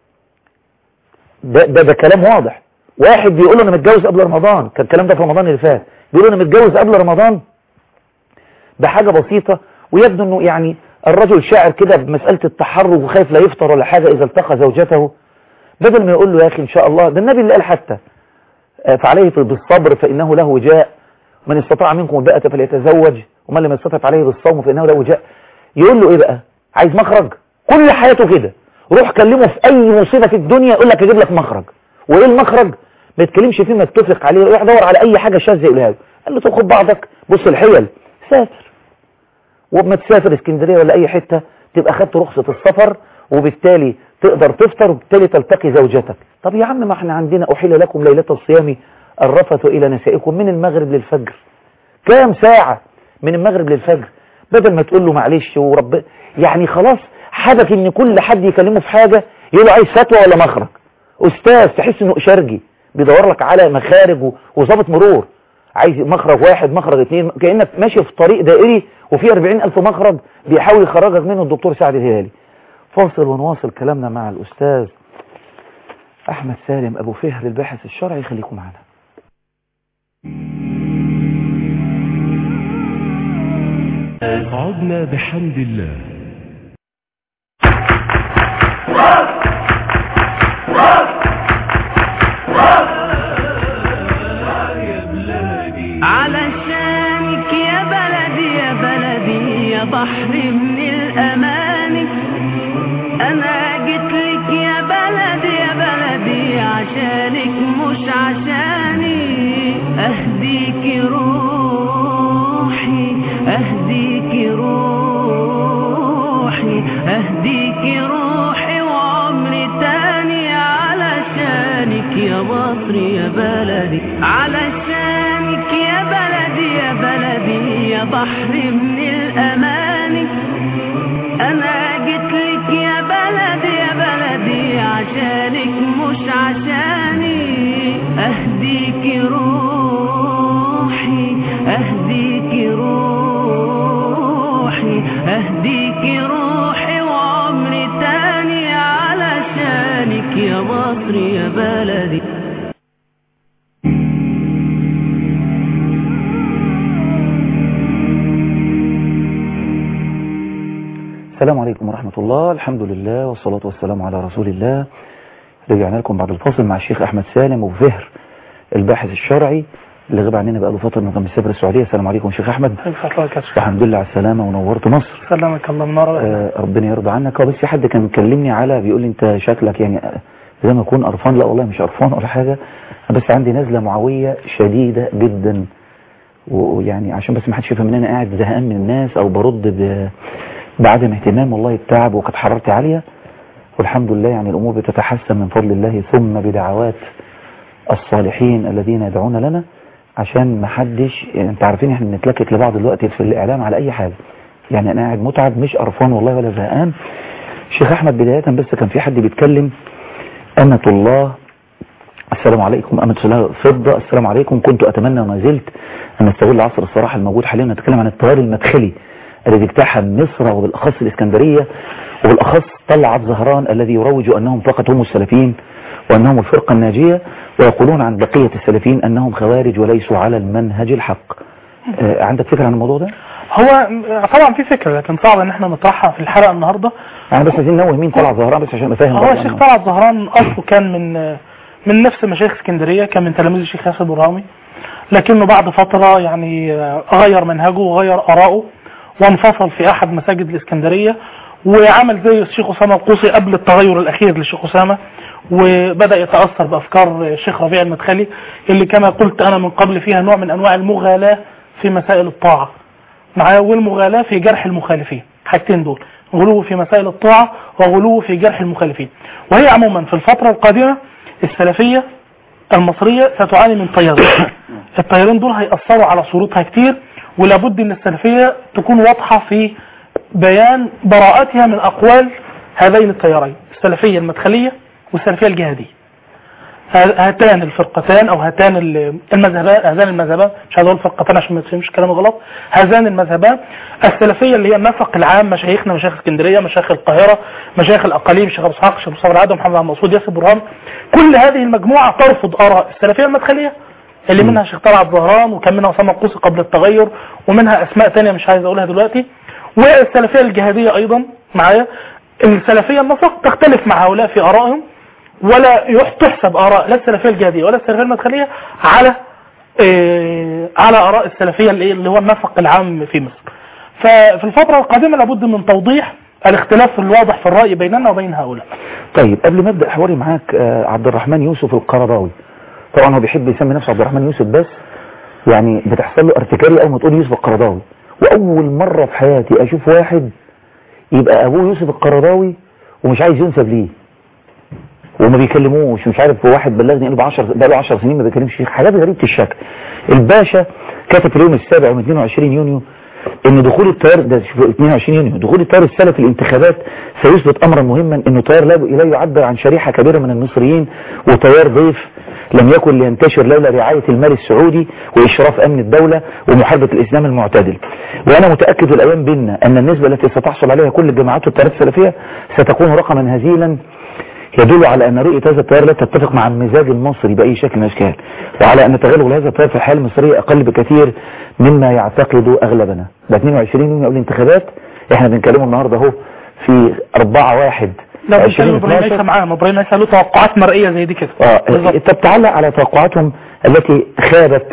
ده, ده ده كلام واضح واحد بيقول له انا متجوز قبل رمضان كان الكلام ده في رمضان اللي فات بيقول له انا متجوز قبل رمضان ده حاجة بسيطة ويبدو انه يعني الرجل شاعر كده بمسألة التحرج وخايف لا يفطر ولا حاجة اذا التقى زوجته بدل ما يقول له يا اخي ان شاء الله ده النبي اللي قال حتى فعليه بالصبر فانه له وجاء من استطاع منكم الباءة فليتزوج ومن لم يستطع فعليه بالصوم فانه له وجاء يقول له ايه بقى عايز مخرج كل حياته كده روح كلمه في اي مصيبة في الدنيا يقول لك اجيب لك مخرج وايه المخرج ما يتكلمش فيه ما اتفق عليه روح دور على اي حاجة شاذة يقولها له قال له طب خد بعضك بص الحيل سافر وما تسافر اسكندرية ولا اي حتة تبقى خدت رخصة السفر وبالتالي تقدر تفطر وبالتالي تلتقي زوجتك طب يا عم ما احنا عندنا احل لكم ليلة الصيام الرفث الى نسائكم من المغرب للفجر كام ساعة من المغرب للفجر بدل ما تقول له معلش ورب يعني خلاص حبك ان كل حد يكلمه في حاجة يقول له عايز فتوى ولا مخرج استاذ تحس انه شرجي بيدور لك على مخارج وظابط مرور عايز مخرج واحد مخرج اثنين كأنك ماشي في طريق دائري وفي 40 ألف مخرج بيحاول يخرجك منه الدكتور سعد الهلالي فاصل ونواصل كلامنا مع الأستاذ أحمد سالم أبو فهر الباحث الشرعي خليكم معنا عدنا بحمد الله علشانك يا بلدي يا بلدي يا بحر من الأماني أنا جيتلك يا بلدي يا بلدي عشانك مش عشاني أهديك روحي أهديك روحي أهديك روحي وعمري تاني علشانك يا مصر يا بلدي علشانك يا بلدي يا بلدي يا بحر من الأماني أنا جيتلك يا بلدي يا بلدي عشانك مش عشاني أهديك روحي أهديك روحي أهديك روحي وعمري تاني علشانك يا مصر يا بلدي السلام عليكم ورحمة الله الحمد لله والصلاة والسلام على رسول الله رجعنا لكم بعد الفاصل مع الشيخ أحمد سالم وفهر الباحث الشرعي اللي غاب عننا بقاله فترة من مسافر السعودية السلام عليكم شيخ أحمد الحمد لله على السلامة ونورت مصر سلامك الله منور آه ربنا يرضى عنك بس في حد كان مكلمني على بيقول لي انت شكلك يعني آه، زي ما اكون قرفان لا والله مش قرفان ولا حاجة بس عندي نزلة معوية شديدة جدا ويعني عشان بس ما حدش يفهم ان انا قاعد زهقان من الناس او برد ب... بعدم اهتمام والله التعب وكانت حرارتي عالية والحمد لله يعني الامور بتتحسن من فضل الله ثم بدعوات الصالحين الذين يدعون لنا عشان ما حدش يعني انت عارفين احنا بنتلكك لبعض دلوقتي في الاعلام على اي حاجة يعني انا قاعد متعب مش قرفان والله ولا زهقان شيخ احمد بداية بس كان في حد بيتكلم أمة الله السلام عليكم أمة الله فضة السلام عليكم كنت أتمنى وما زلت أن نستغل عصر الصراحة الموجود حاليا نتكلم عن التيار المدخلي الذي اجتاحم مصر وبالأخص الإسكندرية وبالأخص طلعت زهران الذي يروج أنهم فقط هم السلفيين وأنهم الفرقة الناجية ويقولون عن بقية السلفيين أنهم خوارج وليسوا على المنهج الحق آه، عندك فكرة عن الموضوع ده؟ هو طبعا في فكرة لكن صعب ان احنا نطرحها في الحلقة النهاردة يعني بس عايزين نوه مين طلع زهران بس عشان افهم هو برضه الشيخ أنا. طلعت زهران اصله كان من من نفس مشايخ اسكندرية كان من تلاميذ الشيخ ياسر برهامي لكنه بعد فترة يعني غير منهجه وغير آراءه وانفصل في أحد مساجد الإسكندرية وعمل زي الشيخ أسامة القوسي قبل التغير الأخير للشيخ أسامة وبدأ يتأثر بأفكار الشيخ ربيع المدخلي اللي كما قلت أنا من قبل فيها نوع من أنواع المغالاة في مسائل الطاعة معاه والمغالاة في جرح المخالفين حاجتين دول غلو في مسائل الطاعة وغلو في جرح المخالفين وهي عموما في الفترة القادمة السلفية المصرية ستعاني من تيارين التيارين دول هيأثروا على صورتها كتير ولابد ان السلفية تكون واضحة في بيان براءتها من اقوال هذين التيارين السلفية المدخلية والسلفية الجهادية هاتان الفرقتان او هاتان المذهبان هذان المذهبان مش عايز اقول فرقتان عشان ما تفهمش كلامي غلط هذان المذهبان السلفيه اللي هي النفق العام مشايخنا مشايخ اسكندريه مشايخ القاهره مشايخ الاقاليم الشيخ ابو اسحاق الشيخ مصطفى العاده محمد عبد المقصود ياسر برهان كل هذه المجموعه ترفض اراء السلفيه المدخليه اللي منها الشيخ طلعت زهران وكان منها اسامه القوسي قبل التغير ومنها اسماء ثانيه مش عايز اقولها دلوقتي والسلفيه الجهاديه ايضا معايا السلفيه النفق تختلف مع هؤلاء في ارائهم ولا يح- تحسب آراء لا السلفية الجهادية ولا السلفية المدخلية على إيه على آراء السلفية اللي اللي هو النفق العام في مصر ففي الفترة القادمة لابد من توضيح الاختلاف الواضح في الرأي بيننا وبين هؤلاء طيب قبل ما ابدا حواري معاك آه، عبد الرحمن يوسف القرضاوي طبعا هو بيحب يسمي نفسه عبد الرحمن يوسف بس يعني بتحصل له ارتكاري اول ما تقول يوسف القرضاوي واول مره في حياتي اشوف واحد يبقى ابوه يوسف القرضاوي ومش عايز ينسب ليه وما بيكلموش مش عارف واحد بلغني قال ب 10 بقى له 10 سنين ما بيكلمش شيخ حاجات غريبه الشكل الباشا كتب في اليوم السابع من 22 يونيو ان دخول التيار ده شوف 22 يونيو دخول التيار السلفي الانتخابات سيثبت امرا مهما انه تيار لا لا يعبر عن شريحه كبيره من المصريين وتيار ضيف لم يكن لينتشر لولا رعايه المال السعودي واشراف امن الدوله ومحاربه الاسلام المعتدل وانا متاكد الايام بيننا ان النسبه التي ستحصل عليها كل الجماعات والتيارات السلفيه ستكون رقما هزيلا يدل على أن رؤية هذا التيار لا تتفق مع المزاج المصري بأي شكل من الأشكال وعلى أن تغلغل هذا التيار في الحياة المصرية أقل بكثير مما يعتقد أغلبنا ده 22 يوم قبل الانتخابات احنا بنتكلموا النهاردة اهو في 4 واحد لا بنتكلم ابراهيم عيسى معانا ابراهيم عيسى له توقعات مرئية زي دي كده اه بالظبط. انت بتعلق على توقعاتهم التي خابت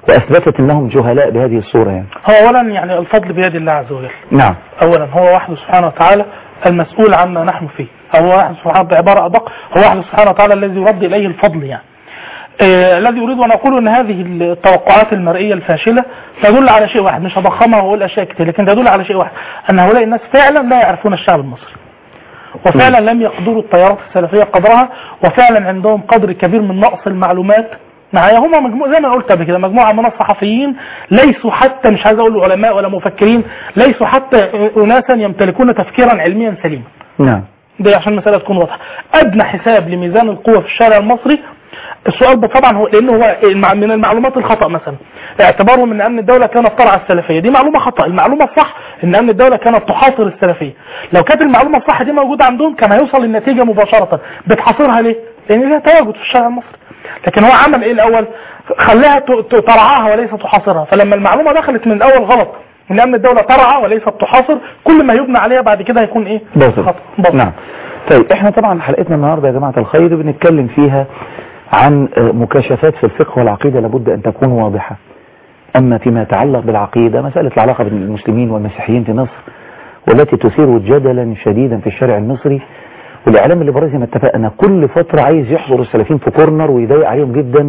واثبتت انهم جهلاء بهذه الصورة يعني هو اولا يعني الفضل بيد الله عز وجل نعم اولا هو وحده سبحانه وتعالى المسؤول عما نحن فيه هو وحده سبحانه بعبارة ادق هو وحده سبحانه وتعالى الذي يرد اليه الفضل يعني آه الذي اريد ان اقوله ان هذه التوقعات المرئيه الفاشله تدل على شيء واحد مش هضخمها واقول اشياء كتير لكن تدل على شيء واحد ان هؤلاء الناس فعلا لا يعرفون الشعب المصري وفعلا لم يقدروا التيارات السلفيه قدرها وفعلا عندهم قدر كبير من نقص المعلومات معايا هم مجموعة زي ما أنا قلت قبل كده مجموعة من الصحفيين ليسوا حتى مش عايز أقول علماء ولا مفكرين ليسوا حتى أناسا يمتلكون تفكيرا علميا سليما نعم دي عشان المسألة تكون واضحة أدنى حساب لميزان القوة في الشارع المصري السؤال ده طبعا هو لأنه هو المع- من المعلومات الخطأ مثلا اعتبارهم ان امن الدولة كانت ترعى السلفية دي معلومة خطأ المعلومة الصح ان امن الدولة كانت تحاصر السلفية لو كانت المعلومة الصح دي موجودة عندهم كان هيوصل للنتيجة مباشرة بتحاصرها ليه لان لها تواجد في الشارع المصري لكن هو عمل ايه الاول خلاها ت- ت- ترعاها وليس تحاصرها فلما المعلومة دخلت من الاول غلط ان امن الدولة ترعى وليست تحاصر كل ما يبنى عليها بعد كده هيكون ايه باطل خطأ باطل. نعم طيب احنا طبعا حلقتنا النهاردة يا جماعة الخير بنتكلم فيها عن آه، مكاشفات في الفقه والعقيدة لابد ان تكون واضحة اما فيما يتعلق بالعقيدة مسألة العلاقة بين المسلمين والمسيحيين في مصر والتي تثير جدلا شديدا في الشارع المصري والاعلام الليبرالي زي ما اتفقنا كل فترة عايز يحضر السلفيين في كورنر ويضايق عليهم جدا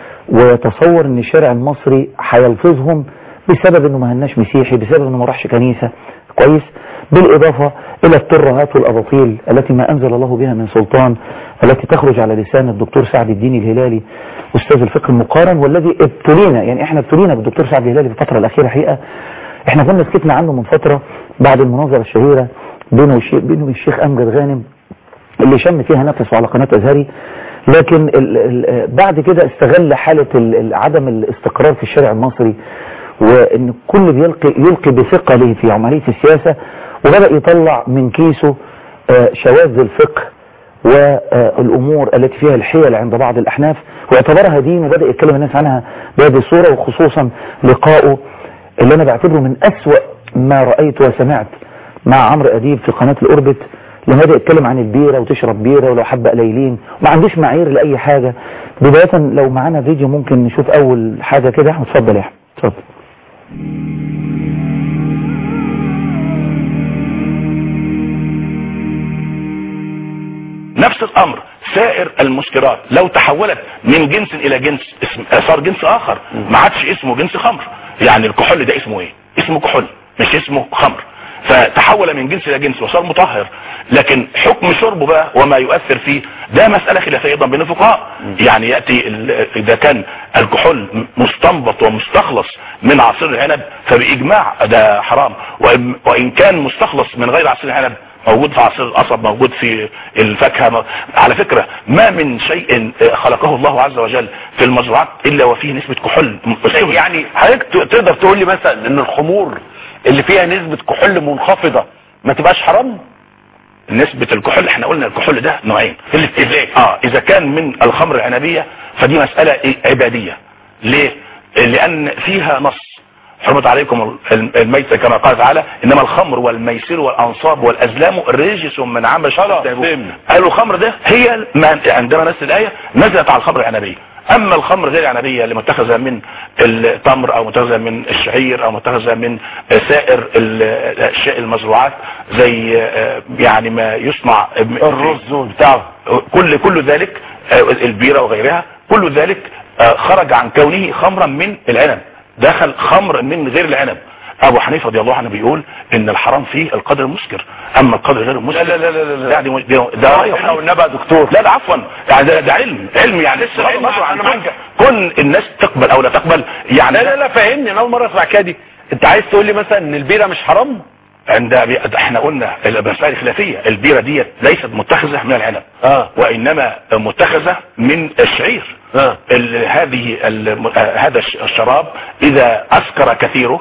ويتصور ان الشارع المصري هيلفظهم بسبب انه ما هناش مسيحي بسبب انه ما راحش كنيسة كويس بالاضافة الى الترهات والاباطيل التي ما انزل الله بها من سلطان التي تخرج على لسان الدكتور سعد الدين الهلالي استاذ الفقه المقارن والذي ابتلينا يعني احنا ابتلينا بالدكتور سعد الهلالي في الفترة الاخيرة حقيقة احنا كنا سكتنا عنه من فترة بعد المناظرة الشهيرة بينه والشيخ بينه والشيخ امجد غانم اللي شم فيها نفسه على قناة أزهري لكن ال ال بعد كده استغل حالة ال ال عدم الاستقرار في الشارع المصري وان كل بيلقي يلقي بثقله في عملية السياسة وبدأ يطلع من كيسه آه، شواذ الفقه والأمور التي فيها الحيل عند بعض الأحناف واعتبرها دين وبدأ يتكلم الناس عنها بهذه الصورة وخصوصا لقائه اللي أنا بعتبره من أسوأ ما رأيت وسمعت مع عمرو أديب في قناة الأوربت لما بدأ يتكلم عن البيرة وتشرب بيرة ولو حبة قليلين ما عندوش معايير لأي حاجة بداية لو معانا فيديو ممكن نشوف أول حاجة كده أحمد اتفضل يا أحمد اتفضل نفس الامر سائر المسكرات لو تحولت من جنس الى جنس اسم صار جنس اخر ما عادش اسمه جنس خمر يعني الكحول ده اسمه ايه اسمه كحول مش اسمه خمر فتحول من جنس الى جنس وصار مطهر لكن حكم شربه بقى وما يؤثر فيه ده مسألة خلافية ايضا بين الفقهاء يعني يأتي ال- اذا كان الكحول مستنبط ومستخلص من عصير العنب فبإجماع ده حرام وإن- وإن كان مستخلص من غير عصير العنب موجود في عصير القصب موجود في الفاكهة م- على فكرة ما من شيء خلقه الله عز وجل في المزروعات إلا وفيه نسبة كحول يعني حضرتك ت- تقدر تقول لي مثلا ان الخمور اللي فيها نسبة كحول منخفضة ما تبقاش حرام نسبة الكحول احنا قلنا الكحول ده نوعين ازاي اه اذا كان من الخمر العنبية فدي مسألة إيه؟ عبادية ليه لان فيها نص حرمت عليكم ال- الميتة كما قال تعالى انما الخمر والميسر والانصاب والازلام رجس من عمل شرع قالوا الخمر ده هي ما عندما نزل الايه نزلت على الخمر العنبيه اما الخمر غير العنبيه اللي متخذه من التمر او متخذه من الشعير او متخذه من سائر ال- الاشياء المزروعات زي آه، يعني ما يصنع الرز بتاعه كل كل ذلك آه، البيره وغيرها كل ذلك آه، خرج عن كونه خمرا من العنب دخل خمر من غير العنب ابو حنيفه رضي الله عنه بيقول ان الحرام فيه القدر المسكر اما القدر غير المسكر لا لا لا لا, لا. يعني ده ده رأي احنا حنيفة. قلنا بقى دكتور لا لا عفوا يعني ده, ده علم علم يعني لسه العلم العلم عن أنا معاك. كون- كون الناس تقبل او لا تقبل يعني لا لا لا فاهمني انا اول مره اسمع كده دي انت عايز تقول لي مثلا ان البيره مش حرام عند احنا قلنا المسائل الخلافيه البيره دي ليست متخذه من العنب اه وانما متخذه من الشعير اه ال- هذه ال- آه، هذا الش- الشراب اذا اسكر كثيره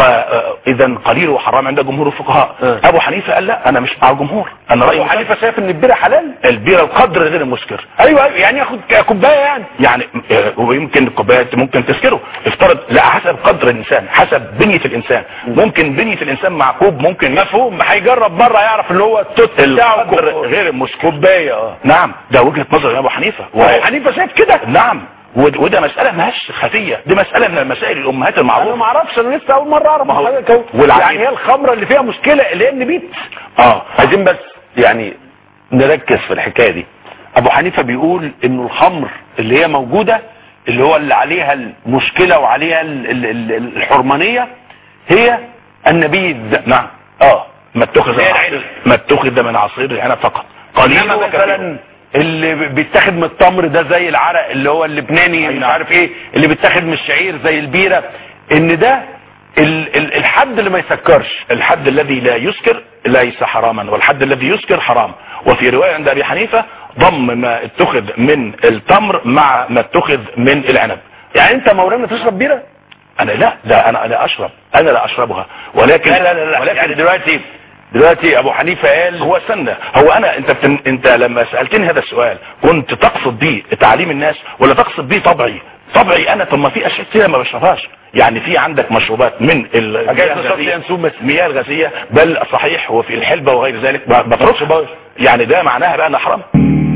فاذا قليله حرام عند جمهور الفقهاء آه. ابو حنيفه قال لا انا مش مع الجمهور انا رايي ابو حنيفه شايف ان البيره حلال البيره القدر غير المسكر ايوه أيوة، يعني ياخد ك- كوبايه يعني يعني آه، ويمكن الكوبايه ممكن تسكره افترض لا حسب قدر الانسان حسب بنيه الانسان ممكن بنيه الانسان مع كوب ممكن مفهوم هيجرب مره يعرف اللي هو التوت بتاعه القدر كوب- غير المسكر كوبايه اه نعم ده وجهه نظر ابو حنيفه ابو حنيفه شايف كده نعم ود- وده مسألة ماهيش خفية دي مسألة من المسائل الأمهات انا المعروفة ما اعرفش انا لسه اول مره اعرف ما هو- حضرتك أهو. والعجيب- يعني هي الخمره اللي فيها مشكله لان بيت اه عايزين بس يعني نركز في الحكايه دي ابو حنيفه بيقول انه الخمر اللي هي موجوده اللي هو اللي عليها المشكله وعليها ال- ال- ال- الحرمانيه هي النبيذ نعم اه ما اتخذ زي من العنب. عصير ما اتخذ من عصير العنب فقط قليل انما وكثير مثلا اللي بيتاخد من التمر ده زي العرق اللي هو اللبناني أي مش نعم. عارف ايه اللي بيتاخد من الشعير زي البيره ان ده ال- ال- الحد اللي ما يسكرش الحد الذي لا يسكر ليس حراما والحد الذي يسكر حرام وفي رواية عند أبي حنيفة ضم ما اتخذ من التمر مع ما اتخذ من العنب يعني انت مولانا تشرب بيره أنا لا ده أنا لا أشرب أنا لا أشربها ولكن لا لا لا, لا. ولكن يعني دلوقتي دلوقتي ابو حنيفه قال هو استنى هو انا انت بتن... انت لما سالتني هذا السؤال كنت تقصد بيه تعليم الناس ولا تقصد بيه طبعي طبعي انا طب ما في اشياء كتير ما بشربهاش يعني في عندك مشروبات من ال- أجاز المياه نشرب الغازية- فيها نسوم بس. المياه الغازيه بل صحيح هو في الحلبه وغير ذلك ما بتركش يعني ده معناها بقى انها حرام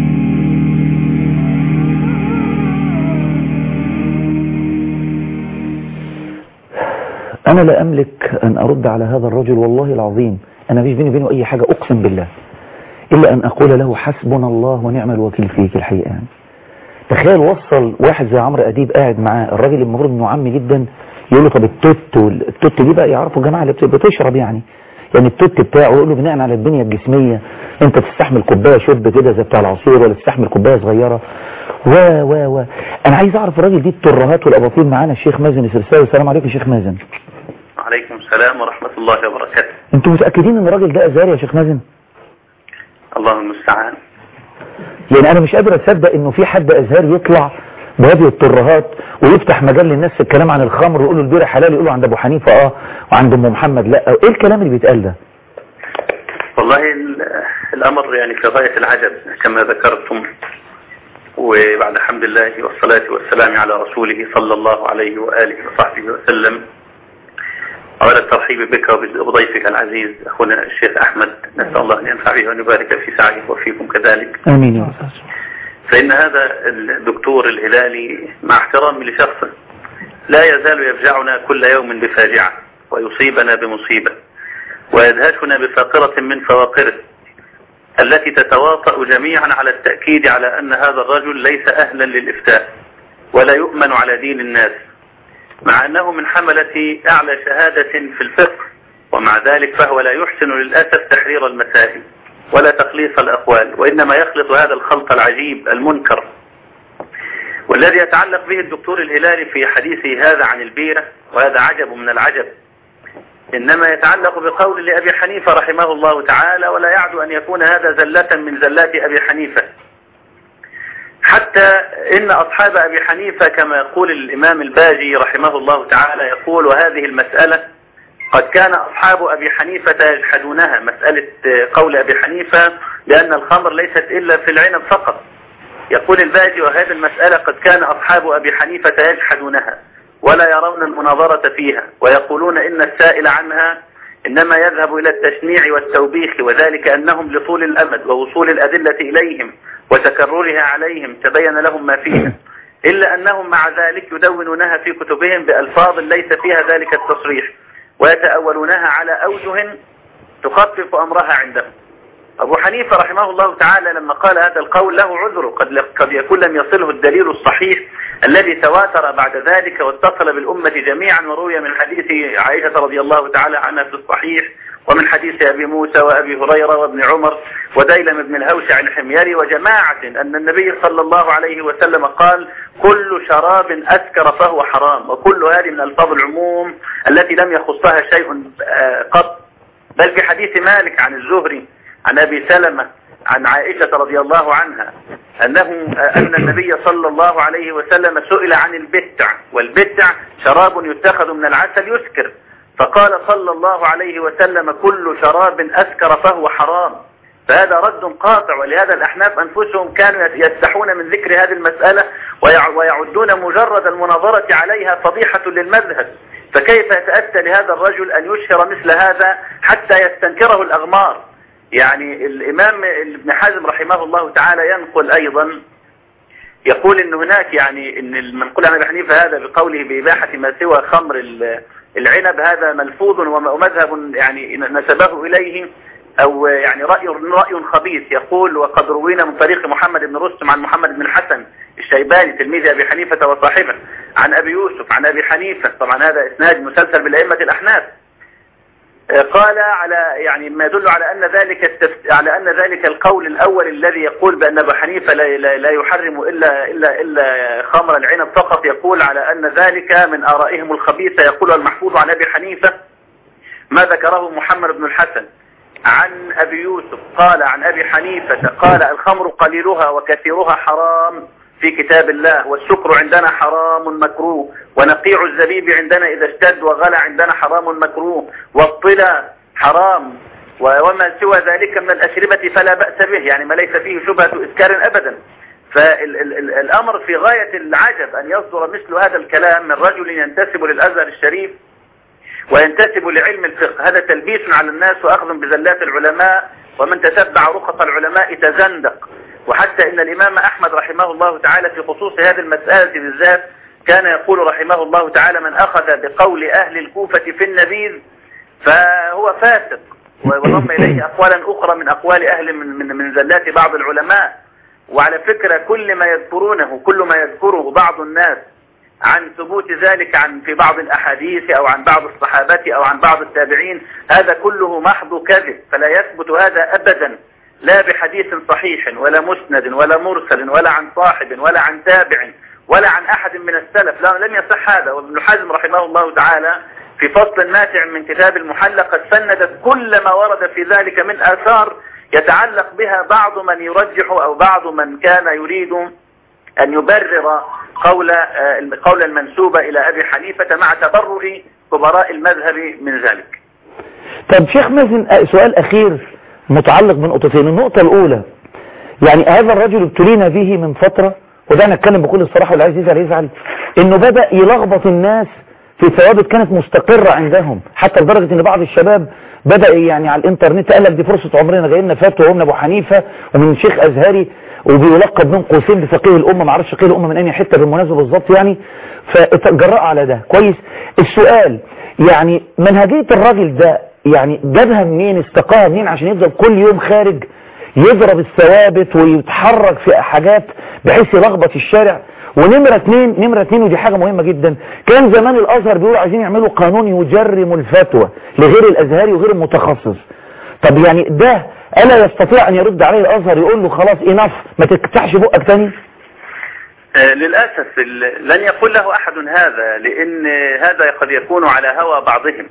أنا لا أملك أن أرد على هذا الرجل والله العظيم أنا مفيش بيني وبينه أي حاجة أقسم بالله إلا أن أقول له حسبنا الله ونعم الوكيل فيك الحقيقة يعني تخيل وصل واحد زي عمرو أديب قاعد معاه الراجل المفروض إنه عمي جدا يقول له طب التوت وال- التوت دي بقى يعرفوا الجماعة اللي بت- بتشرب يعني يعني التوت بتاعه يقول له بناء على البنية الجسمية انت تستحمل كوبايه شرب كده زي بتاع العصير ولا تستحمل كوبايه صغيره و و و انا عايز اعرف الراجل دي الترهات والاباطيل معانا الشيخ مازن السرساوي السلام عليكم يا شيخ مازن عليكم السلام ورحمة الله وبركاته انتوا متاكدين ان الراجل ده ازهري يا شيخ مازن الله المستعان يعني انا مش قادر اصدق انه في حد ازهري يطلع بهذه الترهات ويفتح مجال للناس في الكلام عن الخمر ويقول له البيره حلال يقول له عند ابو حنيفه اه وعند ام محمد لا ايه الكلام اللي بيتقال ده والله ال- الأمر يعني في غاية العجب كما ذكرتم وبعد حمد الله والصلاة والسلام على رسوله صلى الله عليه وآله وصحبه وسلم وعلى الترحيب بك وبضيفك العزيز أخونا الشيخ أحمد نسأل الله أن ينفع به وأن يبارك في سعيه وفيكم كذلك امين يا استاذ فإن هذا الدكتور الهلالي مع احترامي لشخصه لا يزال يفجعنا كل يوم بفاجعة ويصيبنا بمصيبة ويدهشنا بفاقرة من فواقره التي تتواطأ جميعا على التأكيد على أن هذا الرجل ليس أهلا للإفتاء ولا يؤمن على دين الناس مع أنه من حملة أعلى شهادة في الفقه ومع ذلك فهو لا يحسن للأسف تحرير المسائل ولا تخليص الأقوال وإنما يخلط هذا الخلط العجيب المنكر والذي يتعلق به الدكتور الهلالي في حديثه هذا عن البيرة وهذا عجب من العجب إنما يتعلق بقول لأبي حنيفة رحمه الله تعالى ولا يعد أن يكون هذا زلة من زلات أبي حنيفة حتى إن أصحاب أبي حنيفة كما يقول الإمام الباجي رحمه الله تعالى يقول وهذه المسألة قد كان أصحاب أبي حنيفة يجحدونها مسألة قول أبي حنيفة لأن الخمر ليست إلا في العنب فقط يقول الباجي وهذه المسألة قد كان أصحاب أبي حنيفة يجحدونها ولا يرون المناظرة فيها ويقولون إن السائل عنها إنما يذهب إلى التشنيع والتوبيخ وذلك أنهم لطول الأمد ووصول الأدلة إليهم وتكررها عليهم تبين لهم ما فيها إلا أنهم مع ذلك يدونونها في كتبهم بألفاظ ليس فيها ذلك التصريح ويتأولونها على أوجه تخفف أمرها عندهم أبو حنيفة رحمه الله تعالى لما قال هذا القول له عذر قد, قد يكون لم يصله الدليل الصحيح الذي تواتر بعد ذلك واتصل بالأمة جميعا وروي من حديث عائشة رضي الله تعالى عنها في الصحيح ومن حديث أبي موسى وأبي هريرة وابن عمر وديلم بن الهوشع الحميري وجماعة أن النبي صلى الله عليه وسلم قال كل شراب أسكر فهو حرام وكل هذه من ألفاظ العموم التي لم يخصها شيء قط بل في حديث مالك عن الزهري عن أبي سلمة عن عائشة رضي الله عنها أنه أن النبي صلى الله عليه وسلم سئل عن البتع والبتع شراب يتخذ من العسل يسكر فقال صلى الله عليه وسلم كل شراب أسكر فهو حرام فهذا رد قاطع ولهذا الأحناف أنفسهم كانوا يستحون من ذكر هذه المسألة ويعدون مجرد المناظرة عليها فضيحة للمذهب فكيف يتأتى لهذا الرجل أن يشهر مثل هذا حتى يستنكره الأغمار يعني الإمام ابن حزم رحمه الله تعالى ينقل أيضا يقول ان هناك يعني ان المنقول عن ابي حنيفه هذا بقوله باباحه ما سوى خمر ال- العنب هذا ملفوظ وم- ومذهب يعني نسبه اليه او يعني راي راي خبيث يقول وقد روينا من طريق محمد بن رستم عن محمد بن الحسن الشيباني تلميذ ابي حنيفه وصاحبه عن ابي يوسف عن ابي حنيفه طبعا هذا اسناد مسلسل بالائمه الاحناف قال على يعني ما يدل على أن ذلك التفت... على أن ذلك القول الأول الذي يقول بأن أبو حنيفة لا, لا, لا يحرم إلا إلا إلا خمر العنب فقط يقول على أن ذلك من آرائهم الخبيثة يقول المحفوظ عن أبي حنيفة ما ذكره محمد بن الحسن عن أبي يوسف قال عن أبي حنيفة قال الخمر قليلها وكثيرها حرام في كتاب الله والسكر عندنا حرام مكروه ونقيع الزبيب عندنا إذا اشتد وغلى عندنا حرام مكروه والطلا حرام وما سوى ذلك من الأشربة فلا بأس به يعني ما ليس فيه شبهة إسكار أبدا فالأمر في غاية العجب أن يصدر مثل هذا الكلام من رجل ينتسب للأزهر الشريف وينتسب لعلم الفقه هذا تلبيس على الناس وأخذ بزلات العلماء ومن تتبع رخص العلماء تزندق وحتى إن الإمام أحمد رحمه الله تعالى في خصوص هذه المسألة بالذات كان يقول رحمه الله تعالى من أخذ بقول أهل الكوفة في النبيذ فهو فاسق وضم إليه أقوالا أخرى من أقوال أهل من, من, من زلات بعض العلماء وعلى فكرة كل ما يذكرونه كل ما يذكره بعض الناس عن ثبوت ذلك عن في بعض الأحاديث أو عن بعض الصحابة أو عن بعض التابعين هذا كله محض كذب فلا يثبت هذا أبدا لا بحديث صحيح ولا مسند ولا مرسل ولا عن صاحب ولا عن تابع ولا عن أحد من السلف لا لم يصح هذا وابن حزم رحمه الله تعالى في فصل ماتع من كتاب المحلى قد سندت كل ما ورد في ذلك من آثار يتعلق بها بعض من يرجح أو بعض من كان يريد أن يبرر قول قول المنسوبة إلى أبي حنيفة مع تبرر كبراء المذهب من ذلك طب شيخ مازن آه، سؤال أخير متعلق بنقطتين النقطة الأولى يعني هذا الرجل ابتلينا به من فترة وده أنا أتكلم بكل الصراحة واللي عايز يزعل يزعل إنه بدأ يلخبط الناس في ثوابت كانت مستقرة عندهم حتى لدرجة إن بعض الشباب بدأ يعني على الإنترنت قال لك دي فرصة عمرنا جاي لنا فتوى ومن أبو حنيفة ومن شيخ أزهري وبيلقب من قوسين بفقيه الأمة معرفش فقيه الأمة من أي حتة بالمناسبة بالظبط يعني فاتجرأ على ده كويس السؤال يعني منهجية الراجل ده يعني جابها منين استقاها منين عشان يفضل كل يوم خارج يضرب الثوابت ويتحرك في حاجات بحيث يلخبط الشارع ونمرة اتنين نمرة اتنين ودي حاجة مهمة جدا كان زمان الازهر بيقولوا عايزين يعملوا قانون يجرم الفتوى لغير الازهري وغير المتخصص طب يعني ده الا يستطيع ان يرد عليه الازهر يقول له خلاص انف ما تفتحش بقك تاني آه، للأسف ال- لن يقول له أحد هذا لأن هذا قد يكون على هوى بعضهم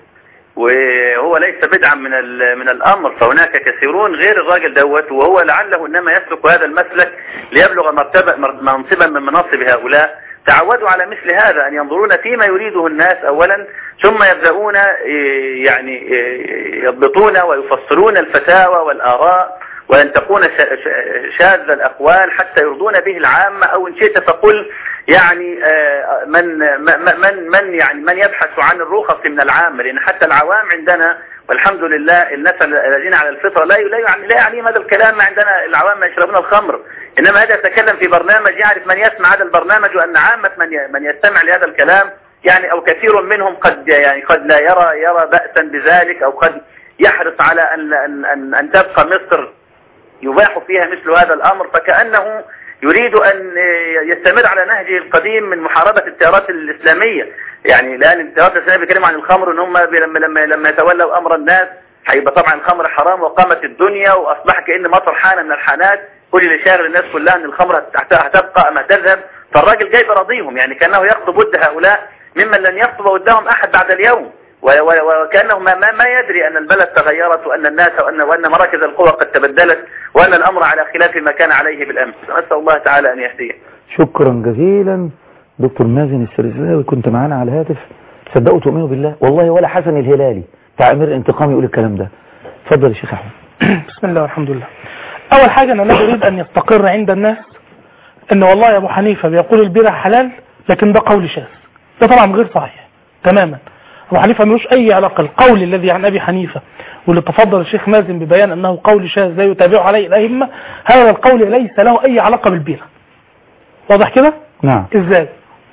وهو ليس بدعا من ال- من الأمر فهناك كثيرون غير الراجل دوت وهو لعله إنما يسلك هذا المسلك ليبلغ مرتبة مر- منصبا من مناصب هؤلاء تعودوا على مثل هذا أن ينظرون فيما يريده الناس أولا ثم يبدأون إيه، يعني إيه، يضبطون ويفصلون الفتاوى والآراء وأن تكون شا- شا- شاذ الأقوال حتى يرضون به العامة أو إن شئت فقل يعني آه، من من من من يعني من يبحث عن الرخص من العامة لأن حتى العوام عندنا والحمد لله الناس الذين على الفطرة لا لا يعني لا يعنيهم هذا الكلام ما عندنا العوام يشربون الخمر إنما هذا يتكلم في برنامج يعرف من يسمع هذا البرنامج وأن عامة من ي- من يستمع لهذا الكلام يعني أو كثير منهم قد يعني قد لا يرى يرى بأسا بذلك أو قد يحرص على أن أن أن, أن تبقى مصر يباح فيها مثل هذا الأمر فكأنه يريد أن يستمر على نهجه القديم من محاربة التيارات الإسلامية يعني الآن التيارات الإسلامية بيتكلموا عن الخمر إن هم بي- لما لما لما يتولوا أمر الناس هيبقى طبعا الخمر حرام وقامت الدنيا وأصبح كأن مطر حانة من الحانات كل اللي شاغل الناس كلها أن الخمر هت- هتبقى أم هتذهب فالراجل جاي براضيهم يعني كأنه يخطب ود هؤلاء ممن لن يخطب ودهم أحد بعد اليوم و- و- وكأنه ما, ما, ما يدري أن البلد تغيرت وأن الناس وأن, وأن مراكز القوى قد تبدلت وأن الأمر على خلاف ما كان عليه بالأمس نسأل الله تعالى أن يهديه شكرا جزيلا دكتور مازن السرزاوي كنت معانا على الهاتف صدقوا تؤمنوا بالله والله ولا حسن الهلالي بتاع امير الانتقام يقول الكلام ده اتفضل يا شيخ احمد بسم الله والحمد لله اول حاجة انا لا اريد ان يستقر عند الناس ان والله يا ابو حنيفة بيقول البيرة حلال لكن ده قول شاذ ده طبعا غير صحيح تماما ابو حنيفة ملوش اي علاقة القول الذي عن ابي حنيفة واللي تفضل الشيخ مازن ببيان انه قول شاذ لا يتابعه عليه الائمة هذا القول ليس له اي علاقة بالبيرة واضح كده نعم ازاي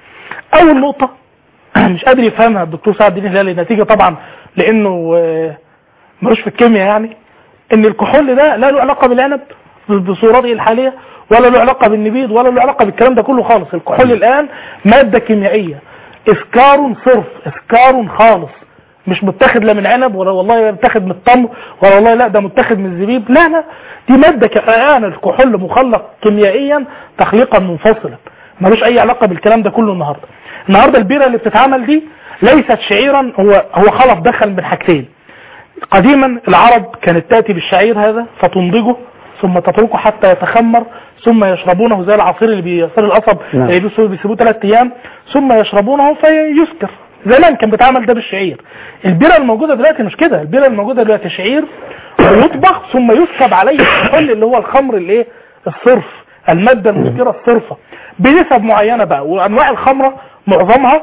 اول نقطة مش قادر يفهمها الدكتور سعد الدين الهلالي نتيجة طبعا لانه آه، ملوش في الكيمياء يعني ان الكحول ده لا له علاقة بالعنب بصورته الحالية ولا له علاقة بالنبيذ ولا له علاقة بالكلام ده كله خالص الكحول الان مادة كيميائية اسكار صرف اسكار خالص مش متاخد لا من عنب ولا والله متاخد من التمر ولا والله لا ده متاخد من الزبيب لا لا دي مادة كأن الكحول مخلق كيميائيا تخليقا منفصلا ملوش اي علاقة بالكلام ده كله النهاردة النهاردة البيرة اللي بتتعمل دي ليست شعيرا هو هو خلط دخل من حاجتين قديما العرب كانت تأتي بالشعير هذا فتنضجه ثم تتركه حتى يتخمر ثم يشربونه زي العصير اللي بيصير القصب نعم. اللي بيسيبوه بيسيبوه ثلاث ايام ثم يشربونه فيسكر زمان كان بيتعمل ده بالشعير البيره الموجوده دلوقتي مش كده البيره الموجوده دلوقتي شعير ويطبخ ثم يسكب عليه الكحول اللي هو الخمر الايه الصرف الماده المسكره الصرفه بنسب معينه بقى وانواع الخمره معظمها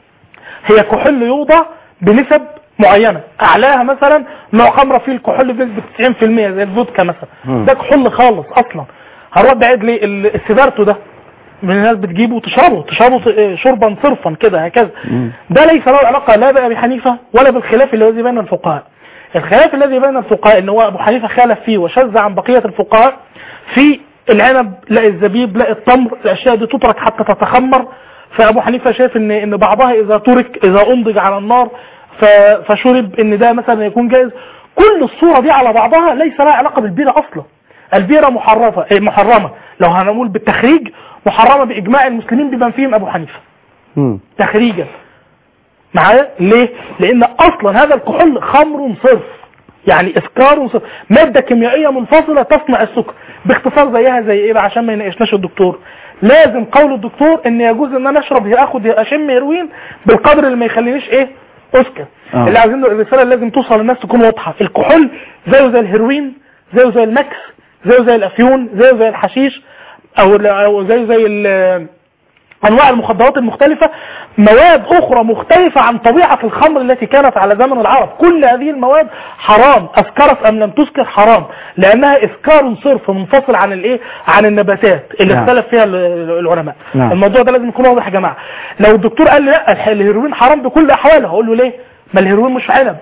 هي كحول يوضع بنسب معينه اعلاها مثلا نوع خمره فيه الكحول بنسبه 90% زي الفودكا مثلا مم. ده كحول خالص اصلا هنروح بعيد ليه ال- السيجارتو ده من الناس بتجيبه وتشربه تشربه ت- إيه، شربا صرفا كده هكذا ده ليس له علاقه لا بأبي حنيفه ولا بالخلاف الذي بين الفقهاء الخلاف الذي بين الفقهاء ان هو ابو حنيفه خالف فيه وشذ عن بقيه الفقهاء في العنب لا الزبيب لا التمر الاشياء دي تترك حتى تتخمر فابو حنيفه شايف ان ان بعضها اذا ترك اذا انضج على النار ف- فشرب ان ده مثلا يكون جائز كل الصوره دي على بعضها ليس لها علاقه بالبيره اصلا البيره محرفه إيه، محرمه لو هنقول بالتخريج محرمه باجماع المسلمين بمن فيهم ابو حنيفه مم. تخريجا معايا ليه لان اصلا هذا الكحول خمر صرف يعني اسكار صرف ماده كيميائيه منفصله تصنع السكر باختصار زيها زي ايه بقى عشان ما يناقشناش الدكتور لازم قول الدكتور ان يجوز ان انا اشرب اخد اشم هيروين بالقدر اللي ما يخلينيش ايه اسكر آه. اللي عايزين الرساله اللي لازم توصل للناس تكون واضحه الكحول زيه زي الهيروين زيه زي المكس زيه زي الافيون زيه زي الحشيش او او زيه زي ال- انواع المخدرات المختلفة مواد اخرى مختلفة عن طبيعة الخمر التي كانت على زمن العرب كل هذه المواد حرام اسكرت ام لم تسكر حرام لانها اسكار صرف منفصل عن الايه عن النباتات اللي نعم. اختلف فيها ال- العلماء نعم. الموضوع ده لازم يكون واضح يا جماعة لو الدكتور قال لي لا الح- الهيروين حرام بكل احواله هقول له ليه ما الهيروين مش عنب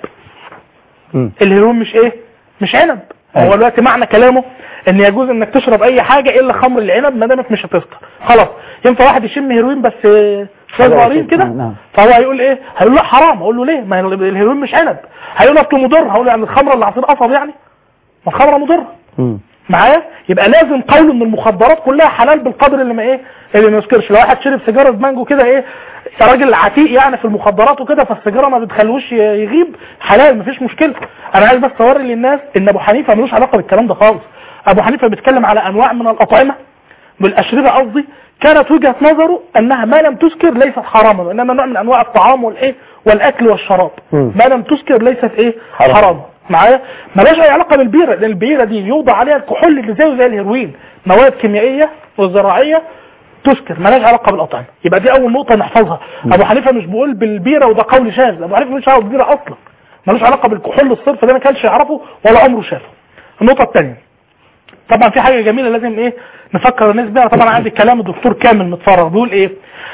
مم. الهيروين مش ايه مش عنب أيوة. هو دلوقتي معنى كلامه ان يجوز انك تشرب اي حاجه الا خمر العنب ما دامك مش هتسكر خلاص ينفع واحد يشم هيروين بس آه، شويه حاجة صغيرين بسيطة. كده نعم. فهو هيقول ايه هيقول لا حرام اقول له ليه ما هي الهيروين مش عنب هيقول اصله مضر هقول له يعني الخمره اللي عصير قصب يعني ما الخمره مضره مم. معايا يبقى لازم قول ان المخدرات كلها حلال بالقدر اللي ما ايه اللي ما يسكرش لو واحد شرب سيجاره مانجو كده ايه راجل عتيق يعني في المخدرات وكده فالسيجاره ما بتخلوش ي- يغيب حلال مفيش مشكله انا عايز بس اوري للناس ان ابو حنيفه ملوش علاقه بالكلام ده خالص ابو حنيفه بيتكلم على انواع من الاطعمه بالاشربه قصدي كانت وجهه نظره انها ما لم تسكر ليست حراما وانما نوع من انواع الطعام والايه والاكل والشراب مم. ما لم تسكر ليست ايه حرام. حرام معايا ملهاش اي علاقه بالبيره لان البيره دي يوضع عليها الكحول اللي زيه زي الهيروين مواد كيميائيه وزراعيه تسكر ملهاش علاقه بالاطعمه يبقى دي اول نقطه نحفظها ابو حنيفه مش بيقول بالبيره وده قول شاذ ابو حنيفه مش عارف بالبيره اصلا ملوش علاقه بالكحول الصرف ده ما كانش يعرفه ولا عمره شافه النقطه الثانيه طبعا في حاجه جميله لازم ايه نفكر الناس بيها طبعا عندي كلام الدكتور كامل متفرغ بيقول ايه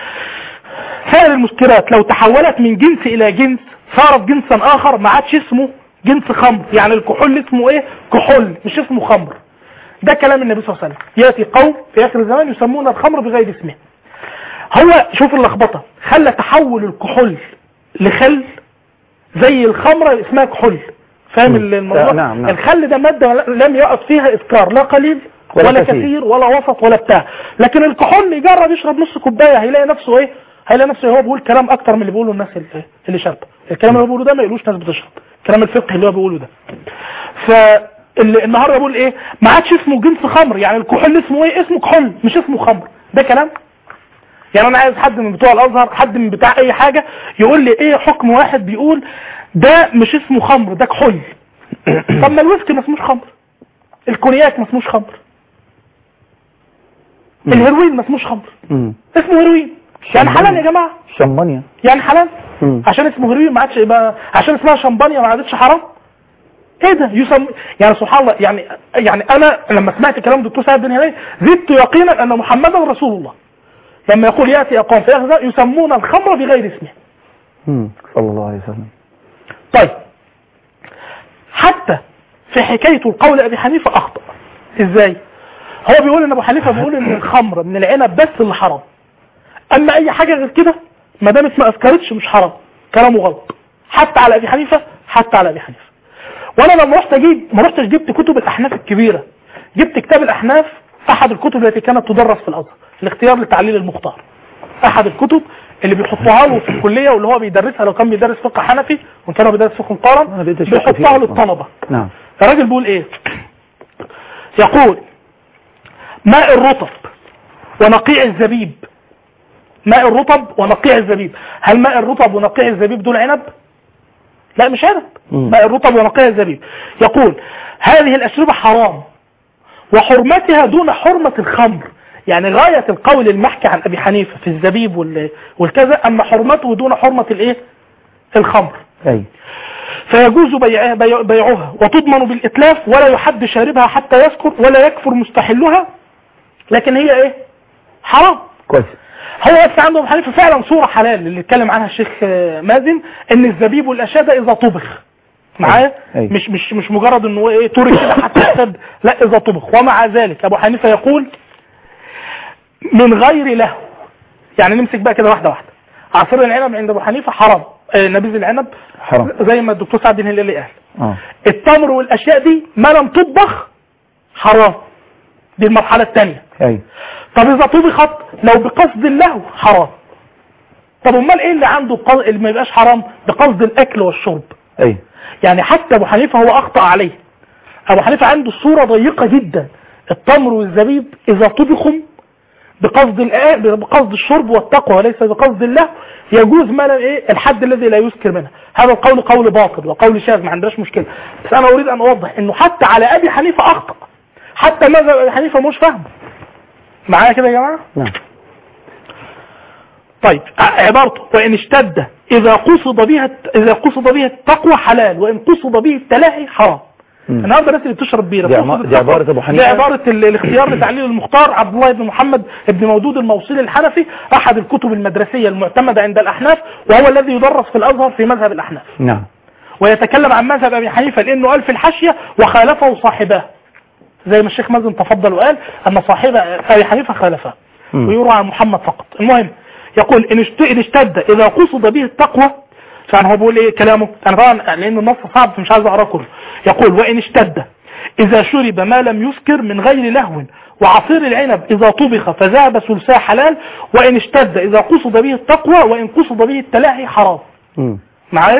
سائر المسكرات لو تحولت من جنس الى جنس صارت جنسا اخر ما عادش اسمه جنس خمر يعني الكحول اسمه ايه كحول مش اسمه خمر ده كلام النبي صلى الله عليه وسلم ياتي قوم في اخر الزمان يسمون الخمر بغير اسمه هو شوف اللخبطه خلى تحول الكحول لخل زي الخمره اسمها كحول فاهم مم. الموضوع آه، نعم، نعم. الخل ده ماده لم يقعد فيها اسكار لا قليل ولا ولا, كثير. كثير ولا وسط ولا بتاع لكن الكحول يجرب يشرب نص كوبايه هيلاقي نفسه ايه هيلاقي نفسه هو بيقول كلام اكتر من اللي بيقوله الناس اللي, اللي شاربه الكلام اللي هو بيقوله ده ما يقولوش ناس بتشرب الكلام الفقهي اللي هو بيقوله ده ف اللي النهارده بقول ايه ما عادش اسمه جنس خمر يعني الكحول اسمه ايه اسمه كحول مش اسمه خمر ده كلام يعني انا عايز حد من بتوع الازهر حد من بتاع اي حاجه يقول لي ايه حكم واحد بيقول ده مش اسمه خمر ده كحول طب ما الويسكي ما اسموش خمر الكونياك ما اسموش خمر الهيروين ما اسموش خمر مم. اسمه هيروين يعني حلال يا جماعه شمبانيا يعني حلال مم. عشان اسمه هيروين ما عادش يبقى عشان اسمها شمبانيا ما عادتش حرام ايه ده يسم يعني سبحان الله يعني يعني انا لما سمعت كلام الدكتور سعد بن هلال زدت يقينا ان محمدا رسول الله لما يقول ياتي اقوام فيغزى يسمون الخمر بغير اسمه مم. صلى الله عليه وسلم طيب حتى في حكاية القول ابي حنيفة اخطأ ازاي هو بيقول ان ابو حنيفة بيقول ان الخمر من العنب بس اللي حرام اما اي حاجة غير كده ما دامت ما اسكرتش مش حرام كلامه غلط حتى على ابي حنيفة حتى على ابي حنيفة وانا لما رحت اجيب ما رحتش جبت كتب الاحناف الكبيرة جبت كتاب الاحناف احد الكتب التي كانت تدرس في الازهر الاختيار لتعليل المختار احد الكتب اللي بيحطوها له في الكليه واللي هو بيدرسها لو كان بيدرس فقه حنفي وان كان هو بيدرس فقه مقارن بيحطها للطلبه نعم الراجل بيقول ايه يقول ماء الرطب ونقيع الزبيب ماء الرطب ونقيع الزبيب هل ماء الرطب ونقيع الزبيب دول عنب لا مش عنب ماء الرطب ونقيع الزبيب يقول هذه الأشربة حرام وحرمتها دون حرمة الخمر يعني غاية القول المحكي عن أبي حنيفة في الزبيب وال- والكذا أما حرمته دون حرمة الإيه الخمر أي فيجوز بيعها, بيع- بيعها وتضمن بالإتلاف ولا يحد شاربها حتى يسكر ولا يكفر مستحلها لكن هي إيه حرام كويس هو بس عنده ابو حنيفه فعلا صوره حلال اللي اتكلم عنها الشيخ آه، مازن ان الزبيب والاشاده اذا طبخ معايا أي. مش مش مش مجرد انه هو ايه ترك كده حتى يحسب لا اذا طبخ ومع ذلك ابو حنيفه يقول من غير له يعني نمسك بقى كده واحده واحده عصير العنب عند ابو حنيفه حرام آه، نبيذ العنب حرام زي ما الدكتور سعد بن هلالي قال اه التمر والاشياء دي ما لم تطبخ حرام دي المرحله الثانيه أي طب اذا طبخت لو بقصد اللهو حرام طب امال ايه اللي عنده قصد اللي ما يبقاش حرام بقصد الاكل والشرب أي يعني حتى ابو حنيفه هو اخطا عليه ابو حنيفه عنده صوره ضيقه جدا التمر والزبيب اذا طبخوا بقصد الآ- بقصد الشرب والتقوى وليس بقصد الله يجوز ما لا ايه الحد الذي لا يسكر منها هذا القول قول باطل وقول شاذ ما عندناش مشكله بس انا اريد ان اوضح انه حتى على ابي حنيفه اخطا حتى ماذا ابي حنيفه مش فاهمه معايا كده يا جماعه نعم طيب ع- عبارته وإن اشتد إذا قصد بها إذا قصد به التقوى حلال وإن قصد به التلاهي حرام مم. النهارده الناس اللي بتشرب بيره دي تقصد عم- دي التقوى. عبارة أبو حنيفة؟ دي عبارة ال- الاختيار لتعليل المختار عبد الله بن محمد بن مودود الموصلي الحنفي أحد الكتب المدرسية المعتمدة عند الأحناف وهو الذي يدرس في الأزهر في مذهب الأحناف نعم ويتكلم عن مذهب أبي حنيفة لأنه قال في الحاشية وخالفه صاحباه زي ما الشيخ مازن تفضل وقال أن صاحب أبي حنيفة خالفه مم. ويروى عن محمد فقط المهم يقول إن اشت- إن اشتد إذا قصد به التقوى عشان هو بيقول إيه كلامه أنا طبعا لأن النص صعب فمش عايز أقراه كله يقول وإن اشتد إذا شرب ما لم يسكر من غير لهو وعصير العنب إذا طبخ فذهب ثلثاه حلال وإن اشتد إذا قصد به التقوى وإن قصد به التلاهي حرام مم. معايا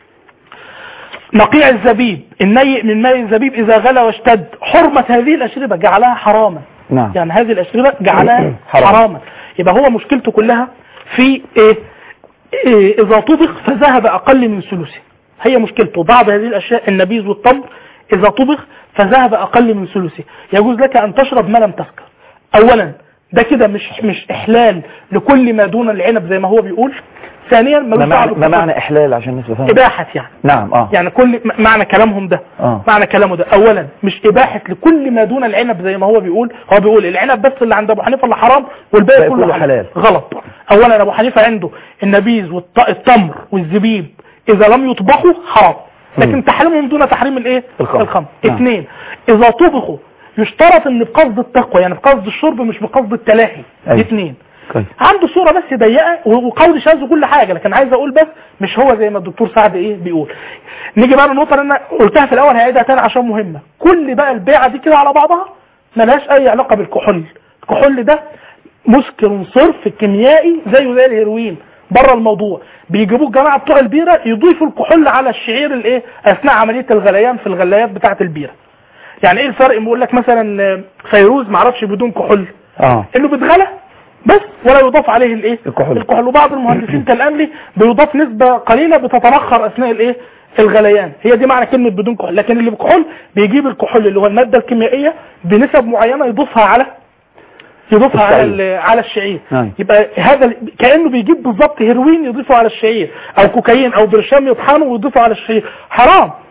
نقيع الزبيب النيء من ماء الزبيب إذا غلى واشتد حرمة هذه الأشربة جعلها حراما نعم يعني هذه الأشربة جعلها حرام. حراما يبقى هو مشكلته كلها في إيه, إيه إذا طبخ فذهب أقل من ثلثه هي مشكلته بعض هذه الأشياء النبيذ والتمر إذا طبخ فذهب أقل من ثلثه يجوز لك أن تشرب ما لم تسكر أولا ده كده مش مش إحلال لكل ما دون العنب زي ما هو بيقول ثانيا ما ملوش دعوة معنى, ما بالكفر. معنى إحلال عشان الناس تفهم إباحة يعني نعم اه يعني كل م- معنى كلامهم ده اه معنى كلامه ده اولا مش اباحه لكل ما دون العنب زي ما هو بيقول هو بيقول العنب بس اللي عند ابو حنيفه اللي حرام والباقي باقي كله كله حلال. حلال. غلط اولا ابو حنيفه عنده النبيذ والتمر والزبيب اذا لم يطبخوا حرام لكن تحريمهم دون تحريم الايه الخمر. الخمر نعم. اثنين اذا طبخوا يشترط ان بقصد التقوى يعني بقصد الشرب مش بقصد التلاهي أيوة. دي اثنين كويس عنده صورة بس ضيقة وقول شاذ وكل حاجة لكن عايز اقول بس مش هو زي ما الدكتور سعد ايه بيقول نيجي بقى للنقطة اللي انا قلتها في الاول هعيدها تاني عشان مهمة كل بقى البيعة دي كده على بعضها ملهاش اي علاقة بالكحول الكحول ده مسكر صرف كيميائي زيه زي الهيروين بره الموضوع بيجيبوه الجماعه بتوع البيره يضيفوا الكحول على الشعير الايه اثناء عمليه الغليان في الغلايات بتاعه البيره يعني ايه الفرق بيقول لك مثلا آه، فيروز معرفش بدون كحول اه انه بيتغلى بس ولا يضاف عليه الايه الكحول. الكحول وبعض المهندسين كالاملي بيضاف نسبه قليله بتتبخر اثناء الايه الغليان هي دي معنى كلمه بدون كحول لكن اللي بكحول بيجيب الكحول اللي هو الماده الكيميائيه بنسب معينه يضيفها على يضيفها على الشعير. ال- على الشعير نعم. يبقى هذا ال- كانه بيجيب بالظبط هيروين يضيفه على الشعير او كوكايين او برشام يطحنه ويضيفه على الشعير حرام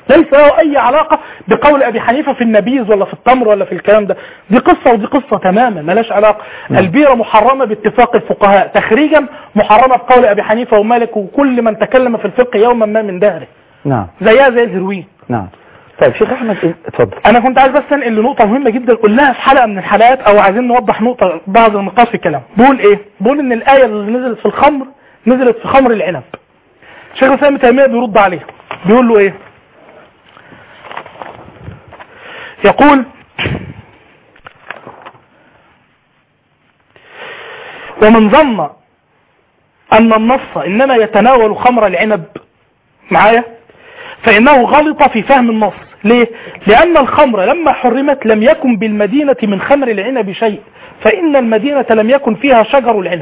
ليس له اي علاقه بقول ابي حنيفه في النبيذ ولا في التمر ولا في الكلام ده دي قصه ودي قصه تماما ملاش علاقه نعم. البيره محرمه باتفاق الفقهاء تخريجا محرمه بقول ابي حنيفه ومالك وكل من تكلم في الفقه يوما ما من دهره نعم زيها زي الهيروين نعم طيب شيخ احمد إيه؟ اتفضل انا كنت عايز بس انقل لنقطه مهمه جدا قلناها في حلقه من الحلقات او عايزين نوضح نقطه بعض النقاط في الكلام بقول ايه بقول ان الايه اللي نزلت في الخمر نزلت في خمر العنب شيخ الاسلام ابن تيميه بيرد عليه بيقول له ايه يقول ومن ظن ان النص انما يتناول خمر العنب معايا فإنه غلط في فهم النص ليه؟ لأن الخمر لما حرمت لم يكن بالمدينة من خمر العنب شيء فإن المدينة لم يكن فيها شجر العنب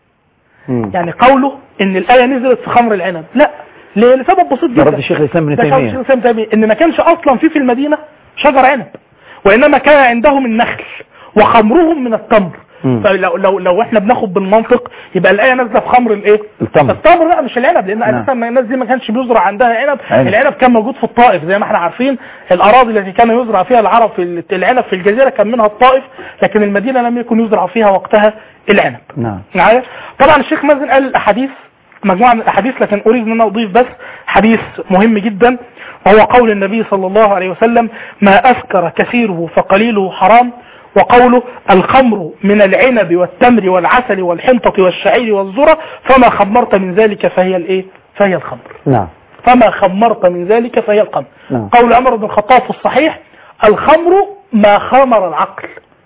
مم. يعني قوله إن الآية نزلت في خمر العنب لا ليه؟ لسبب بسيط ده جدا رد الشيخ الاسلام ابن ده شرط تيميه الشيخ الإسلام تيمية إن ما كانش أصلا في في المدينة شجر عنب وإنما كان عندهم النخل وخمرهم من التمر مم. فلو لو لو احنا بناخد بالمنطق يبقى الايه نازله في خمر الايه؟ التمر التمر لا مش العنب لان نعم. اساسا الناس دي ما كانش بيزرع عندها عنب عنب. العنب كان موجود في الطائف زي ما احنا عارفين الاراضي التي كان يزرع فيها العرب في ال- العنب في الجزيره كان منها الطائف لكن المدينه لم يكن يزرع فيها وقتها العنب نعم معايا طبعا الشيخ مازن قال الاحاديث مجموعه من الاحاديث لكن اريد ان انا اضيف بس حديث مهم جدا وهو قول النبي صلى الله عليه وسلم ما اسكر كثيره فقليله حرام وقوله الخمر من العنب والتمر والعسل والحنطة والشعير والذرة فما خمرت من ذلك فهي الايه فهي الخمر نعم فما خمرت من ذلك فهي الخمر نعم. قول عمر بن الخطاب في الصحيح الخمر ما خمر العقل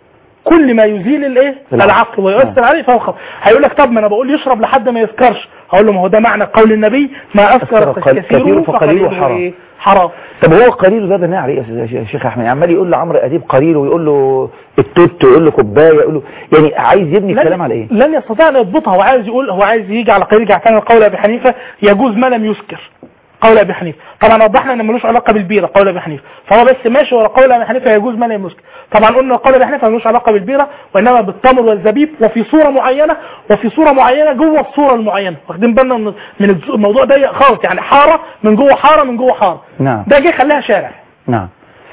كل ما يزيل الايه العقل. العقل ويؤثر عليه فهو خمر هيقول لك طب ما انا بقول يشرب لحد ما يسكرش هقول له ما هو ده معنى قول النبي ما اسكر أسكر قل- كثيره كثيره فقليله فقليله حرام. إيه؟ حرام طب هو قليله ده بناء عليه يا شيخ- شيخ احمد عمال يقول لعمرو اديب قليله ويقول له التوت ويقول له كوبايه يقول له يعني عايز يبني الكلام على ايه؟ لن يستطيع ان يضبطها هو عايز يقول هو عايز يجي على قيل يرجع تاني لقول ابي حنيفه يجوز ما لم يسكر قول ابي حنيفه طبعا وضحنا ان ملوش علاقه بالبيره قول ابي حنيفه فهو بس ماشي ورا قول ابي حنيفه يجوز ما لم يسكر طبعا قلنا قول ابي حنيفه ملوش علاقه بالبيره وانما بالتمر والزبيب وفي صوره معينه وفي صوره معينه جوه الصوره المعينه واخدين بالنا من من الز- الموضوع ضيق خالص يعني حاره من جوه حاره من جوه حاره نعم ده جه خلاها شارع نعم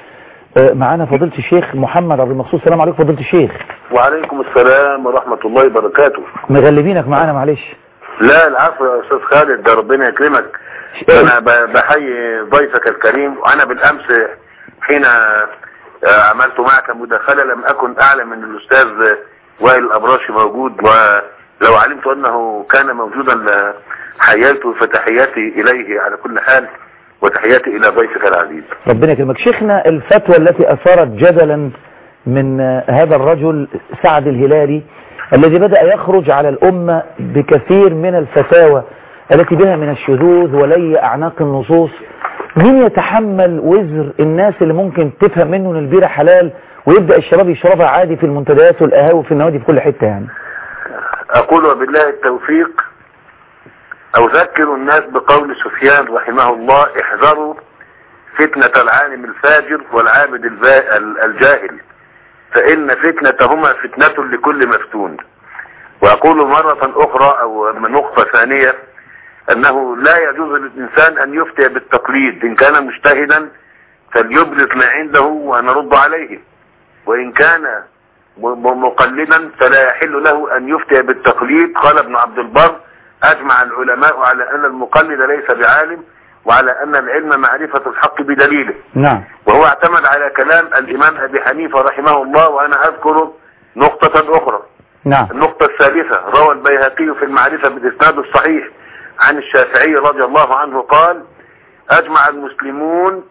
آه، معانا فضيلة الشيخ محمد عبد المقصود السلام عليكم فضيلة الشيخ وعليكم السلام ورحمة الله وبركاته مغلبينك معانا معلش لا العفو يا أستاذ خالد ده ربنا يكرمك أنا ب- بحيي ضيفك الكريم وأنا بالأمس حين آه، عملت معك مداخلة لم أكن أعلم أن الأستاذ وائل الأبراشي موجود ولو علمت أنه كان موجودا حياته فتحياتي إليه على كل حال وتحياتي إلى ضيفك العزيز ربنا يكرمك شيخنا الفتوى التي أثارت جدلا من آه، هذا الرجل سعد الهلالي الذي بدأ يخرج على الأمة بكثير من الفتاوى التي بها من الشذوذ ولي أعناق النصوص مين يتحمل وزر الناس اللي ممكن تفهم منه ان البيرة حلال ويبدأ الشباب يشربها عادي في المنتديات والقهاوي في النوادي في كل حتة يعني أقول وبالله التوفيق أذكر الناس بقول سفيان رحمه الله احذروا فتنة العالم الفاجر والعابد الفا- ال- الجاهل فإن فتنتهما فتنة لكل مفتون وأقول مرة أخرى أو نقطة ثانية أنه لا يجوز للإنسان أن يفتي بالتقليد إن كان مجتهدا فليبلغ ما عنده ونرد عليه وإن كان م- م- مقلدا فلا يحل له أن يفتي بالتقليد قال ابن عبد البر أجمع العلماء على أن المقلد ليس بعالم وعلى أن العلم معرفة الحق بدليله نعم وهو اعتمد على كلام الإمام أبي حنيفة رحمه الله وأنا أذكر نقطة أخرى نعم النقطة الثالثة روى البيهقي في المعرفة بالإسناد الصحيح عن الشافعي رضي الله عنه قال أجمع المسلمون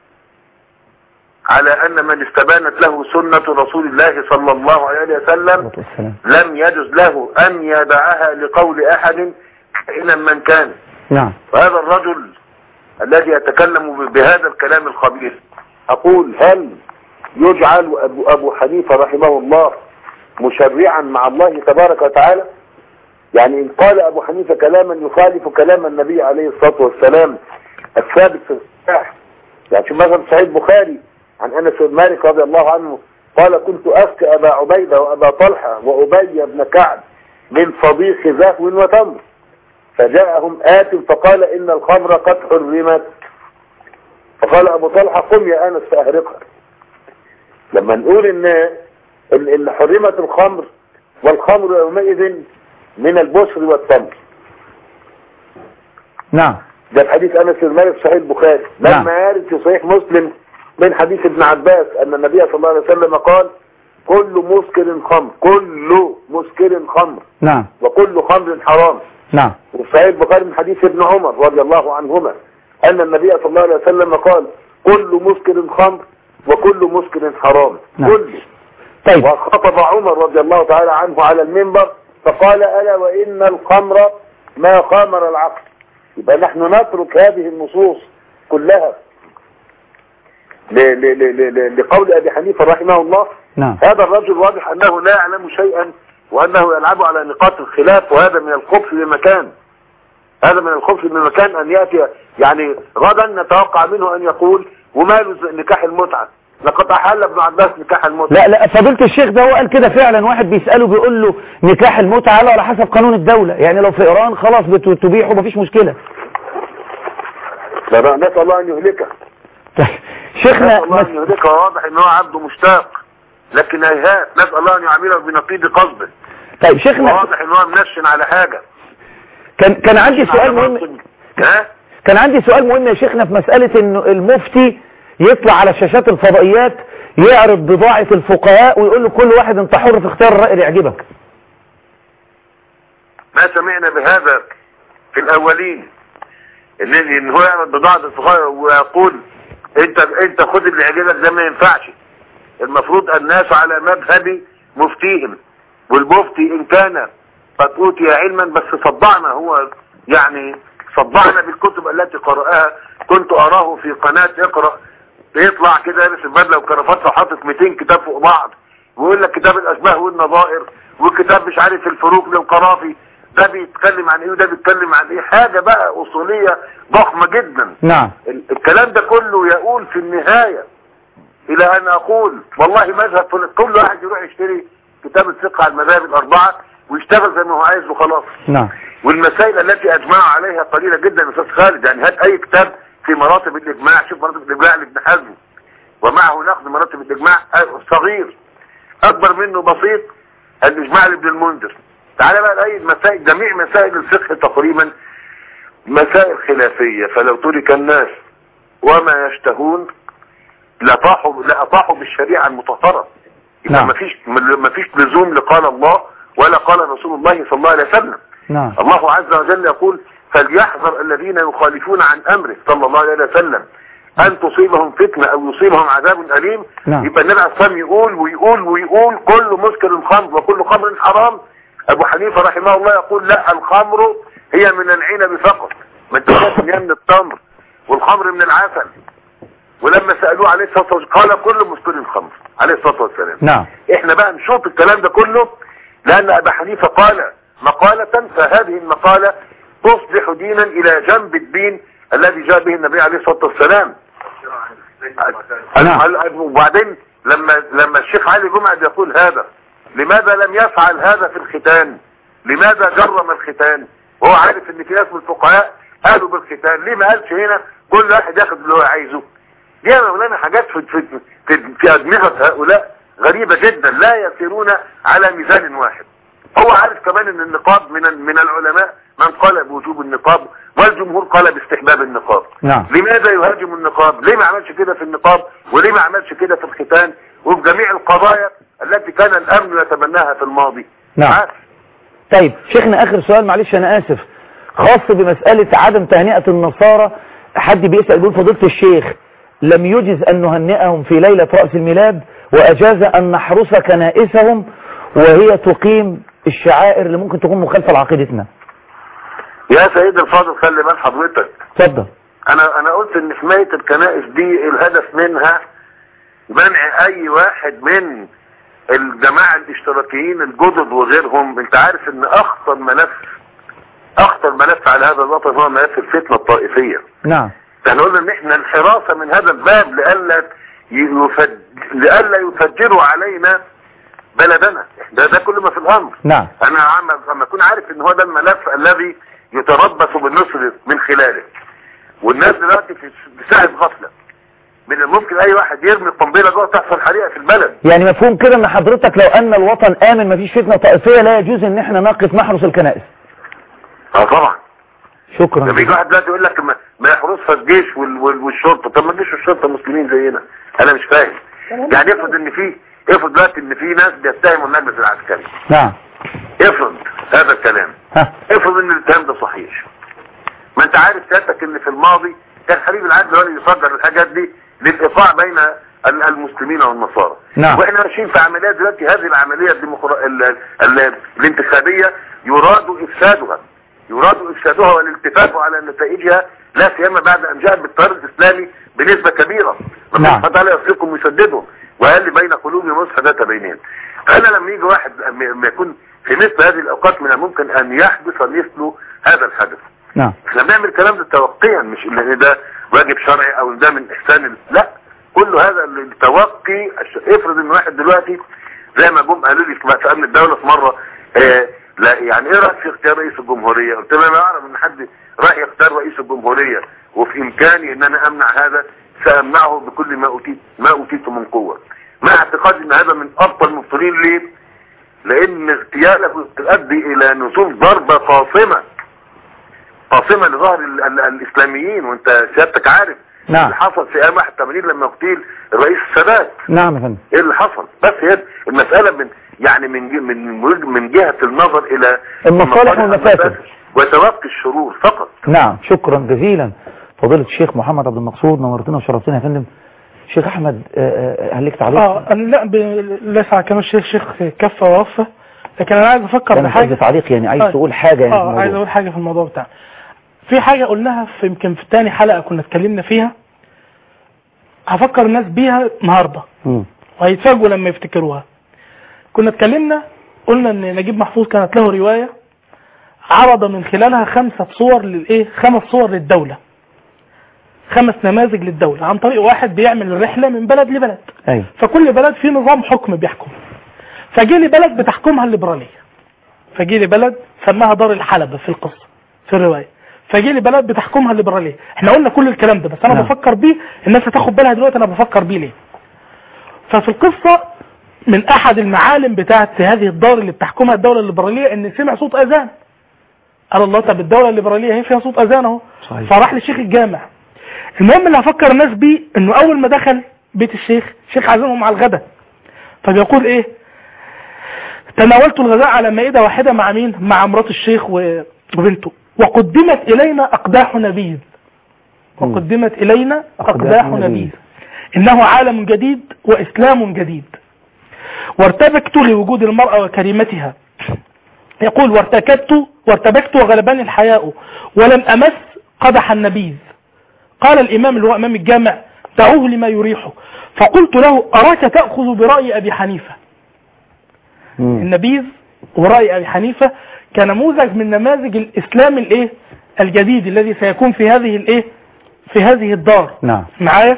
على أن من استبانت له سنة رسول الله صلى الله عليه وسلم والسلام لم يجوز له أن يدعها لقول أحد كائنا من كان نعم وهذا الرجل الذي يتكلم بهذا الكلام الخبيث أقول هل يجعل أبو, أبو حنيفة رحمه الله مشرعا مع الله تبارك وتعالى يعني إن قال أبو حنيفة كلاما يخالف كلام النبي عليه الصلاة والسلام الثابت في الصحيح يعني شوف مثلا صحيح البخاري عن أنس بن مالك رضي الله عنه قال كنت أسقي أبا عبيدة وأبا طلحة وأبي بن كعب من صديق زهو وتمر فجاءهم آت فقال إن الخمر قد حرمت فقال ابو طلحة قم يا انس فاهرقها لما نقول ان ان إن حرمت الخمر والخمر يومئذ من البشر والتمر نعم ده في حديث انس بن مالك في صحيح البخاري نعم. لما يرد في صحيح مسلم من حديث ابن عباس ان النبي صلى الله عليه وسلم قال كل مسكر خمر كل مسكر خمر نعم وكل خمر حرام نعم وفي صحيح البخاري من حديث ابن عمر رضي الله عنهما ان النبي صلى الله عليه وسلم قال كل مسكر خمر وكل مسكر حرام نعم. كل طيب وخطب عمر رضي الله تعالى عنه على المنبر فقال ألا وإن الخمر ما خامر العقل يبقى نحن نترك هذه النصوص كلها ل- ل- ل- ل- لقول أبي حنيفة رحمه الله نعم هذا الرجل واضح أنه لا يعلم شيئا وأنه يلعب على نقاط الخلاف وهذا من الخبث بمكان هذا من الخبث بمكان أن يأتي يعني غدا نتوقع منه أن يقول وماله ز- نكاح المتعة لقد أحل ابن عباس نكاح المتعة لا لا فضيلة الشيخ ده هو قال كده فعلا واحد بيسأله بيقول له نكاح المتعة قال له على حسب قانون الدولة يعني لو في إيران خلاص بت- تبيحه مفيش مشكلة لا لا نسأل الله أن يهلكه شيخنا نسأل الله أن يهلكه واضح أن هو عبده مشتاق لكن هيهات نسأل الله أن يعمله بنقيض قصده طيب شيخنا واضح أن هو منشن على حاجة كان كان عندي منشن سؤال على مهم منصب. ها كان عندي سؤال مهم يا شيخنا في مسألة انه المفتي يطلع على شاشات الفضائيات يعرض بضاعة الفقهاء ويقول له كل واحد انت حر في اختيار الرأي اللي يعجبك ما سمعنا بهذا في الأولين ان ان هو يعمل بضاعة الفقهاء ويقول انت انت خد اللي يعجبك ده ما ينفعش المفروض الناس على مذهب مفتيهم والمفتي ان كان قد اوتي علما بس صدعنا هو يعني صدعنا بالكتب التي قرأها كنت اراه في قناة اقرأ بيطلع كده لابس البدله وكرافته وحاطط 200 كتاب فوق بعض ويقول لك كتاب الاشباه والنظائر وكتاب مش عارف الفروق للقرافي ده بيتكلم عن ايه وده بيتكلم عن ايه حاجة بقى اصولية ضخمة جدا نعم ال- الكلام ده كله يقول في النهاية الى ان اقول والله مذهب فل- كل واحد يروح يشتري كتاب الفقه على المذاهب الاربعة ويشتغل زي ما هو عايز وخلاص نعم والمسائل التي اجمعوا عليها قليلة جدا يا استاذ خالد يعني هات اي كتاب في مراتب الاجماع شوف مراتب الاجماع لابن حزم ومعه نقد مراتب الاجماع صغير اكبر منه بسيط الاجماع لابن المنذر تعالى بقى لاي مسائل جميع مسائل الفقه تقريبا مسائل خلافية فلو ترك الناس وما يشتهون لطاحوا لأطاحوا بالشريعة المطهرة يبقى نعم. مفيش مفيش لزوم لقال الله ولا قال رسول الله صلى الله عليه وسلم نعم الله عز وجل يقول فليحذر الذين يخالفون عن امره صلى الله عليه وسلم ان تصيبهم فتنة او يصيبهم عذاب اليم نعم. يبقى النبي عليه الصلاة والسلام يقول ويقول ويقول كل مسكر خمر وكل خمر حرام ابو حنيفة رحمه الله يقول لا الخمر هي من العنب فقط ما انت شايف ان هي من التمر والخمر من العسل ولما سألوه عليه الصلاة والسلام قال كل مسكر خمر عليه الصلاة والسلام نعم احنا بقى نشوف الكلام ده كله لان ابا حنيفة قال مقالة فهذه المقالة تصبح دينا الى جنب الدين الذي جاء به النبي عليه الصلاة والسلام نعم. قال- وبعدين لما لما الشيخ علي جمعة يقول هذا لماذا لم يفعل هذا في الختان لماذا جرم الختان وهو عارف ان في ناس من الفقهاء قالوا بالختان ليه ما قالش هنا كل واحد ياخد اللي هو عايزه دي يا مولانا حاجات في في في, في ادمغه هؤلاء غريبه جدا لا يسيرون على ميزان واحد هو عارف كمان ان النقاب من من العلماء من قال بوجوب النقاب والجمهور قال باستحباب النقاب نعم لماذا يهاجم النقاب ليه ما عملش كده في النقاب وليه ما عملش كده في الختان وفي جميع القضايا التي كان الامن يتبناها في الماضي نعم عارف. طيب شيخنا اخر سؤال معلش انا اسف خاص بمسألة عدم تهنئة النصارى حد بيسأل بيقول فضيلة الشيخ لم يجز ان نهنئهم في ليلة رأس الميلاد واجاز ان نحرس كنائسهم وهي تقيم الشعائر اللي ممكن تكون مخالفة لعقيدتنا يا سيد الفاضل خلي بال حضرتك اتفضل انا انا قلت ان حماية الكنائس دي الهدف منها منع اي واحد من الجماعة الاشتراكيين الجدد وغيرهم انت عارف ان اخطر ملف اخطر ملف على هذا الوطن هو ملف الفتنة الطائفية نعم احنا قلنا ان احنا الحراسة من هذا الباب لألا يفج... لألا يفجروا علينا بلدنا ده ده كل ما في الامر نعم انا عم لما اكون عارف ان هو ده الملف الذي يتربص بالنصر من خلاله والناس دلوقتي في في ساعة غفلة من الممكن اي واحد يرمي القنبله جوه تحصل حريقه في البلد يعني مفهوم كده ان حضرتك لو ان الوطن امن مفيش فتنة طائفية لا يجوز ان احنا نقف نحرس الكنائس اه طبعا شكرا لما يجي واحد دلوقتي يقول لك ما, ما يحرسها الجيش وال وال والشرطه طب ما الجيش والشرطه مسلمين زينا انا مش فاهم يعني افرض ان في افرض دلوقتي ان في ناس بيتهموا المجلس العسكري نعم افرض هذا الكلام ها افرض ان الاتهام ده صحيح ما انت عارف سيادتك ان في الماضي كان حبيب العدل هو اللي يصدر الحاجات دي للايقاع بين ال- المسلمين والنصارى نعم. واحنا ماشيين في عمليات دلوقتي هذه العمليه الديمقرا... ال... ال... الانتخابيه يراد افسادها يراد افسادها والالتفاف على نتائجها لا سيما بعد ان جاءت بالتيار الاسلامي بنسبه كبيره ربنا نعم. سبحانه وتعالى يصلكم ويسددهم وقال لي بين قلوبهم مصح ذات بينين فانا لما يجي واحد م- ما يكون في مثل هذه الاوقات من الممكن ان يحدث مثل هذا الحدث نعم احنا بنعمل الكلام ده توقيا مش ان ده واجب شرعي او ده من احسان ال- لا كل هذا التوقي الش- افرض ان واحد دلوقتي زي ما جم قالوا لي في في امن الدوله في مره آه لا يعني ايه رايك في اختيار رئيس الجمهوريه قلت لهم انا اعرف ان حد راح يختار رئيس الجمهوريه وفي امكاني ان انا امنع هذا سامنعه بكل ما اوتيت ما اوتيت من قوه مع اعتقادي ان هذا من افضل المبطلين ليه لان اغتياله تؤدي الى نزول ضربه قاصمه قاصمه لظهر ال ال الاسلاميين وانت سيادتك عارف نعم. اللي حصل في ايام 81 لما اغتيل الرئيس السادات نعم يا فندم ايه اللي حصل بس هي المساله من يعني من ج- من من جهه النظر الى المصالح والمفاسد. وتوقي الشرور فقط نعم شكرا جزيلا فضيلة الشيخ محمد عبد المقصود نورتنا وشرفتنا يا فندم شيخ احمد آه، آه، هل لك تعليق اه أنا لا ب... ليس على كلام الشيخ شيخ كفى ووفى لكن انا عايز افكر ده مش بحاجه قصدي تعليق يعني عايز آه. تقول حاجة يعني في اه الموضوع. عايز اقول حاجه في الموضوع بتاعنا في حاجه قلناها في يمكن في تاني حلقه كنا اتكلمنا فيها هفكر الناس بيها النهارده مم. وهيتفاجئوا لما يفتكروها كنا اتكلمنا قلنا ان نجيب محفوظ كانت له روايه عرض من خلالها خمسه صور للايه خمس صور للدوله خمس نماذج للدوله عن طريق واحد بيعمل الرحله من بلد لبلد ايوه فكل بلد فيه نظام حكم بيحكم فجي لي بلد بتحكمها الليبراليه فجي لي بلد سماها دار الحلبة في القصة في الرواية فجي لي بلد بتحكمها الليبرالية احنا قلنا كل الكلام ده بس انا نعم. بفكر بيه الناس هتاخد بالها دلوقتي انا بفكر بيه ليه ففي القصة من احد المعالم بتاعت هذه الدار اللي بتحكمها الدولة الليبرالية ان سمع صوت اذان قال الله طب الدولة الليبرالية هي فيها صوت اذان اهو صحيح. فراح لشيخ الجامع المهم اللي هفكر الناس بيه انه اول ما دخل بيت الشيخ الشيخ عازمهم على الغداء فبيقول ايه تناولت الغداء على مائدة واحدة مع مين مع مرات الشيخ و- وبنته وقدمت الينا اقداح نبيذ وقدمت الينا اقداح نبيذ. نبيذ انه عالم جديد واسلام جديد وارتبكت لوجود المرأة وكريمتها يقول وارتكبت وارتبكت وغلبني الحياء ولم امس قدح النبيذ قال الامام اللي هو امام الجامع دعوه لما يريحه فقلت له اراك تاخذ براي ابي حنيفه مم. النبيذ ورأي أبي حنيفة كنموذج من نماذج الإسلام الإيه الجديد الذي سيكون في هذه الإيه في هذه الدار نعم معايا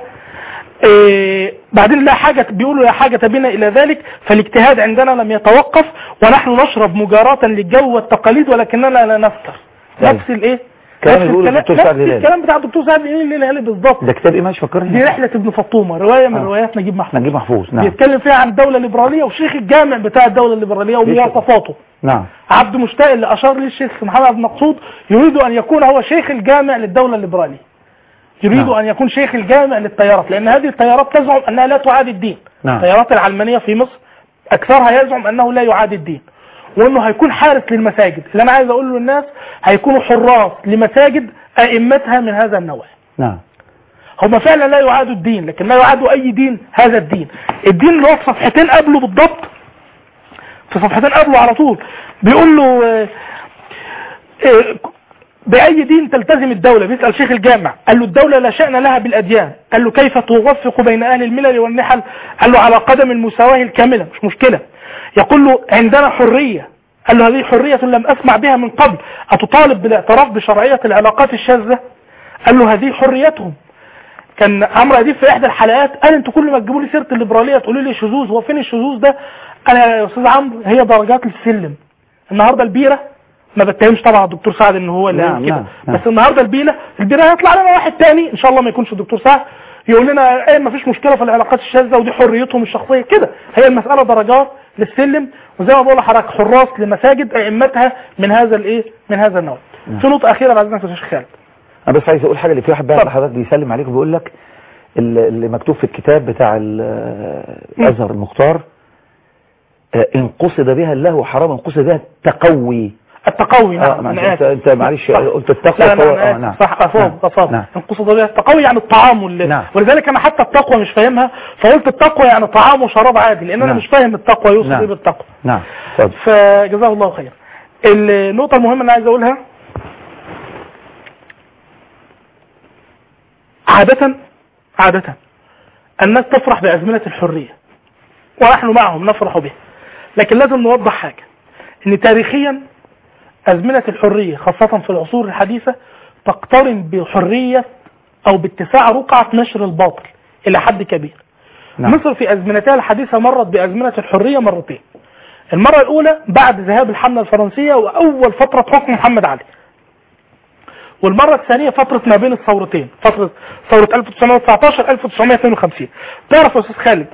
إيه بعدين لا حاجة بيقولوا لا حاجة بنا إلى ذلك فالاجتهاد عندنا لم يتوقف ونحن نشرب مجاراة للجو والتقاليد ولكننا لا نفتر أيوة. نفس الإيه كلام نفس بيقوله الكلام- الدكتور نفس سعد الهلالي. الكلام بتاع الدكتور سعد الهلالي بالظبط ده كتاب ايه ماشي دي فكرني رحلة ابن فطومة رواية من آه. روايات نجيب محفوظ نجيب محفوظ نعم بيتكلم فيها عن الدولة الليبرالية وشيخ الجامع بتاع الدولة الليبرالية ومواصفاته نعم عبد مشتاق اللي اشار ليه الشيخ محمد عبد المقصود يريد ان يكون هو شيخ الجامع للدولة الليبرالية يريد نعم. ان يكون شيخ الجامع للتيارات لان هذه التيارات تزعم انها لا تعادي الدين نعم. التيارات العلمانية في مصر اكثرها يزعم انه لا يعادي الدين وانه هيكون حارس للمساجد اللي انا عايز اقول للناس هيكونوا حراس لمساجد ائمتها من هذا النوع نعم هم فعلا لا يعادوا الدين لكن لا يعادوا اي دين هذا الدين الدين اللي هو في صفحتين قبله بالضبط في صفحتين قبله على طول بيقول له آه، آه، بأي دين تلتزم الدولة بيسأل شيخ الجامع قال له الدولة لا شأن لها بالأديان قال له كيف توفق بين أهل الملل والنحل قال له على قدم المساواة الكاملة مش مشكلة يقول له عندنا حرية قال له هذه حرية لم أسمع بها من قبل أتطالب بالاعتراف بشرعية العلاقات الشاذة قال له هذه حريتهم كان عمرو اديب في احدى الحلقات قال انتوا كل ما تجيبوا لي سيره الليبراليه تقولوا لي شذوذ هو فين الشذوذ ده انا يا استاذ عمرو هي درجات السلم النهارده البيره ما بتهمش طبعا الدكتور سعد ان هو اللي نعم، قال كده نعم، نعم. بس النهارده البيله البيله هيطلع لنا واحد تاني ان شاء الله ما يكونش الدكتور سعد يقول لنا ايه ما فيش مشكله في العلاقات الشاذه ودي حريتهم الشخصيه كده هي المساله درجات للسلم وزي ما بقول لحضرتك حراس لمساجد ائمتها من هذا الايه من هذا النوع نعم. في نقطه اخيره بعد اذنك يا شيخ خالد انا بس عايز اقول حاجه اللي في واحد بقى حضرتك بيسلم عليك وبيقول لك اللي اللي مكتوب في الكتاب بتاع ال- الازهر المختار آه، ان قصد بها اللهو حرام ان قصد بها التقوي التقوي آه، نعم معلش، أنا انت آسف. انت معلش صح. قلت التقوى لا فهو- لا آه، أنا نعم آسف. صح أفهم نعم. أفهم نعم. انقصد بها التقوي يعني الطعام نعم. ولذلك انا حتى التقوى مش فاهمها فقلت التقوى يعني طعام وشراب عادي لان انا نعم. مش فاهم التقوى يوصف نعم. ايه بالتقوى نعم اتفضل فجزاه الله خير النقطة المهمة اللي عايز اقولها عادة عادة الناس تفرح بأزمنة الحرية ونحن معهم نفرح بها لكن لازم نوضح حاجة ان تاريخيا أزمنة الحرية خاصة في العصور الحديثة تقترن بحرية أو باتساع رقعة نشر الباطل إلى حد كبير نعم. مصر في أزمنتها الحديثة مرت بأزمنة الحرية مرتين المرة الأولى بعد ذهاب الحملة الفرنسية وأول فترة حكم محمد علي والمرة الثانية فترة ما بين الثورتين فترة ثورة 1919 1952 تعرف يا أستاذ خالد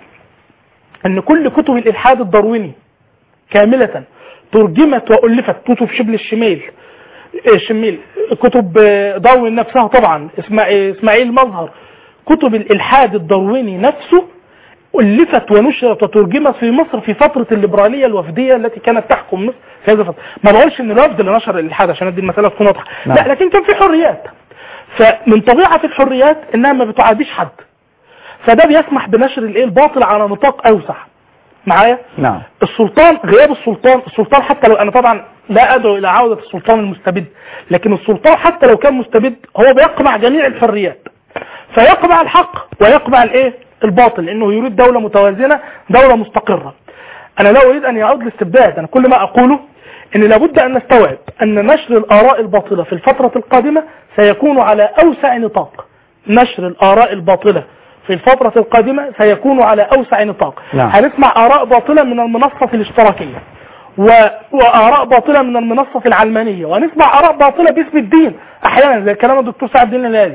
أن كل كتب الإلحاد الدارويني كاملة ترجمت وألفت كتب شبل الشمال الشميل كتب داروين نفسها طبعا اسماعيل اسماعيل مظهر كتب الإلحاد الدارويني نفسه ألفت ونشرت وترجمت في مصر في فترة الليبرالية الوفدية التي كانت تحكم مصر في هذه الفترة ما بقولش ان الوفد اللي نشر الإلحاد عشان ادي المسألة تكون واضحة نعم. لا لكن كان في حريات فمن طبيعة الحريات انها ما بتعاديش حد فده بيسمح بنشر الايه الباطل على نطاق اوسع معايا نعم السلطان غياب السلطان السلطان حتى لو انا طبعا لا ادعو الى عودة السلطان المستبد لكن السلطان حتى لو كان مستبد هو بيقمع جميع الحريات فيقمع الحق ويقمع الايه الباطل لانه يريد دولة متوازنة دولة مستقرة انا لا اريد ان يعود الاستبداد انا كل ما اقوله ان لابد ان نستوعب ان نشر الاراء الباطلة في الفترة القادمة سيكون على اوسع نطاق نشر الاراء الباطلة في الفترة القادمة سيكون على اوسع نطاق نعم. هنسمع اراء باطلة من المنصة الاشتراكية و... واراء باطلة من المنصة العلمانية وهنسمع اراء باطلة باسم الدين احيانا زي كلام الدكتور سعد الدين الهلالي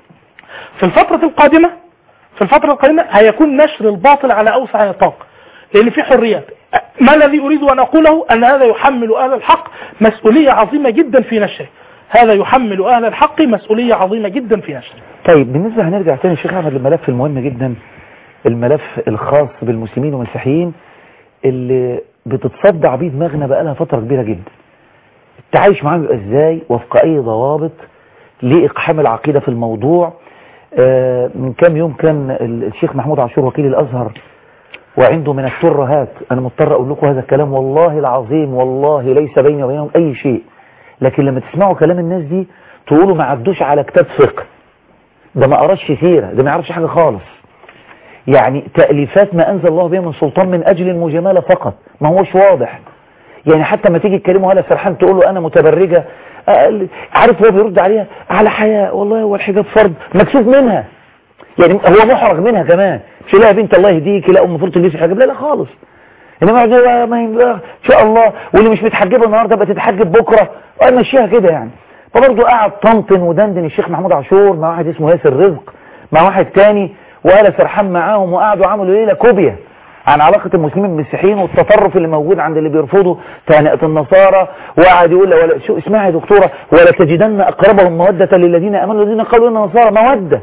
في الفترة القادمة في الفترة القادمة هيكون نشر الباطل على أوسع نطاق لأن في حريات ما الذي أريد أن أقوله أن هذا يحمل أهل الحق مسؤولية عظيمة جدا في نشره هذا يحمل أهل الحق مسؤولية عظيمة جدا في نشره طيب بالنسبة هنرجع تاني شيخ أحمد للملف المهم جدا الملف الخاص بالمسلمين والمسيحيين اللي بتتصدع بيه دماغنا بقالها فترة كبيرة جدا التعايش معاهم يبقى ازاي وفق اي ضوابط لإقحام العقيدة في الموضوع آه، من كام يوم كان ال- الشيخ محمود عاشور وكيل الأزهر وعنده من الترهات أنا مضطر أقول لكم هذا الكلام والله العظيم والله ليس بيني وبينهم أي شيء لكن لما تسمعوا كلام الناس دي تقولوا ما عدوش على كتاب فقه ده ما قراش سيرة ده ما يعرفش حاجة خالص يعني تأليفات ما أنزل الله بها من سلطان من أجل المجاملة فقط ما هوش واضح يعني حتى ما تيجي تكلمه هلا سرحان تقول له أنا متبرجة أقل- عارف هو بيرد عليها على حياء والله هو الحجاب فرض مكسوف منها يعني هو محرج منها كمان مش لا يا بنت الله يهديك لا المفروض تلبسي حجاب لا لا خالص انما يقعد يقول لا ما ينبغي ان شاء الله واللي مش متحجبه النهارده بقى تتحجب بكره مشيها كده يعني فبرضه قعد طنطن ودندن الشيخ محمود عاشور مع واحد اسمه ياسر رزق مع واحد تاني وقال سرحان معاهم وقعدوا عملوا ليله كوبيا عن علاقة المسلمين بالمسيحيين والتطرف اللي موجود عند اللي بيرفضوا تهنئة النصارى وقعد يقول ولا شو اسمعي يا دكتورة ولا تجدن أقربهم مودة للذين آمنوا الذين قالوا إن النصارى مودة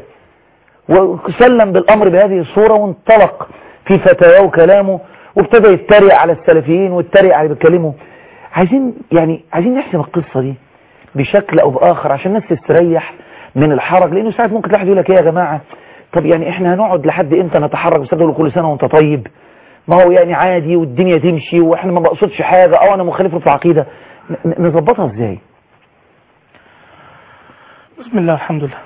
وسلم بالأمر بهذه الصورة وانطلق في فتاواه وكلامه وابتدى يتريق على السلفيين ويتريق على اللي بيتكلموا عايزين يعني عايزين نحسم القصة دي بشكل أو بآخر عشان الناس تستريح من الحرج لأنه ساعات ممكن واحد يقول لك ايه يا جماعة طب يعني احنا هنقعد لحد امتى نتحرك بس تقول كل سنة وانت طيب ما هو يعني عادي والدنيا تمشي واحنا ما بقصدش حاجة او انا مخالف له في العقيدة ن- نظبطها ازاي بسم الله الحمد لله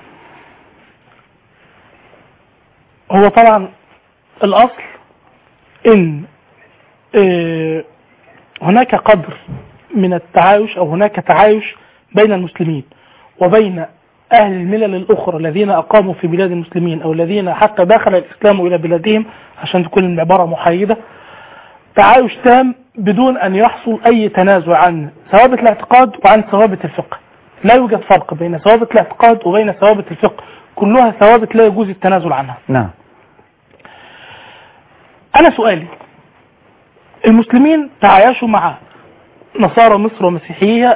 هو طبعا الأصل إن آه، هناك قدر من التعايش أو هناك تعايش بين المسلمين وبين أهل الملل الأخرى الذين أقاموا في بلاد المسلمين أو الذين حتى دخل الإسلام إلى بلادهم عشان تكون العبارة محايدة تعايش تام بدون أن يحصل أي تنازع عن ثوابت الاعتقاد وعن ثوابت الفقه لا يوجد فرق بين ثوابت الاعتقاد وبين ثوابت الفقه كلها ثوابت لا يجوز التنازل عنها نعم أنا سؤالي المسلمين تعايشوا مع نصارى مصر ومسيحية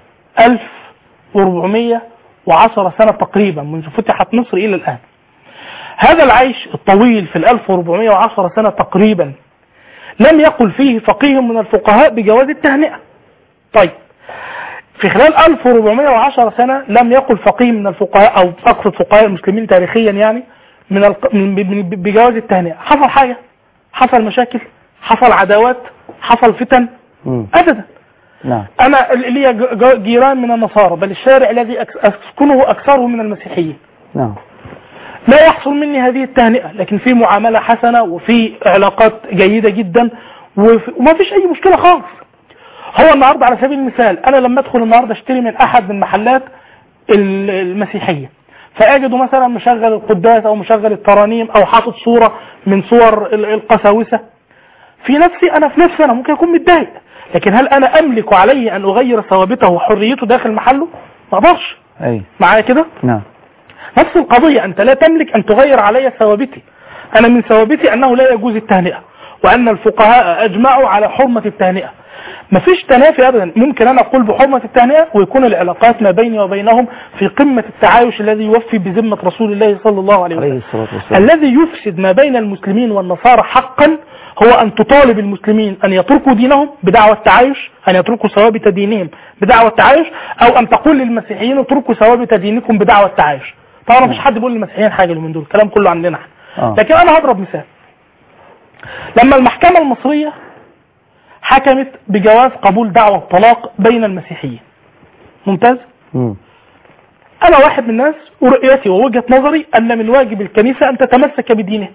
1410 سنة تقريبا منذ فتحت مصر إلى الآن هذا العيش الطويل في ال 1410 سنة تقريبا لم يقل فيه فقيه من الفقهاء بجواز التهنئة طيب في خلال 1410 سنة لم يقل فقيه من الفقهاء أو أقصد فقهاء المسلمين تاريخيا يعني من الق... من- ب- ب- بجواز التهنئة حصل حاجة حصل مشاكل حصل عداوات حصل فتن مم. أبدا نعم أنا لي ج- ج- جيران من النصارى بل الشارع الذي أك- أسكنه أكثره من المسيحيين نعم لا يحصل مني هذه التهنئة لكن في معاملة حسنة وفي علاقات جيدة جدا وفي وما فيش أي مشكلة خالص هو النهاردة على سبيل المثال أنا لما أدخل النهاردة أشتري من أحد من محلات ال- المسيحية فأجده مثلا مشغل القداس أو مشغل الترانيم أو حاطط صورة من صور ال- القساوسة في نفسي أنا في نفسي أنا ممكن أكون متضايق لكن هل أنا أملك علي أن أغير ثوابته وحريته داخل محله؟ ما أقدرش أي معايا كده؟ نعم نفس القضية أنت لا تملك أن تغير علي ثوابتي أنا من ثوابتي أنه لا يجوز التهنئة وأن الفقهاء أجمعوا على حرمة التهنئة مفيش تنافي أبدا ممكن أنا أقول بحرمة التهنئة ويكون العلاقات ما بيني وبينهم في قمة التعايش الذي يوفي بذمة رسول الله صلى الله عليه عليه وسلم الصلاة والسلام الذي يفسد ما بين المسلمين والنصارى حقا هو أن تطالب المسلمين أن يتركوا دينهم بدعوى التعايش أن يتركوا ثوابت دينهم بدعوى التعايش أو أن تقول للمسيحيين اتركوا ثوابت دينكم بدعوى التعايش طبعا مفيش حد بيقول للمسيحيين حاجة من دول الكلام كله عندنا احنا آه. لكن أنا هضرب مثال لما المحكمة المصرية حكمت بجواز قبول دعوى الطلاق بين المسيحيين ممتاز مم. أنا واحد من الناس ورؤيتي ووجهة نظري أن من واجب الكنيسة أن تتمسك بدينها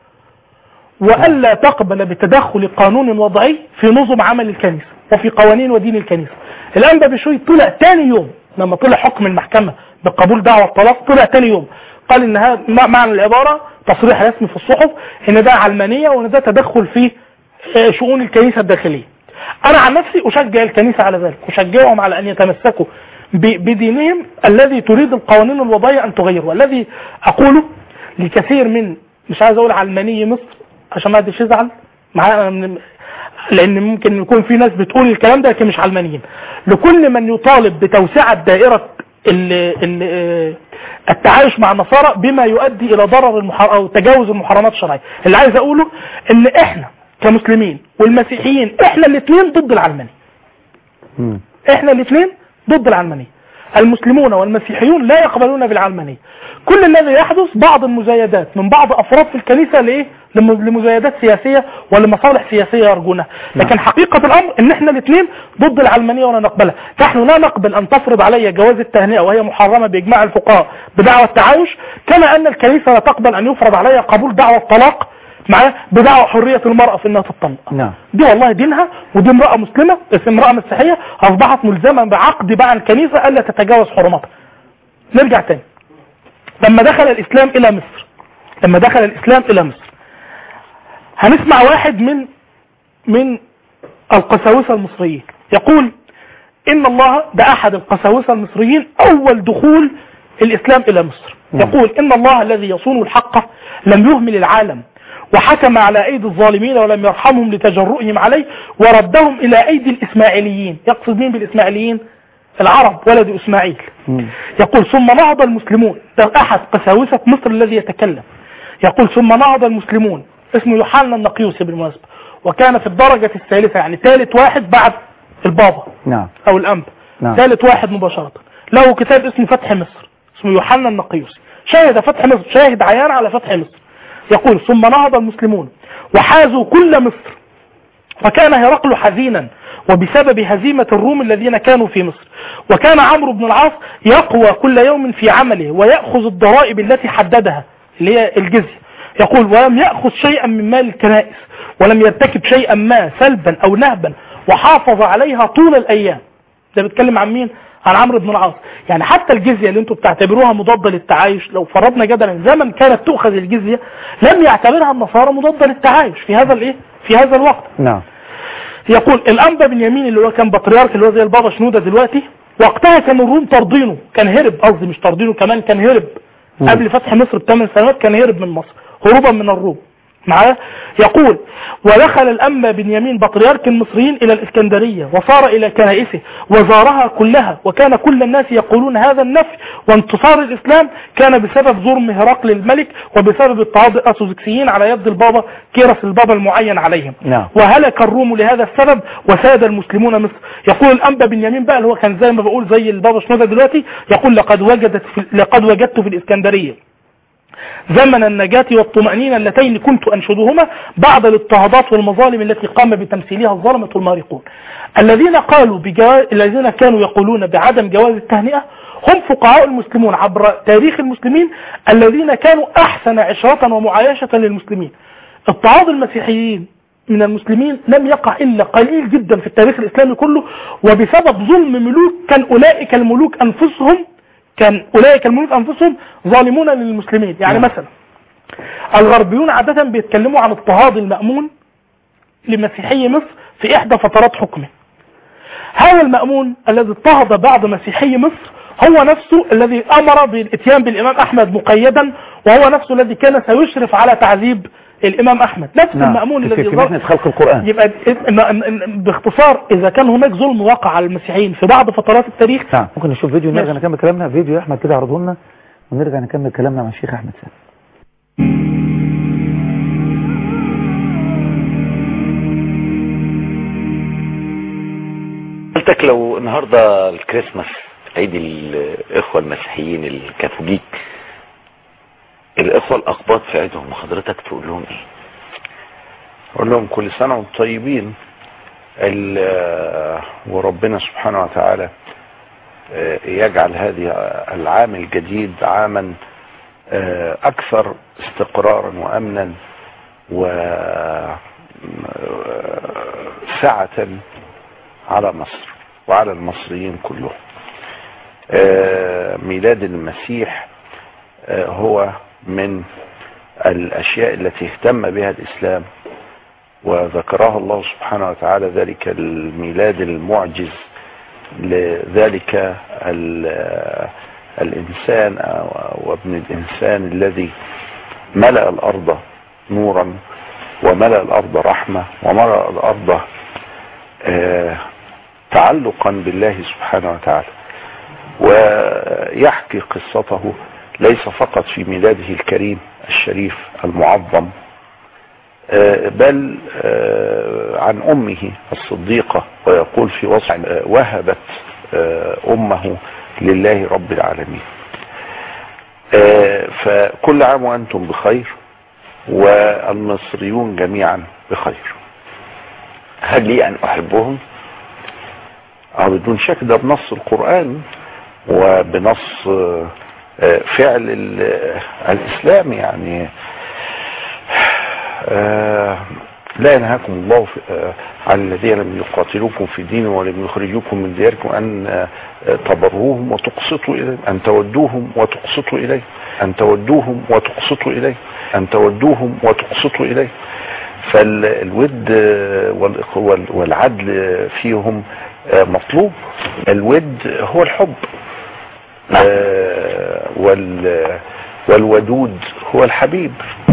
وألا تقبل بتدخل قانون وضعي في نظم عمل الكنيسة وفي قوانين ودين الكنيسة الآن بشوي طلع تاني يوم لما طلع حكم المحكمة بقبول دعوى الطلاق طلع تاني يوم قال إن هذا مع- معنى العبارة تصريح رسمي في الصحف إن ده علمانية وإن ده تدخل في آه، شؤون الكنيسة الداخلية أنا عن نفسي أشجع الكنيسة على ذلك أشجعهم على أن يتمسكوا ب- بدينهم الذي تريد القوانين الوضعية أن تغيره والذي أقوله لكثير من مش عايز أقول علماني مصر عشان ما حدش يزعل معانا من لان ممكن يكون في ناس بتقول الكلام ده لكن مش علمانيين لكل من يطالب بتوسعة دائرة ال ال التعايش مع النصارى بما يؤدي الى ضرر المحر... او تجاوز المحرمات الشرعيه اللي عايز اقوله ان احنا كمسلمين والمسيحيين احنا الاثنين ضد العلمانيه مم. احنا الاثنين ضد العلمانية المسلمون والمسيحيون لا يقبلون بالعلمانية كل الذي يحدث بعض المزايدات من بعض افراد في الكنيسة لايه لم- لمزايدات سياسية ولمصالح سياسية يرجونها لكن حقيقة الامر ان احنا الاثنين ضد العلمانية ولا نقبلها نحن لا نقبل ان تفرض علي جواز التهنئة وهي محرمة باجماع الفقهاء بدعوى التعايش كما ان الكنيسة لا تقبل ان يفرض علي قبول دعوى الطلاق مع بدعوى حرية المرأة في انها تطلق نعم دي والله دينها ودي امرأة مسلمة بس امرأة مسيحية أصبحت ملزمة بعقد مع الكنيسة ألا تتجاوز حرماتها نرجع تاني لما دخل الإسلام إلى مصر لما دخل الإسلام إلى مصر هنسمع واحد من من القساوسة المصريين يقول إن الله ده أحد القساوسة المصريين أول دخول الإسلام إلى مصر نعم. يقول إن الله الذي يصون الحق لم يهمل العالم وحكم على أيدي الظالمين ولم يرحمهم لتجرؤهم عليه وردهم إلى أيدي الإسماعيليين يقصد مين بالإسماعيليين العرب ولد إسماعيل مم. يقول ثم نهض المسلمون ده أحد قساوسة مصر الذي يتكلم يقول ثم نهض المسلمون اسمه يوحنا النقيوسي بالمناسبة وكان في الدرجة الثالثة يعني ثالث واحد بعد البابا نعم أو الأنبا نعم. ثالث واحد مباشرة له كتاب اسمه فتح مصر اسمه يوحنا النقيوسي شاهد فتح مصر شاهد عيان على فتح مصر يقول ثم نهض المسلمون وحازوا كل مصر وكان هرقل حزينا وبسبب هزيمة الروم الذين كانوا في مصر وكان عمرو بن العاص يقوى كل يوم في عمله ويأخذ الضرائب التي حددها اللي هي الجزية يقول ولم يأخذ شيئا من مال الكنائس ولم يرتكب شيئا ما سلبا أو نهبا وحافظ عليها طول الأيام ده بيتكلم عن مين عن عمرو بن العاص يعني حتى الجزية اللي انتم بتعتبروها مضادة للتعايش لو فرضنا جدلا زمن كانت تؤخذ الجزية لم يعتبرها النصارى مضادة للتعايش في هذا الايه في هذا الوقت نعم يقول الانبا بنيامين اللي هو كان بطريرك اللي هو زي البابا شنودة دلوقتي وقتها كان الروم طاردينه كان هرب قصدي مش طاردينه كمان كان هرب مم. قبل فتح مصر بثمان سنوات كان هرب من مصر هروبا من الروم معايا يقول ودخل الأنبا بنيامين بطريرك المصريين إلى الإسكندرية وصار إلى كنائسه وزارها كلها وكان كل الناس يقولون هذا النفي وانتصار الإسلام كان بسبب ظلم هرقل الملك وبسبب اضطهاد الأرثوذكسيين على يد البابا كيرس البابا المعين عليهم نعم وهلك الروم لهذا السبب وساد المسلمون مصر يقول الأنبا بنيامين بقى اللي هو كان زي ما بقول زي البابا شنودة دلوقتي يقول لقد وجدت في لقد وجدت في الإسكندرية زمن النجاة والطمأنينة اللتين كنت أنشدهما بعد الاضطهادات والمظالم التي قام بتمثيلها الظلمة المارقون الذين قالوا بجواز الذين كانوا يقولون بعدم جواز التهنئة هم فقهاء المسلمون عبر تاريخ المسلمين الذين كانوا أحسن عشرة ومعايشة للمسلمين اضطهاد المسيحيين من المسلمين لم يقع إلا قليل جدا في التاريخ الإسلامي كله وبسبب ظلم ملوك كان أولئك الملوك أنفسهم كان أولئك الملوك أنفسهم ظالمون للمسلمين يعني مثلا الغربيون عادة بيتكلموا عن اضطهاد المأمون لمسيحي مصر في إحدى فترات حكمه هذا المأمون الذي اضطهد بعض مسيحي مصر هو نفسه الذي أمر بالإتيان بالإمام أحمد مقيدا وهو نفسه الذي كان سيشرف على تعذيب الإمام أحمد نفس نعم. المأمون في- الذي في ظل- محنة خلق القرآن. يبقى إن- إن- إن- باختصار إذا كان هناك ظلم وقع على المسيحيين في بعض فترات التاريخ نعم ممكن نشوف فيديو نرجع ماشي. نكمل كلامنا فيديو يا احمد كده عرضه لنا ونرجع نكمل كلامنا مع الشيخ احمد سامي قلتك لو النهاردة الكريسماس عيد الإخوة المسيحيين الكاثوليك الإخوة الأقباط في عيدهم حضرتك تقول لهم إيه؟ أقول لهم كل سنة وانتم طيبين ال- وربنا سبحانه وتعالى آه، يجعل هذه العام الجديد عاما آه، أكثر استقرارا وأمنا وسعة على مصر وعلى المصريين كلهم آه، ميلاد المسيح آه، هو من الأشياء التي اهتم بها الإسلام وذكرها الله سبحانه وتعالى ذلك الميلاد المعجز لذلك ال- الإنسان أو- وابن الإنسان الذي ملأ الأرض نورا وملأ الأرض رحمة وملأ الأرض آه، تعلقا بالله سبحانه وتعالى ويحكي قصته ليس فقط في ميلاده الكريم الشريف المعظم آه، بل آه، عن أمه الصديقة ويقول في وصف آه، وهبت آه، أمه لله رب العالمين آه، فكل عام وأنتم بخير والمصريون جميعا بخير هل لي أن أحبهم؟ اه بدون شك ده بنص القرآن وبنص آه، آه، فعل ال- الإسلام يعني آه، لا ينهاكم الله في- آه، عن الذين لم يقاتلوكم في الدين ولم يخرجوكم من دياركم أن آه، آه، تبروهم وتقسطوا إليهم أن تودوهم وتقسطوا إليه أن تودوهم وتقسطوا إليه أن تودوهم وتقسطوا إليه فالود آه، والإخ- وال- والعدل فيهم آه، مطلوب الود هو الحب آه، وال والودود هو الحبيب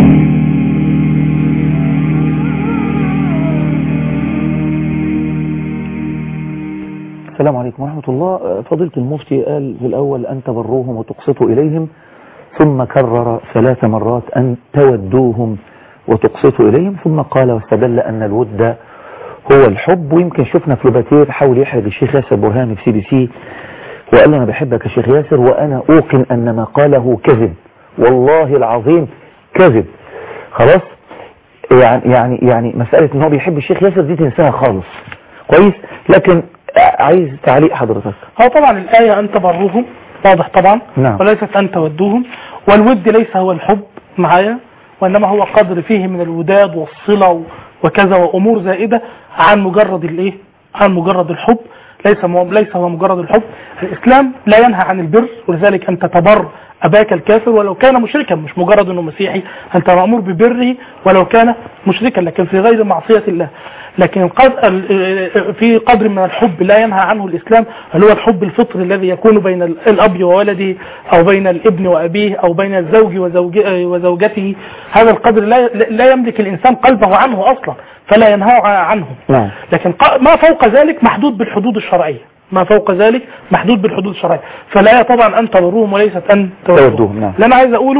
السلام عليكم ورحمة الله آه، فضيلة المفتي قال في الأول أن تبروهم وتقسطوا إليهم ثم كرر ثلاث مرات أن تودوهم وتقسطوا إليهم ثم قال واستدل أن الود هو الحب ويمكن شفنا فلوباتير حاول يحرج الشيخ ياسر برهاني في سي بي سي وقال له أنا بحبك يا شيخ ياسر وأنا أوقن أن ما قاله كذب والله العظيم كذب خلاص يعني يعني يعني مسألة ان هو بيحب الشيخ ياسر دي تنساها خالص كويس لكن عايز تعليق حضرتك هو طبعا الآية أن تبروهم واضح طبعا نعم. وليست أن تودوهم والود ليس هو الحب معايا وإنما هو قدر فيه من الوداد والصلة و- وكذا وأمور زائدة عن مجرد الإيه عن مجرد الحب ليس مو- ليس هو مجرد الحب الإسلام لا ينهى عن البر ولذلك أن تتبر اباك الكافر ولو كان مشركا مش مجرد انه مسيحي انت مامور ببره ولو كان مشركا لكن في غير معصيه الله لكن قد- ال- في قدر من الحب لا ينهى عنه الاسلام اللي هو الحب الفطري الذي يكون بين ال- الاب وولده او بين الابن وابيه او بين الزوج وزوج- وزوجته هذا القدر لا لا يملك الانسان قلبه عنه اصلا فلا ينهى عنه نعم لكن ق- ما فوق ذلك محدود بالحدود الشرعية ما فوق ذلك محدود بالحدود الشرعية فلا طبعا أن تضروهم وليست أن تودوهم، تودوهم نعم. اللي أنا عايز أقوله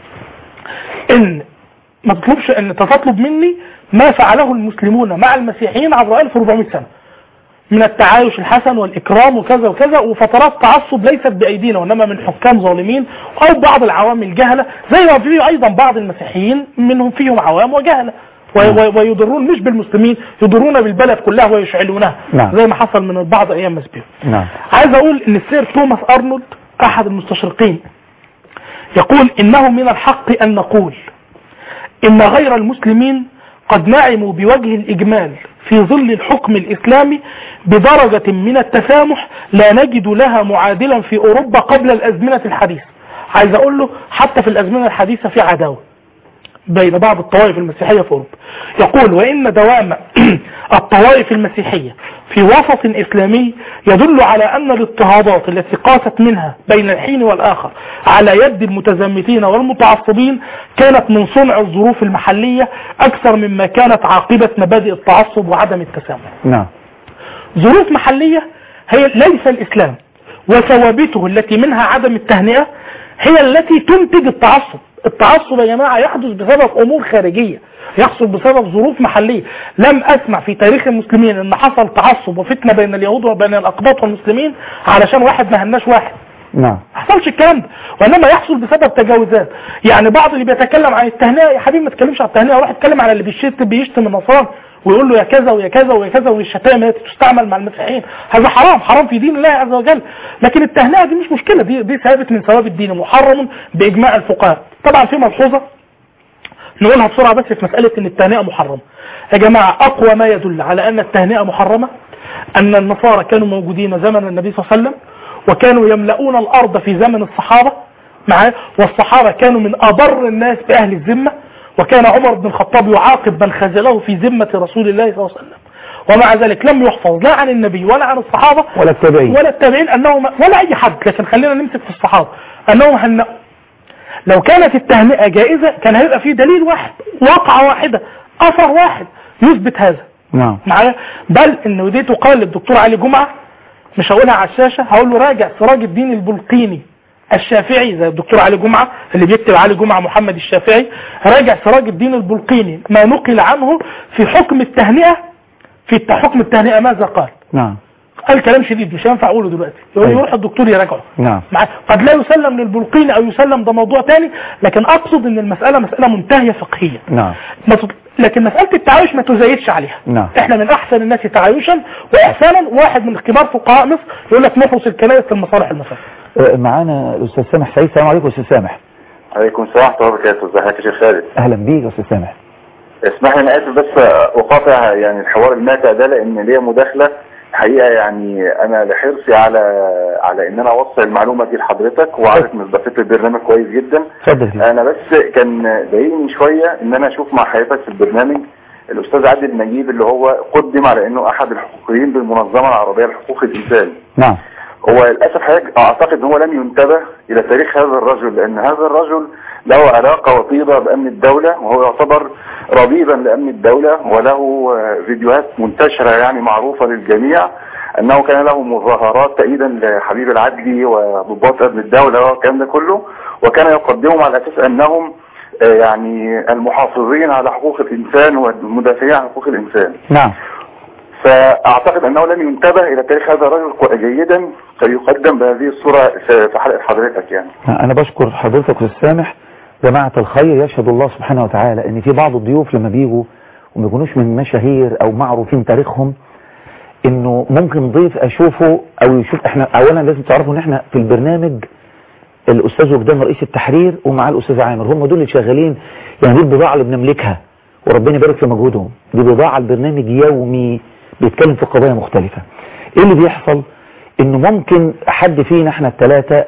إن ما تطلبش أن أنت تطلب مني ما فعله المسلمون مع المسيحيين عبر 1400 سنة من التعايش الحسن والإكرام وكذا وكذا وفترات تعصب ليست بأيدينا وإنما من حكام ظالمين أو بعض العوام الجهلة زي ما في أيضا بعض المسيحيين منهم فيهم عوام وجهلة و- و- ويضرون مش بالمسلمين يضرون بالبلد كلها ويشعلونها نعم. زي ما حصل من بعض أيام مسبير نعم عايز أقول إن السير توماس أرنولد أحد المستشرقين يقول إنه من الحق أن نقول إن غير المسلمين قد نعموا بوجه الإجمال في ظل الحكم الإسلامي بدرجة من التسامح لا نجد لها معادلا في أوروبا قبل الأزمنة الحديثة عايز أقول له حتى في الأزمنة الحديثة في عداوة بين بعض الطوائف المسيحية في أوروبا يقول وإن دوام الطوائف المسيحية في وسط إسلامي يدل على أن الاضطهادات التي قاست منها بين الحين والآخر على يد المتزمتين والمتعصبين كانت من صنع الظروف المحلية أكثر مما كانت عاقبة مبادئ التعصب وعدم التسامح نعم ظروف محلية هي ليس الإسلام وثوابته التي منها عدم التهنئة هي التي تنتج التعصب التعصب يا جماعة يحدث بسبب أمور خارجية يحصل بسبب ظروف محلية لم أسمع في تاريخ المسلمين أن حصل تعصب وفتنة بين اليهود وبين الأقباط والمسلمين علشان واحد ما هناش واحد نعم ما حصلش الكلام ده وانما يحصل بسبب تجاوزات يعني بعض اللي بيتكلم عن التهنئه يا حبيبي ما تتكلمش عن التهنئه روح اتكلم على اللي بيشتم بيشتم النصارى ويقول له يا كذا ويا كذا ويا كذا والشتائم التي تستعمل مع المسيحيين هذا حرام حرام في دين الله عز وجل لكن التهنئه دي مش مشكله دي دي ثابت من ثوابت الدين محرم باجماع الفقهاء طبعا في ملحوظه نقولها بسرعه بس في مساله ان التهنئه محرمه يا جماعه اقوى ما يدل على ان التهنئه محرمه ان النصارى كانوا موجودين زمن النبي صلى الله عليه وسلم وكانوا يملؤون الارض في زمن الصحابه معاه والصحابه كانوا من ابر الناس باهل الذمه وكان عمر بن الخطاب يعاقب من خذله في ذمه رسول الله صلى الله عليه وسلم ومع ذلك لم يحفظ لا عن النبي ولا عن الصحابه ولا التابعين ولا التابعين انهم ولا اي حد لكن خلينا نمسك في الصحابه انهم هنأوا لو كانت التهنئه جائزه كان هيبقى في دليل واحد واقعه واحده اثر واحد يثبت هذا نعم معايا بل ان دي تقال للدكتور علي جمعه مش هقولها على الشاشه هقول له راجع سراج الدين البلقيني الشافعي زي الدكتور علي جمعه اللي بيكتب علي جمعه محمد الشافعي راجع سراج الدين البلقيني ما نقل عنه في حكم التهنئه في الت- حكم التهنئه ماذا قال نعم قال كلام شديد مش هينفع اقوله دلوقتي يقول أيوة. يروح الدكتور يراجعه نعم معاه. قد لا يسلم للبلقيني او يسلم ده موضوع تاني لكن اقصد ان المساله مساله منتهيه فقهيه نعم ما تط... لكن مساله التعايش ما تزايدش عليها نعم احنا من احسن الناس تعايشا واحسانا واحد من كبار فقهاء مصر يقول لك نحرس الكنائس للمصالح المفاسد آه، معانا الاستاذ سامح سعيد السلام عليكم استاذ سامح عليكم السلام ورحمه الله وبركاته ازيك يا شيخ خالد اهلا بيك يا استاذ سامح اسمح لي انا اسف بس اقاطع يعني الحوار الماتع ده لان ليا مداخله الحقيقه يعني انا لحرصي على على ان انا اوصل المعلومه دي لحضرتك وعارف مصداقيه البرنامج كويس جدا اتفضل انا بس كان ضايقني شويه ان انا اشوف مع حضرتك في البرنامج الاستاذ عادل نجيب اللي هو قدم على انه احد الحقوقيين بالمنظمه العربيه لحقوق الانسان نعم هو للاسف حضرتك اعتقد ان هو لم ينتبه الى تاريخ هذا الرجل لان هذا الرجل له علاقه وطيده بامن الدوله وهو يعتبر ربيبا لامن الدوله وله آه، فيديوهات منتشره يعني معروفه للجميع انه كان له مظاهرات تأييدا لحبيب العدلي وضباط امن الدوله والكلام ده كله وكان يقدمهم على اساس انهم آه، يعني المحافظين على حقوق الانسان والمدافعين عن حقوق الانسان نعم فاعتقد انه لم ينتبه الى تاريخ هذا الرجل جيدا فيقدم بهذه الصورة في حلقة حضرتك يعني انا بشكر حضرتك استاذ سامح جماعة الخير يشهد الله سبحانه وتعالى ان في بعض الضيوف لما بيجوا وما يكونوش من مشاهير او معروفين تاريخهم انه ممكن ضيف اشوفه او يشوف احنا اولا لازم تعرفوا ان احنا في البرنامج الاستاذ وجدان رئيس التحرير ومعاه الاستاذ عامر هم دول اللي شغالين يعني دي البضاعة اللي بنملكها وربنا يبارك في مجهودهم دي بضاعة البرنامج يومي بيتكلم في قضايا مختلفة ايه اللي بيحصل انه ممكن حد فينا احنا الثلاثة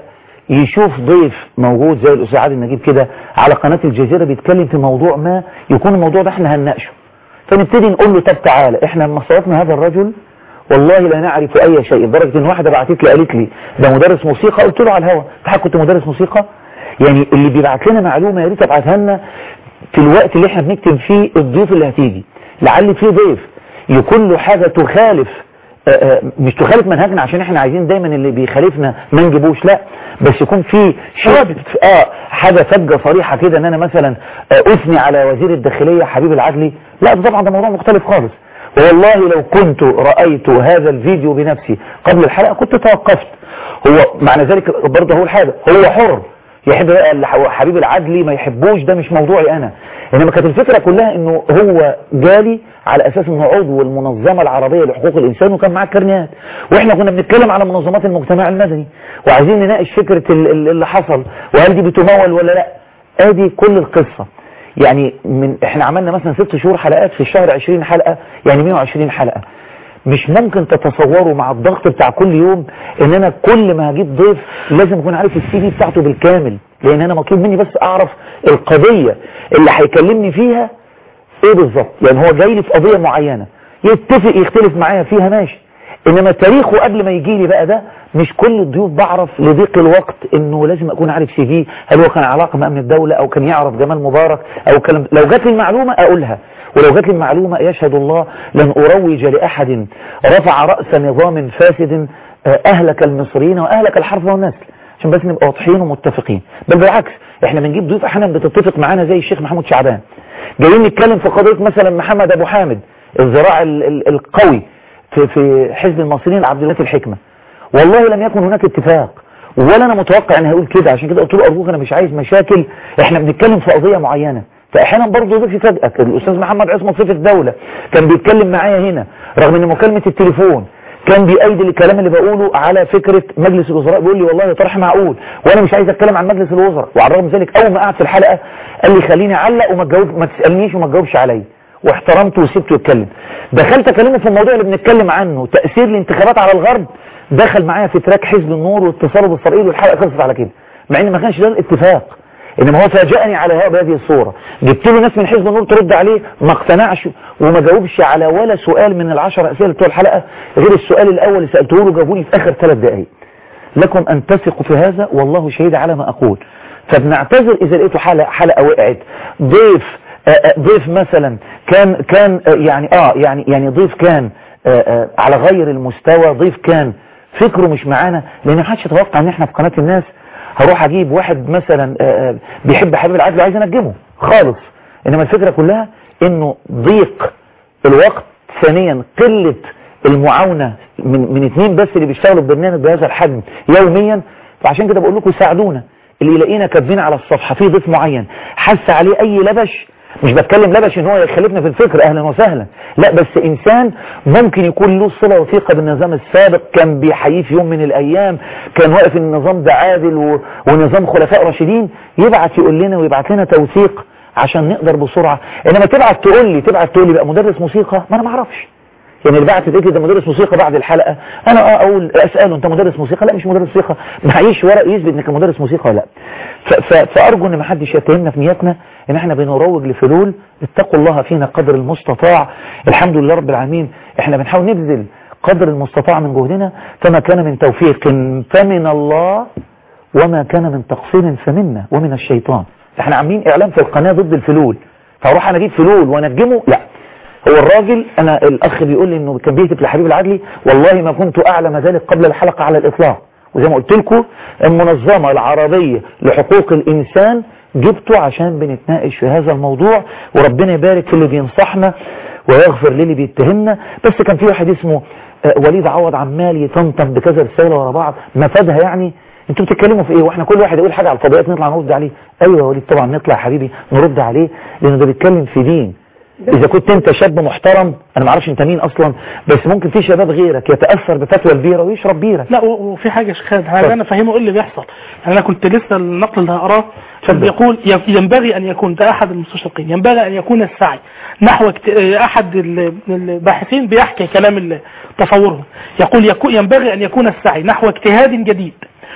يشوف ضيف موجود زي الاستاذ عادل نجيب كده على قناه الجزيره بيتكلم في موضوع ما يكون الموضوع ده احنا هنناقشه فنبتدي نقول له طب تعالى احنا لما صادفنا هذا الرجل والله لا نعرف اي شيء لدرجه ان واحده بعتت لي قالت لي ده مدرس موسيقى قلت له على الهوا انت كنت مدرس موسيقى يعني اللي بيبعت لنا معلومه يا ريت ابعتها لنا في الوقت اللي احنا بنكتب فيه الضيوف اللي هتيجي لعل في ضيف يكون له حاجه تخالف آه، آه، مش تخالف منهجنا عشان احنا عايزين دايما اللي بيخالفنا ما نجيبوش لا بس يكون في شيء اه حاجه فجه صريحه كده ان انا مثلا آه، اثني على وزير الداخليه حبيب العدلي لا ده طبعا ده موضوع مختلف خالص والله لو كنت رأيت هذا الفيديو بنفسي قبل الحلقة كنت توقفت هو معنى ذلك برضه هو الحاجة هو حر يحب بقى اللي هو حبيب العدلي ما يحبوش ده مش موضوعي انا انما كانت الفكرة كلها انه هو جالي على اساس انه عضو المنظمة العربية لحقوق الانسان وكان معاه كرنيات واحنا كنا بنتكلم على منظمات المجتمع المدني وعايزين نناقش فكرة ال- ال- اللي حصل وهل دي بتمول ولا لا ادي كل القصة يعني من احنا عملنا مثلا ست شهور حلقات في الشهر 20 حلقة يعني 120 حلقة مش ممكن تتصوروا مع الضغط بتاع كل يوم ان انا كل ما هجيب ضيف لازم اكون عارف السي في بتاعته بالكامل لان انا مطلوب مني بس اعرف القضية اللي هيكلمني فيها ايه بالظبط يعني هو جاي لي في قضية معينة يتفق يختلف معايا فيها ماشي انما تاريخه قبل ما يجي لي بقى ده مش كل الضيوف بعرف لضيق الوقت انه لازم اكون عارف سي في هل هو كان علاقه بامن الدوله او كان يعرف جمال مبارك او كلام لو جات لي المعلومه اقولها ولو جات لي المعلومه يشهد الله لن اروج لاحد رفع راس نظام فاسد آه، اهلك المصريين واهلك الحرث والنسل عشان بس نبقى واضحين ومتفقين بل بالعكس احنا بنجيب ضيوف احيانا بتتفق معانا زي الشيخ محمود شعبان جايين نتكلم في قضيه مثلا محمد ابو حامد الذراع ال- ال- القوي في في حزب المصريين عبد الله الحكمه والله لم يكن هناك اتفاق ولا انا متوقع ان هيقول كده عشان كده قلت له ارجوك انا مش عايز مشاكل احنا بنتكلم في قضيه معينه فاحيانا برضه ضيف يفاجئك الاستاذ محمد عصمت سيف الدوله كان بيتكلم معايا هنا رغم ان مكالمه التليفون كان بيأيد الكلام اللي بقوله على فكرة مجلس الوزراء بيقول لي والله طرح معقول وانا مش عايز اتكلم عن مجلس الوزراء وعلى الرغم من ذلك اول ما قعد في الحلقة قال لي خليني اعلق وما تجاوب ما تسألنيش وما تجاوبش عليا واحترمته وسبته يتكلم دخلت اكلمه في الموضوع اللي بنتكلم عنه تأثير الانتخابات على الغرب دخل معايا في تراك حزب النور واتصاله باسرائيل والحلقة خلصت على كده مع ان ما كانش ده الاتفاق انما هو فاجأني على هذا بهذه الصورة جبت له ناس من حزب النور ترد عليه ما اقتنعش وما جاوبش على ولا سؤال من العشر اسئله بتوع الحلقة غير السؤال الاول اللي سألته له جاوبوني في اخر ثلاث دقائق لكم ان تثقوا في هذا والله شهيد على ما اقول فبنعتذر اذا لقيتوا حلقة, حلقة وقعت ضيف آه، آه، ضيف مثلا كان كان آه، يعني اه يعني يعني ضيف كان آه، آه، على غير المستوى ضيف كان فكره مش معانا لان محدش يتوقع ان احنا في قناة الناس هروح اجيب واحد مثلا آه، آه، بيحب حبيب العدل وعايز انجمه خالص انما الفكرة كلها انه ضيق الوقت ثانيا قلة المعاونة من, من اتنين بس اللي بيشتغلوا ببرنامج بهذا الحجم يوميا فعشان كده بقول لكم ساعدونا اللي يلاقينا كاتبين على الصفحة في ضيف معين حس عليه اي لبش مش بتكلم لبش ان هو يخالفنا في الفكر اهلا وسهلا لا بس انسان ممكن يكون له صلة وثيقة بالنظام السابق كان بيحييه في يوم من الايام كان واقف ان النظام ده عادل و... ونظام خلفاء راشدين يبعت يقول لنا ويبعت لنا توثيق عشان نقدر بسرعة انما تبعت تقول لي تبعت تقول لي بقى مدرس موسيقى ما انا ما اعرفش يعني اللي بعت تقول ده مدرس موسيقى بعد الحلقة انا اه اقول اساله انت مدرس موسيقى لا مش مدرس موسيقى معيش ورق يثبت انك مدرس موسيقى ولا لا ف- ف- فارجو ان ما حدش يتهمنا في نياتنا ان احنا بنروج لفلول اتقوا الله فينا قدر المستطاع الحمد لله رب العالمين احنا بنحاول نبذل قدر المستطاع من جهدنا فما كان من توفيق فمن الله وما كان من تقصير فمنا ومن الشيطان احنا عاملين اعلان في القناة ضد الفلول فاروح انا اجيب فلول وانجمه لا هو الراجل انا الاخ بيقول لي انه كان بيهتف لحبيب العدلي والله ما كنت اعلم ذلك قبل الحلقة على الاطلاق وزي ما قلت لكم المنظمة العربية لحقوق الانسان جبته عشان بنتناقش في هذا الموضوع وربنا يبارك في اللي بينصحنا ويغفر للي بيتهمنا بس كان في واحد اسمه آه، وليد عوض عمال يطنطن بكذا رسالة ورا بعض مفادها يعني انتوا بتتكلموا في ايه واحنا كل واحد يقول حاجة على الفضائيات نطلع نرد عليه ايوه يا وليد طبعا نطلع يا حبيبي نرد عليه لانه ده بيتكلم في دين اذا كنت انت شاب محترم انا ما اعرفش انت مين اصلا بس ممكن في شباب غيرك يتاثر بفتوى البيره ويشرب بيره لا و- وفي حاجة يا شيخ خالد حاجة انا فاهمه ايه اللي بيحصل يعني انا كنت لسه النقل اللي هقراه كان بيقول ي- ينبغي ان يكون ده احد المستشرقين ينبغي ان يكون السعي نحو اكت- آه، احد ال- الباحثين بيحكي كلام ال- تصورهم يقول يكو- ينبغي ان يكون السعي نحو اجتهاد جديد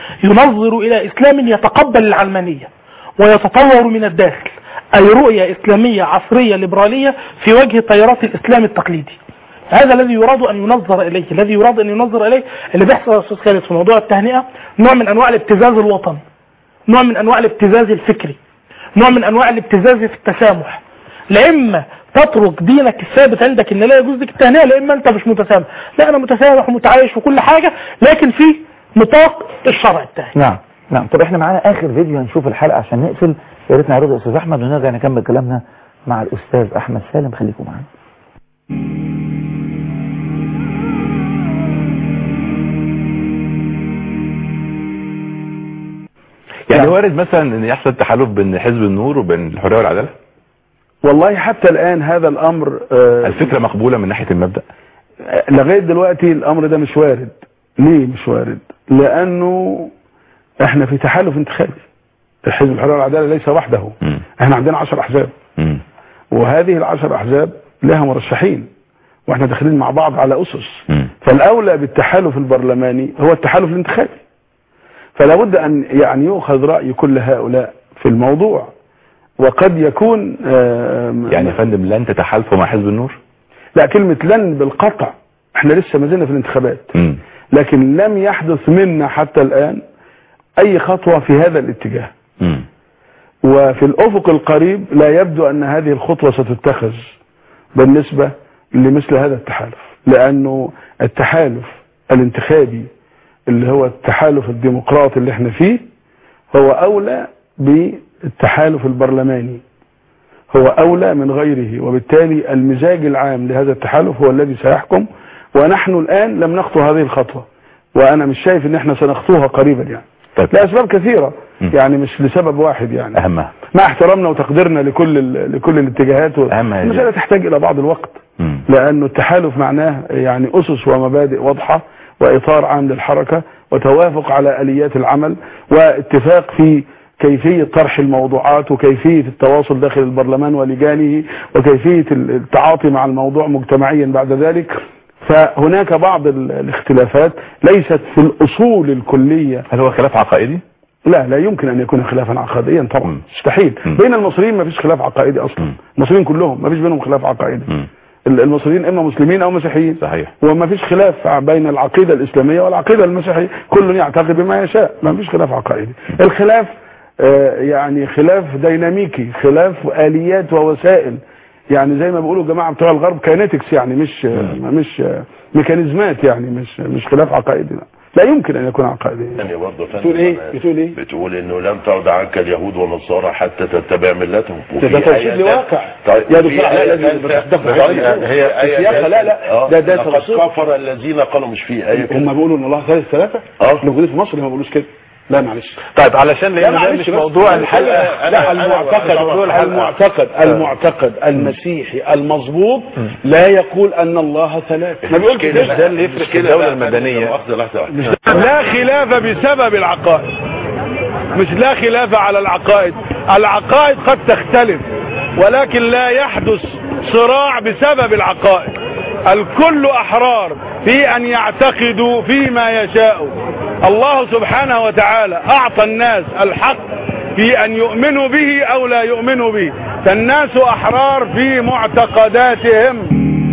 ينظر الى اسلام يتقبل العلمانيه ويتطور من الداخل اي رؤيه اسلاميه عصريه ليبراليه في وجه تيارات الاسلام التقليدي هذا الذي يراد ان ينظر اليه الذي يراد ان ينظر اليه اللي بيحصل يا استاذ خالد في موضوع التهنئه نوع من انواع الابتزاز الوطني نوع من انواع الابتزاز الفكري نوع من انواع الابتزاز في التسامح لا اما تترك دينك الثابت عندك ان لا يجوز لك التهنئه لا اما انت مش متسامح لا انا متسامح ومتعايش وكل حاجه لكن في نطاق الشرع التاني نعم نعم طب احنا معانا اخر فيديو هنشوف الحلقه عشان نقفل يا ريت نعرضه يا استاذ احمد ونرجع نكمل كلامنا مع الاستاذ احمد سالم خليكم معانا يعني وارد مثلا ان يحصل تحالف بين حزب النور وبين الحريه والعداله والله حتى الآن هذا الأمر آه، الفكره مقبوله من ناحيه المبدا لغاية دلوقتي الأمر ده مش وارد ليه مش وارد لأنه احنا في تحالف انتخابي الحزب الحرية والعدالة ليس وحده احنا عندنا عشر أحزاب وهذه العشر أحزاب لها مرشحين واحنا داخلين مع بعض على أسس فالأولى بالتحالف البرلماني هو التحالف الانتخابي فلا بد أن يعني يؤخذ رأي كل هؤلاء في الموضوع وقد يكون آم، يعني يا فندم لن تتحالفوا مع حزب النور لا كلمة لن بالقطع احنا لسه ما زلنا في الانتخابات مم. لكن لم يحدث منا حتى الآن أي خطوة في هذا الاتجاه مم. وفي الأفق القريب لا يبدو أن هذه الخطوة ستتخذ بالنسبة لمثل هذا التحالف لأنه التحالف الانتخابي اللي هو التحالف الديمقراطي اللي احنا فيه هو أولى بالتحالف البرلماني هو أولى من غيره وبالتالي المزاج العام لهذا التحالف هو الذي سيحكم ونحن الآن لم نخطو هذه الخطوة وأنا مش شايف ان احنا سنخطوها قريبا يعني طيب. لأسباب كثيرة يعني مش لسبب واحد يعني اهمها مع احترامنا وتقديرنا لكل ال- لكل الاتجاهات أهمها المسألة يعني. تحتاج إلى بعض الوقت مم. لأنه التحالف معناه يعني أسس ومبادئ واضحة وإطار عام للحركة وتوافق على آليات العمل واتفاق في كيفية طرح الموضوعات وكيفية التواصل داخل البرلمان ولجانه وكيفية ال- التعاطي مع الموضوع مجتمعيا بعد ذلك فهناك بعض ال- الاختلافات ليست في الأصول الكلية هل هو خلاف عقائدي لا لا يمكن ان يكون خلافا عقائديا طبعا مستحيل بين المصريين ما فيش خلاف عقائدي اصلا المصريين كلهم ما فيش بينهم خلاف عقائدي ال- المصريين اما مسلمين او مسيحيين صحيح وما فيش خلاف بين العقيدة الإسلامية والعقيدة المسيحية كل يعتقد بما يشاء ما فيش خلاف عقائدي الخلاف آه، يعني خلاف ديناميكي خلاف آليات ووسائل يعني زي ما بيقولوا الجماعة بتوع الغرب كاينetics يعني مش آه، مش آه، ميكانيزمات يعني مش مش خلاف عقائدي لا. لا يمكن ان يكون عقائدي يعني برضه فندم بتقول ايه أنا- بتقول ايه بتقول انه لم تعد عنك اليهود والنصارى حتى تتبع ملتهم وفي ده ترشيد آية لواقع طيب يا وفي دكتور آية لا لازم ثالثة- تدخل يعني هي آية السياقة لا لا آه، ده ده لقد تفصيل كفر الذين قالوا مش في آية كده هم بيقولوا ان الله ثالث ثلاثة اه اللي موجودين في مصر ما بيقولوش كده لا معلش طيب علشان لا لان ده معلش مش بس. موضوع الحلقه لا المعتقد المعتقد المعتقد المسيحي المظبوط لا يقول ان الله ثلاث ما بيقولش كده كده ده اللي يفرق في الدوله المدنيه لحظة لحظة واحدة. لا خلاف بسبب العقائد مش لا خلاف على العقائد العقائد قد تختلف ولكن لا يحدث صراع بسبب العقائد الكل احرار في ان يعتقدوا فيما يشاءوا الله سبحانه وتعالى اعطى الناس الحق في ان يؤمنوا به او لا يؤمنوا به فالناس احرار في معتقداتهم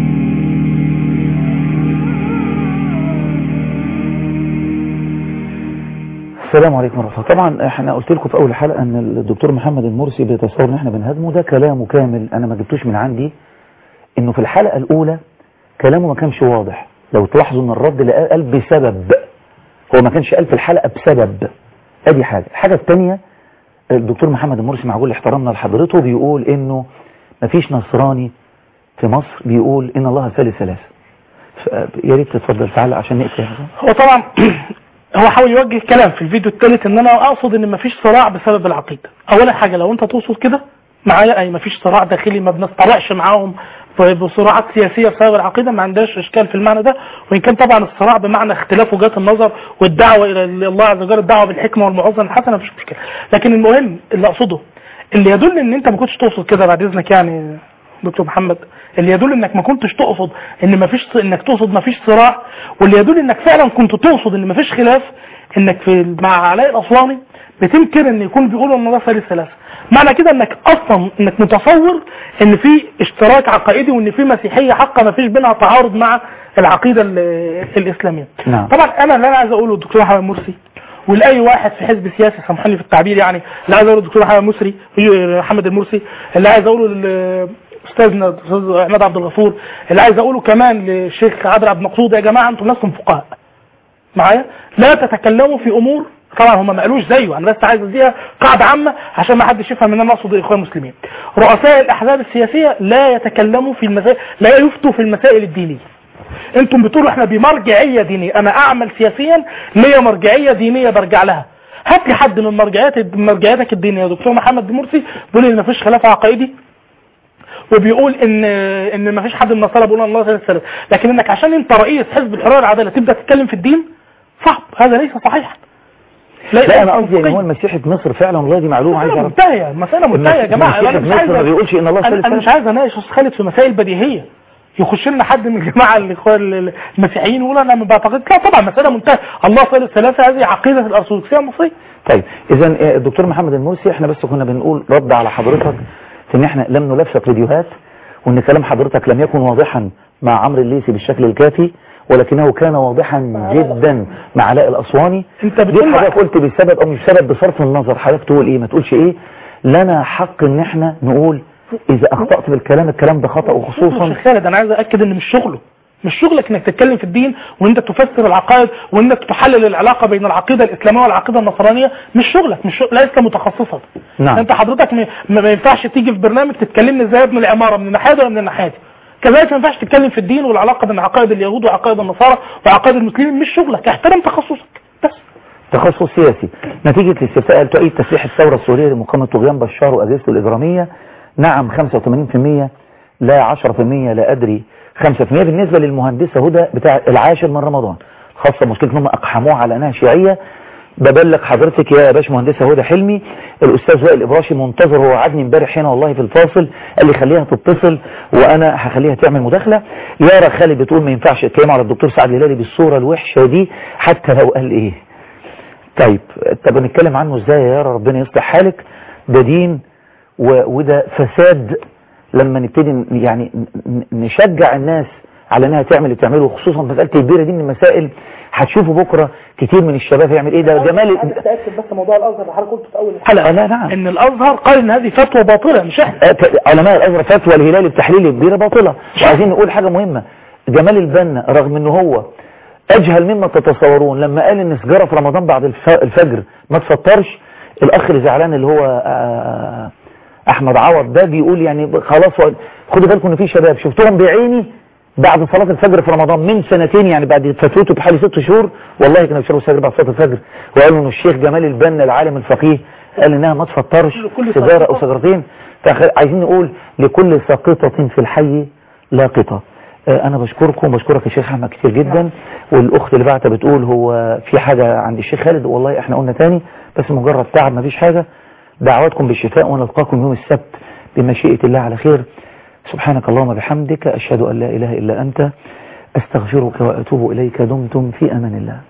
السلام عليكم ورحمة الله طبعا احنا قلت لكم في اول حلقة ان الدكتور محمد المرسي بيتصور ان احنا بنهاجمه ده كلامه كامل انا ما جبتوش من عندي انه في الحلقة الاولى كلامه ما كانش واضح لو تلاحظوا ان الرد اللي قال بسبب هو ما كانش قال في الحلقة بسبب ادي حاجة الحاجة الثانية الدكتور محمد المرسي مع كل احترامنا لحضرته بيقول انه ما فيش نصراني في مصر بيقول ان الله ثالث ثلاثة ف- يا ريت تتفضل تعلق عشان نقفل يا حسن. هو طبعا هو حاول يوجه كلام في الفيديو الثالث ان انا اقصد ان مفيش صراع بسبب العقيده اولا حاجه لو انت تقصد كده معايا اي مفيش صراع داخلي ما بنصطلعش معاهم ب- بصراعات سياسيه بسبب العقيده ما عندهاش اشكال في المعنى ده وان كان طبعا الصراع بمعنى اختلاف وجهات النظر والدعوه الى الله عز وجل الدعوه بالحكمه والموعظه الحسنه مفيش مشكله لكن المهم اللي اقصده اللي يدل ان انت ما كنتش تقصد كده بعد اذنك يعني دكتور محمد اللي يدل انك ما كنتش تقصد ان ما فيش انك تقصد ما فيش صراع واللي يدل انك فعلا كنت تقصد ان ما فيش خلاف انك في مع علاء الاسواني بتنكر ان يكون بيقولوا ان ده ثالث ثلاثه معنى كده انك اصلا انك متصور ان في اشتراك عقائدي وان في مسيحيه حقا ما فيش بينها تعارض مع العقيده ال- الاسلاميه نعم طبعا انا اللي انا عايز اقوله الدكتور محمد مرسي ولاي واحد في حزب سياسي سامحوني في التعبير يعني اللي عايز اقوله الدكتور محمد مرسي محمد المرسي اللي عايز اقوله لاستاذنا الاستاذ احمد عبد الغفور اللي عايز اقوله كمان للشيخ عادل عبد المقصود يا جماعه انتم لستم فقهاء معايا لا تتكلموا في امور طبعا هم ما قالوش زيه انا بس عايز اديها قاعده عامه عشان ما حدش يفهم ان انا اقصد الاخوان المسلمين رؤساء الاحزاب السياسيه لا يتكلموا في المسائل لا يفتوا في المسائل الدينيه انتم بتقولوا احنا بمرجعيه دينيه انا اعمل سياسيا ليا مرجعيه دينيه برجع لها هات لي حد من مرجعيات مرجعياتك الدينيه يا دكتور محمد مرسي بيقول ان مفيش خلاف عقائدي وبيقول ان ان مفيش حد من النصارى بيقول ان الله ثالث ثلاثه لكن انك عشان انت رئيس حزب الحريه والعداله تبدا تتكلم في الدين صعب هذا ليس صحيحا لا انا قصدي ان هو المسيحي في مصر فعلا والله دي معلومه عايز مسألة اعرف منتهية مسألة منتهية يا جماعة المسيحي أنا في مش عايز مصر ما بيقولش ان الله أنا, ثالث أنا مش ثلاثة. عايز أناقش أستاذ خالد في مسائل بديهية يخش لنا حد من الجماعة الإخوان المسيحيين يقول أنا ما بعتقد لا طبعا مسألة منتهية الله ثالث ثلاثة هذه عقيدة الأرثوذكسية المصرية طيب اذا الدكتور محمد المرسي احنا بس كنا بنقول رد على حضرتك في ان احنا لم نلفق فيديوهات وان كلام حضرتك لم يكن واضحا مع عمرو الليثي بالشكل الكافي ولكنه كان واضحا جدا مع علاء الاسواني انت دي بتقول حضرتك قلت بسبب او مش بسبب بصرف النظر حضرتك تقول ايه ما تقولش ايه لنا حق ان احنا نقول اذا اخطأت بالكلام الكلام ده خطأ وخصوصا شيخ خالد أنا عايز أأكد إن مش شغله مش شغلك انك تتكلم في الدين وان انت تفسر العقائد وانك تحلل العلاقه بين العقيده الاسلاميه والعقيده النصرانيه مش شغلك مش شغل ليس متخصصا نعم. انت حضرتك م- ما ما ينفعش تيجي في برنامج تتكلمني ازاي ابن العماره من الناحيه دي ولا من الناحيه دي كذلك ما ينفعش تتكلم في الدين والعلاقه بين عقائد اليهود وعقائد النصارى وعقائد المسلمين مش شغلك احترم تخصصك تخصص سياسي نتيجة الاستفتاء هل تؤيد تسليح الثورة السورية لمقاومة طغيان بشار وأجهزته الإجرامية نعم 85% لا 10% لا أدري 5% بالنسبة للمهندسة هدى بتاع العاشر من رمضان خاصة مشكلة انهم أقحموها على أنها شيعية ببلغ حضرتك يا باش مهندسة هدى حلمي الأستاذ وائل إبراشي منتظر هو وعدني امبارح هنا والله في الفاصل قال لي خليها تتصل وأنا هخليها تعمل مداخلة يارا خالد بتقول ما ينفعش الكلام على الدكتور سعد الهلالي بالصورة الوحشة دي حتى لو قال إيه طيب طب نتكلم عنه ازاي يا يارا ربنا يصلح حالك ده دين و... وده فساد لما نبتدي ن- يعني ن- نشجع الناس على انها تعمل اللي بتعمله خصوصا مساله البيره دي من المسائل هتشوفوا بكره كتير من الشباب هيعمل ايه ده جمال تاكد بس موضوع الازهر اللي حضرتك قلته في اول الحلقه لا نعم ان الازهر قال ان هذه فتوى باطله مش احنا آه، ت- علماء الازهر فتوى الهلال بتحليل البيره باطله وعايزين نقول حاجه مهمه جمال البنا رغم ان هو اجهل مما تتصورون لما قال ان سجاره في رمضان بعد الف- الفجر ما تفطرش الاخ اللي زعلان اللي هو آه، احمد عوض ده بيقول يعني خلاص هو- خدوا بالكم ان في شباب شفتهم بعيني بعد صلاة الفجر في رمضان من سنتين يعني بعد فتوته بحوالي ست شهور والله كانوا بيشربوا سجاير بعد صلاة الفجر وقالوا ان الشيخ جمال البنا العالم الفقيه قال انها ما تفطرش سيجارة او سيجارتين فعايزين نقول لكل ساقطة في الحي لاقطة آه، انا بشكركم بشكرك يا شيخ احمد كتير جدا والاخت اللي بعتها بتقول هو في حاجة عند الشيخ خالد والله احنا قلنا تاني بس مجرد تعب مفيش حاجة دعواتكم بالشفاء ونلقاكم يوم السبت بمشيئة الله على خير سبحانك اللهم بحمدك أشهد أن لا إله إلا أنت أستغفرك وأتوب إليك دمتم في أمان الله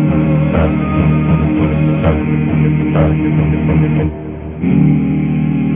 Thank you.